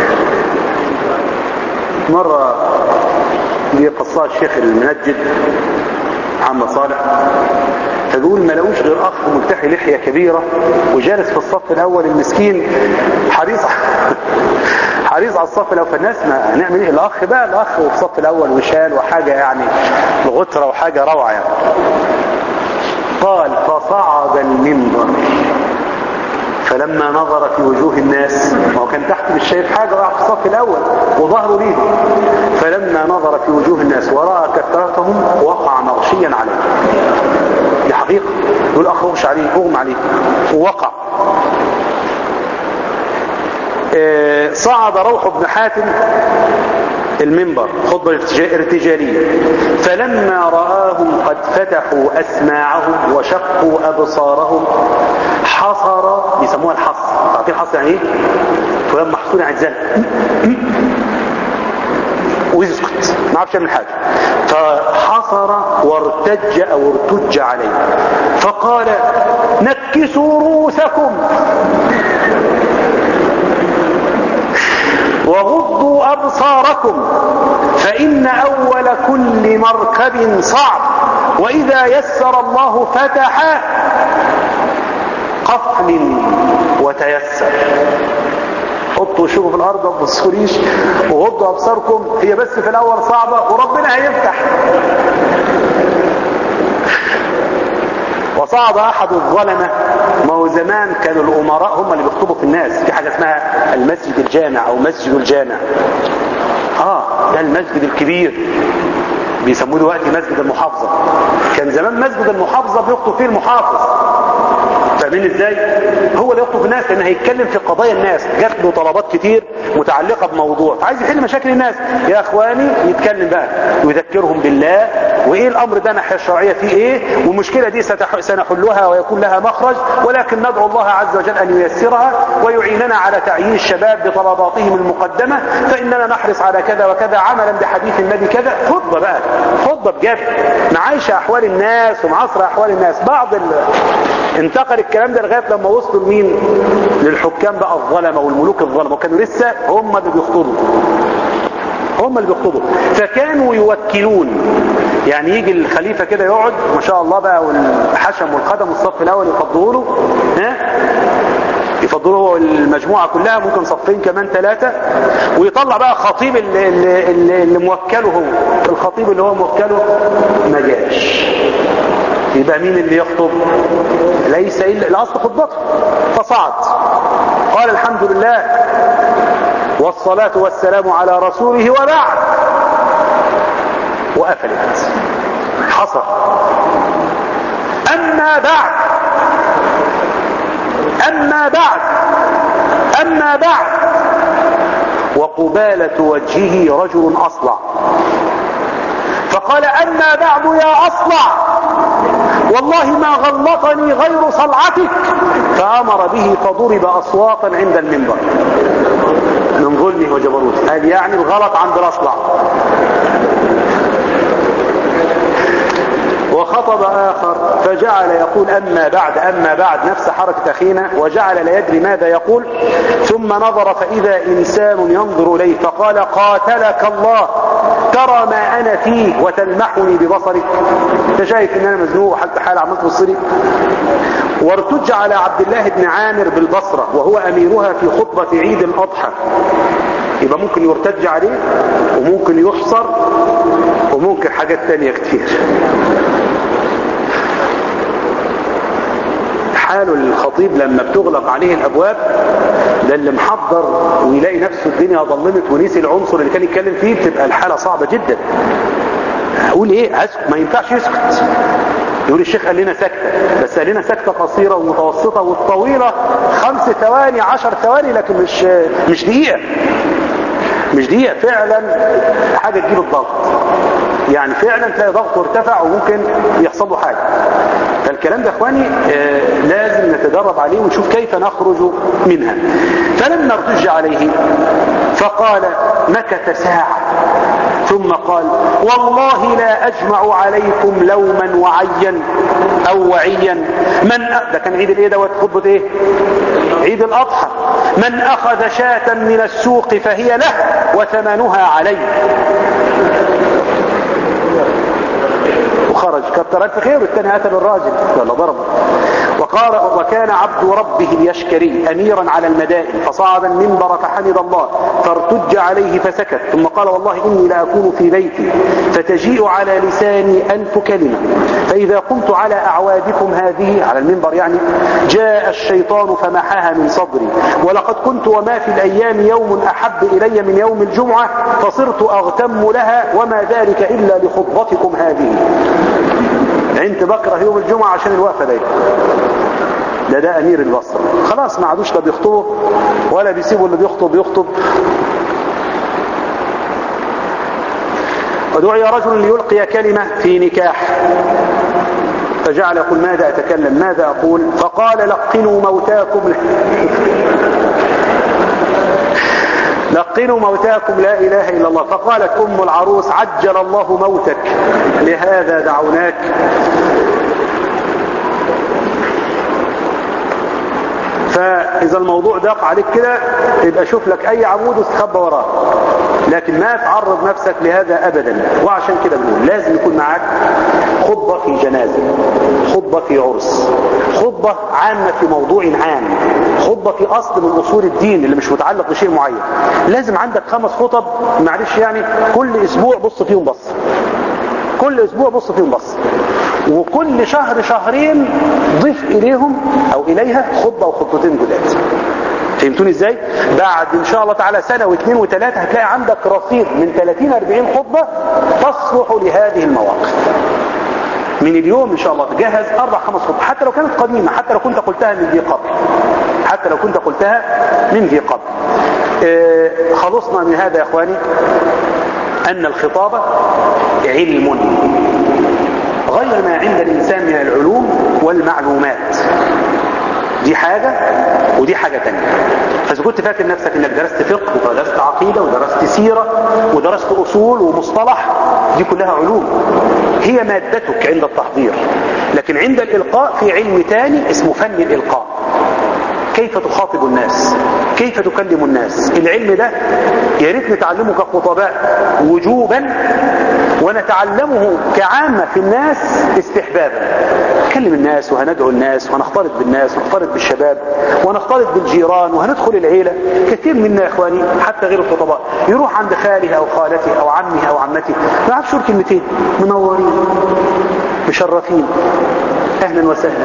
مرة جه قصاء الشيخ المنجد محمد صالح فبيقول ما لقوش غير اخ ملتحي لحية كبيرة وجالس في الصف الاول المسكين حريص حريص على الصف الاول فالناس ما هنعمل ايه الاخ بقى الاخ في الصف الاول وشال وحاجة يعني الغترة وحاجة روعة يعني قال فصعد المنبر فلما فلما نظر في وجوه الناس ما هو كان تحت مش شايف حاجة وقع في الصف الأول وظهره ليه فلما نظر في وجوه الناس ورأى كثرتهم وقع مغشيا عليه دي حقيقة يقول أخ اغش عليه اغم عليه ووقع آه، صعد روح بن حاتم المنبر خطبة ارتجالية فلما رآهم قد فتحوا أسماعهم وشقوا أبصارهم حصر بيسموها الحصر تعطيه الحصر يعني ايه فلان محصول عن زن ويسكت ما عرفش يعمل حاجة فحصر وارتج او ارتج عليه فقال نكسوا رؤوسكم وغضوا أبصاركم فإن أول كل مركب صعب وإذا يسر الله فتح قفل وتيسر حطوا شوفوا في الأرض ما تبصوليش وغضوا أبصاركم هي بس في الأول صعبة وربنا هيفتح وصعد أحد الظلمة ما هو زمان كانوا الأمراء هم اللي بيخطبوا في الناس في حاجة اسمها المسجد الجامع أو مسجد الجامع آه ده المسجد الكبير بيسموه دلوقتي مسجد المحافظة كان زمان مسجد المحافظة بيخطب فيه المحافظ فاهمين ازاي هو اللي يخطب الناس لان هيتكلم في قضايا الناس جات له طلبات كتير متعلقة بموضوع فعايز يحل مشاكل الناس يا اخواني يتكلم بقى ويذكرهم بالله وايه الامر ده ناحية الشرعية فيه ايه والمشكلة دي ستح... سنحلها ويكون لها مخرج ولكن ندعو الله عز وجل ان ييسرها ويعيننا على تعيين الشباب بطلباتهم المقدمة فاننا نحرص على كذا وكذا عملا بحديث النبي كذا خطبة بقى خطبة بجد معايشة احوال الناس ومعاصرة احوال الناس بعض ال... انتقل الكلام ده لغاية لما وصلوا لمين للحكام بقى الظلمة والملوك الظلمة وكانوا لسه هم اللي بيخطبوا هم اللي بيخطبوا فكانوا يوكلون يعني يجي الخليفة كده يقعد ما شاء الله بقى والحشم والقدم والصف الاول يفضلوا له ها يفضلوا هو المجموعة كلها ممكن صفين كمان ثلاثة ويطلع بقى خطيب اللي, اللي, اللي موكله هو الخطيب اللي هو موكله ما جاش يبقى مين اللي يخطب ليس إلا الأصل خطبته فصعد قال الحمد لله والصلاة والسلام على رسوله وبعد وقفلت حصل أما بعد أما بعد أما بعد وقبالة وجهه رجل أصلع فقال أما بعد يا أصلع والله ما غلطني غير صلعتك فأمر به فضرب أصواتا عند المنبر من ظلمه وجبروته هذه يعني الغلط عند الأصلع وخطب آخر فجعل يقول أما بعد أما بعد نفس حركة أخينا وجعل لا يدري ماذا يقول ثم نظر فإذا إنسان ينظر إليه فقال قاتلك الله ترى ما أنا فيه وتلمحني ببصرك أنت شايف إن أنا مزنوق حتى حال عملت بصري وارتج على عبد الله بن عامر بالبصرة وهو أميرها في خطبة عيد الأضحى يبقى ممكن يرتج عليه وممكن يحصر وممكن حاجات تانية كتير حال الخطيب لما بتغلق عليه الابواب ده اللي محضر ويلاقي نفسه الدنيا ظلمت ونسي العنصر اللي كان يتكلم فيه بتبقى الحالة صعبة جدا اقول ايه اسكت ما ينفعش يسكت يقول الشيخ قال لنا سكتة بس قال لنا سكتة قصيرة ومتوسطة والطويلة خمس ثواني عشر ثواني لكن مش مش دقيقة مش دقيقة فعلا حاجة تجيب الضغط يعني فعلا تلاقي ضغطه ارتفع وممكن يحصل له حاجة فالكلام ده اخواني آه لازم نتدرب عليه ونشوف كيف نخرج منها فلما ارتج عليه فقال مكث ساعة ثم قال والله لا اجمع عليكم لوما وعيا او وعيا من أ... ده كان عيد الايه دوت خطبه ايه عيد الاضحى من اخذ شاة من السوق فهي له وثمنها عليه وخرج كتر الف خير والثاني قتل الراجل ولا ضربه وقال وكان عبد ربه اليشكري أميرا على المدائن فصعد المنبر فحمد الله فارتج عليه فسكت ثم قال والله إني لأكون في بيتي فتجيء على لساني ألف كلمة فإذا قمت على أعوادكم هذه على المنبر يعني جاء الشيطان فمحاها من صدري ولقد كنت وما في الأيام يوم أحب إلي من يوم الجمعة فصرت أغتم لها وما ذلك إلا لخطبتكم هذه انت بكره يوم الجمعة عشان الوقفة دي ده ده امير البصره خلاص ما عادوش لا بيخطبوا ولا بيسيبوا اللي بيخطب يخطب ودعي رجل ليلقي كلمة في نكاح فجعل يقول ماذا أتكلم ماذا أقول فقال لقنوا موتاكم لقنوا موتاكم لا إله إلا الله فقالت أم العروس عجل الله موتك لهذا دعوناك فإذا الموضوع داق عليك كده يبقى شوف لك أي عمود واستخبى وراه لكن ما تعرض نفسك لهذا أبدا وعشان كده بنقول لازم يكون معاك خطبة في جنازة خطبة في عرس خطبة عامة في موضوع عام خطبة في أصل من أصول الدين اللي مش متعلق بشيء معين لازم عندك خمس خطب معلش يعني كل أسبوع بص فيهم بص كل أسبوع بص فيهم بص وكل شهر شهرين ضيف إليهم أو إليها خطبة وخطبتين جداد فهمتوني ازاي بعد ان شاء الله تعالى سنة واثنين وثلاثة هتلاقي عندك رصيد من 30 40 خطبة تصلح لهذه المواقف من اليوم ان شاء الله تجهز اربع خمس خطب حتى لو كانت قديمة حتى لو كنت قلتها من ذي قبل حتى لو كنت قلتها من ذي قبل اه خلصنا من هذا يا اخواني ان الخطابة علم غير ما عند الانسان من العلوم والمعلومات دي حاجة ودي حاجة تانية فإذا كنت فاكر نفسك انك درست فقه ودرست عقيدة ودرست سيرة ودرست أصول ومصطلح دي كلها علوم هي مادتك عند التحضير لكن عند الإلقاء في علم تاني اسمه فن الإلقاء كيف تخاطب الناس كيف تكلم الناس العلم ده يا ريت نتعلمه كخطباء وجوبا ونتعلمه كعامة في الناس استحبابا نكلم الناس وهندعو الناس وهنختلط بالناس ونختلط بالشباب ونختلط بالجيران وهندخل العيلة كثير منا يا اخواني حتى غير الخطباء يروح عند خاله او خالته او عمه او عمته ما يعرفش يقول كلمتين منورين مشرفين اهلا وسهلا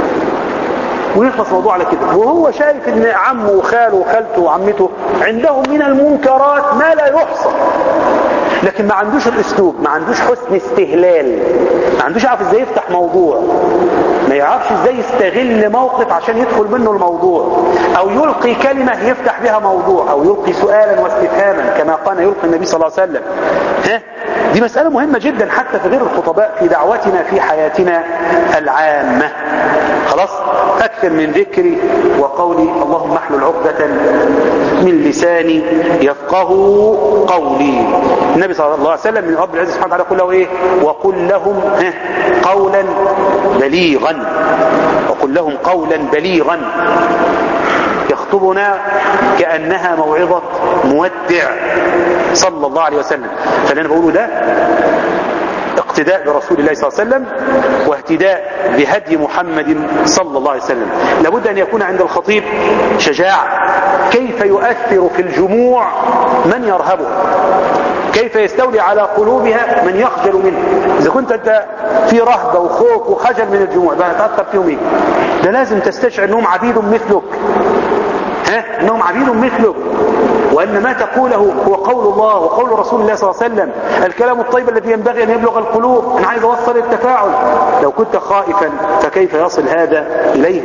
ويخلص موضوع على كده وهو شايف ان عمه وخاله وخالته وعمته عندهم من المنكرات ما لا يحصى لكن ما عندوش الاسلوب ما عندوش حسن استهلال ما عندوش يعرف ازاي يفتح موضوع ما يعرفش ازاي يستغل موقف عشان يدخل منه الموضوع او يلقي كلمة يفتح بها موضوع او يلقي سؤالا واستفهاما كما قال يلقي النبي صلى الله عليه وسلم ها دي مسألة مهمة جدا حتى في غير الخطباء في دعوتنا في حياتنا العامة خلاص أكثر من ذكري وقولي اللهم احلل عقدة من لساني يفقه قولي النبي صلى الله عليه وسلم من رب العزة سبحانه وتعالى يقول له ايه وقل لهم قولا بليغا وقل لهم قولا بليغا يخطبنا كأنها موعظة مودع صلى الله عليه وسلم فاللي انا بقوله ده اقتداء برسول الله صلى الله عليه وسلم واهتداء بهدي محمد صلى الله عليه وسلم لابد أن يكون عند الخطيب شجاعة كيف يؤثر في الجموع من يرهبه كيف يستولي على قلوبها من يخجل منه إذا كنت أنت في رهبة وخوف وخجل من الجموع ده هتأثر فيهم إيه ده لازم تستشعر أنهم عبيد مثلك ها أنهم عبيد مثلك وأن ما تقوله هو قول الله وقول رسول الله صلى الله عليه وسلم الكلام الطيب الذي ينبغي أن يبلغ القلوب أنا عايز أوصل التفاعل لو كنت خائفا فكيف يصل هذا إليه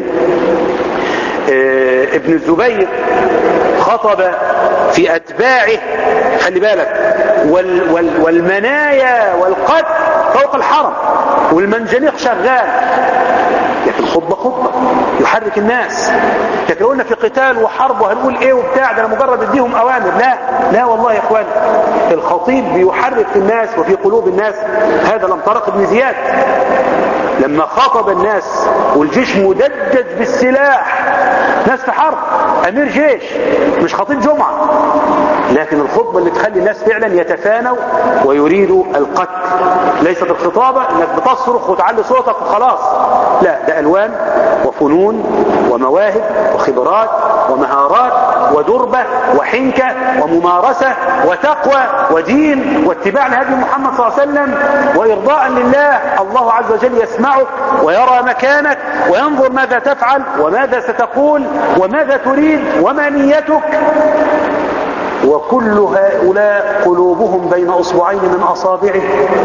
اه ابن الزبير خطب في أتباعه خلي بالك وال وال والمنايا والقتل فوق الحرم والمنجنيق شغال لكن خطبة خطبة يحرك الناس لكن قلنا في قتال وحرب وهنقول ايه وبتاع ده انا مجرد اديهم اوامر لا لا والله يا اخوان الخطيب بيحرك الناس وفي قلوب الناس هذا لم طرق ابن زياد لما خاطب الناس والجيش مدجج بالسلاح ناس في حرب امير جيش مش خطيب جمعة لكن الخطبة اللي تخلي الناس فعلا يتفانوا ويريدوا القتل ليست الخطابة انك بتصرخ وتعلي صوتك وخلاص لا ده الوان وفنون ومواهب وخبرات ومهارات ودربة وحنكة وممارسة وتقوى ودين واتباع لهدي محمد صلى الله عليه وسلم وإرضاء لله الله عز وجل يسمعك ويرى مكانك وينظر ماذا تفعل وماذا ستقول وماذا تريد وما نيتك وكل هؤلاء قلوبهم بين أصبعين من أصابعه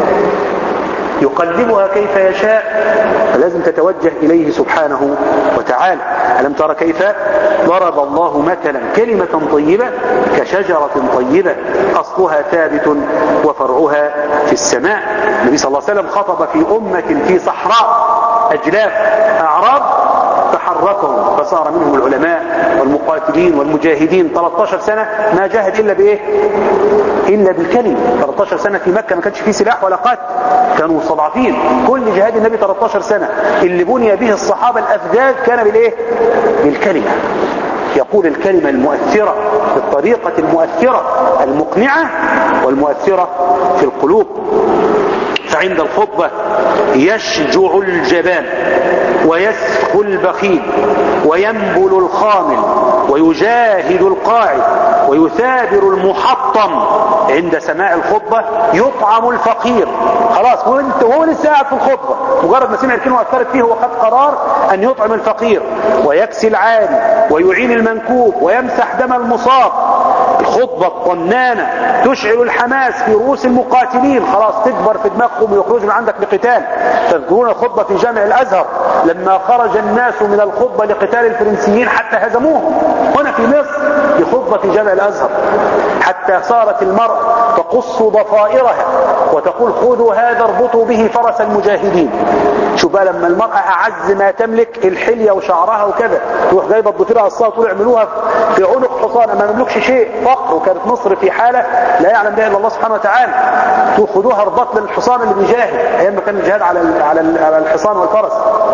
يقلبها كيف يشاء فلازم تتوجه إليه سبحانه وتعالى ألم ترى كيف ضرب الله مثلا كلمة طيبة كشجرة طيبة أصلها ثابت وفرعها في السماء النبي صلى الله عليه وسلم خطب في أمة في صحراء أجلاف أعراب تحركهم فصار منهم العلماء والمقاتلين والمجاهدين 13 سنة ما جاهد إلا بإيه إلا بالكلمة 13 سنة في مكة ما كانش فيه سلاح ولا قتل كانوا مستضعفين كل جهاد النبي 13 سنة اللي بني به الصحابة الأفداد كان بالإيه بالكلمة يقول الكلمة المؤثرة بالطريقة المؤثرة المقنعة والمؤثرة في القلوب فعند الخطبة يشجع الجبان ويسخو البخيل وينبل الخامل ويجاهد القاعد ويثابر المحطم عند سماع الخطبة يطعم الفقير خلاص وانت وهو لسه قاعد في الخطبة مجرد ما سمع الكلمة واثرت فيه هو خد قرار ان يطعم الفقير ويكسي العالي ويعين المنكوب ويمسح دم المصاب الخطبة الطنانة تشعل الحماس في رؤوس المقاتلين خلاص تكبر في دماغهم ويخرجوا من عندك لقتال تذكرون الخطبة في جامع الأزهر لما خرج الناس من الخطبة لقتال الفرنسيين حتى هزموهم هنا في مصر في خطبة في جامع الأزهر حتى صارت المرأة تقص ضفائرها وتقول خذوا هذا اربطوا به فرس المجاهدين شوف بقى لما المرأة أعز ما تملك الحلية وشعرها وكذا تروح جايبة الضفيرة الصلاة وتقول اعملوها في عنق حصان ما نملكش شيء فقر وكانت مصر في حالة لا يعلم بها إلا الله سبحانه وتعالى خذوها رباط للحصان اللي بيجاهد أيام ما كان الجهاد على على الحصان والفرس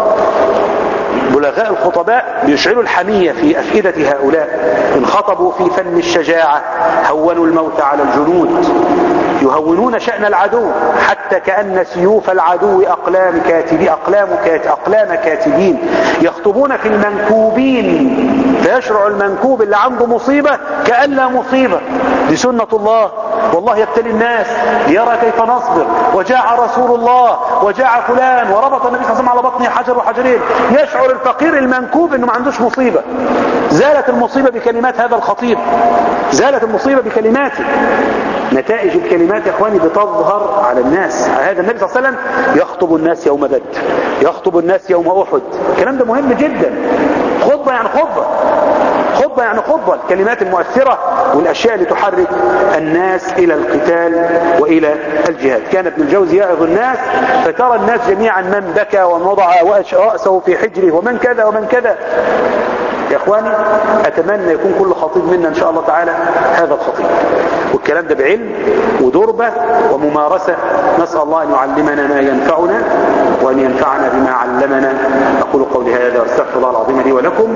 بلغاء الخطباء بيشعلوا الحمية في أفئدة هؤلاء إن خطبوا في فن الشجاعة هونوا الموت على الجنود يهونون شأن العدو حتى كأن سيوف العدو أقلام كاتبين أقلام, كات أقلام كاتبين يخطبون في المنكوبين فيشرع المنكوب اللي عنده مصيبة كأن لا مصيبة دي سنة الله والله يبتلي الناس ليرى كيف نصبر وجاء رسول الله وجاء فلان وربط النبي صلى الله عليه وسلم على بطنه حجر وحجرين يشعر الفقير المنكوب انه ما عندوش مصيبة زالت المصيبة بكلمات هذا الخطيب زالت المصيبة بكلماته نتائج الكلمات يا اخواني بتظهر على الناس هذا النبي صلى الله عليه وسلم يخطب الناس يوم بدر يخطب الناس يوم احد الكلام ده مهم جدا خطبة يعني خطبة خطبة يعني خطبة الكلمات المؤثرة والأشياء اللي تحرك الناس إلى القتال وإلى الجهاد كان ابن الجوزي يعظ الناس فترى الناس جميعا من بكى ومن وضع رأسه في حجره ومن كذا ومن كذا يا اخواني اتمنى يكون كل خطيب منا ان شاء الله تعالى هذا الخطيب والكلام ده بعلم ودربة وممارسة نسأل الله ان يعلمنا ما ينفعنا وان ينفعنا بما علمنا اقول قولي هذا واستغفر الله العظيم لي ولكم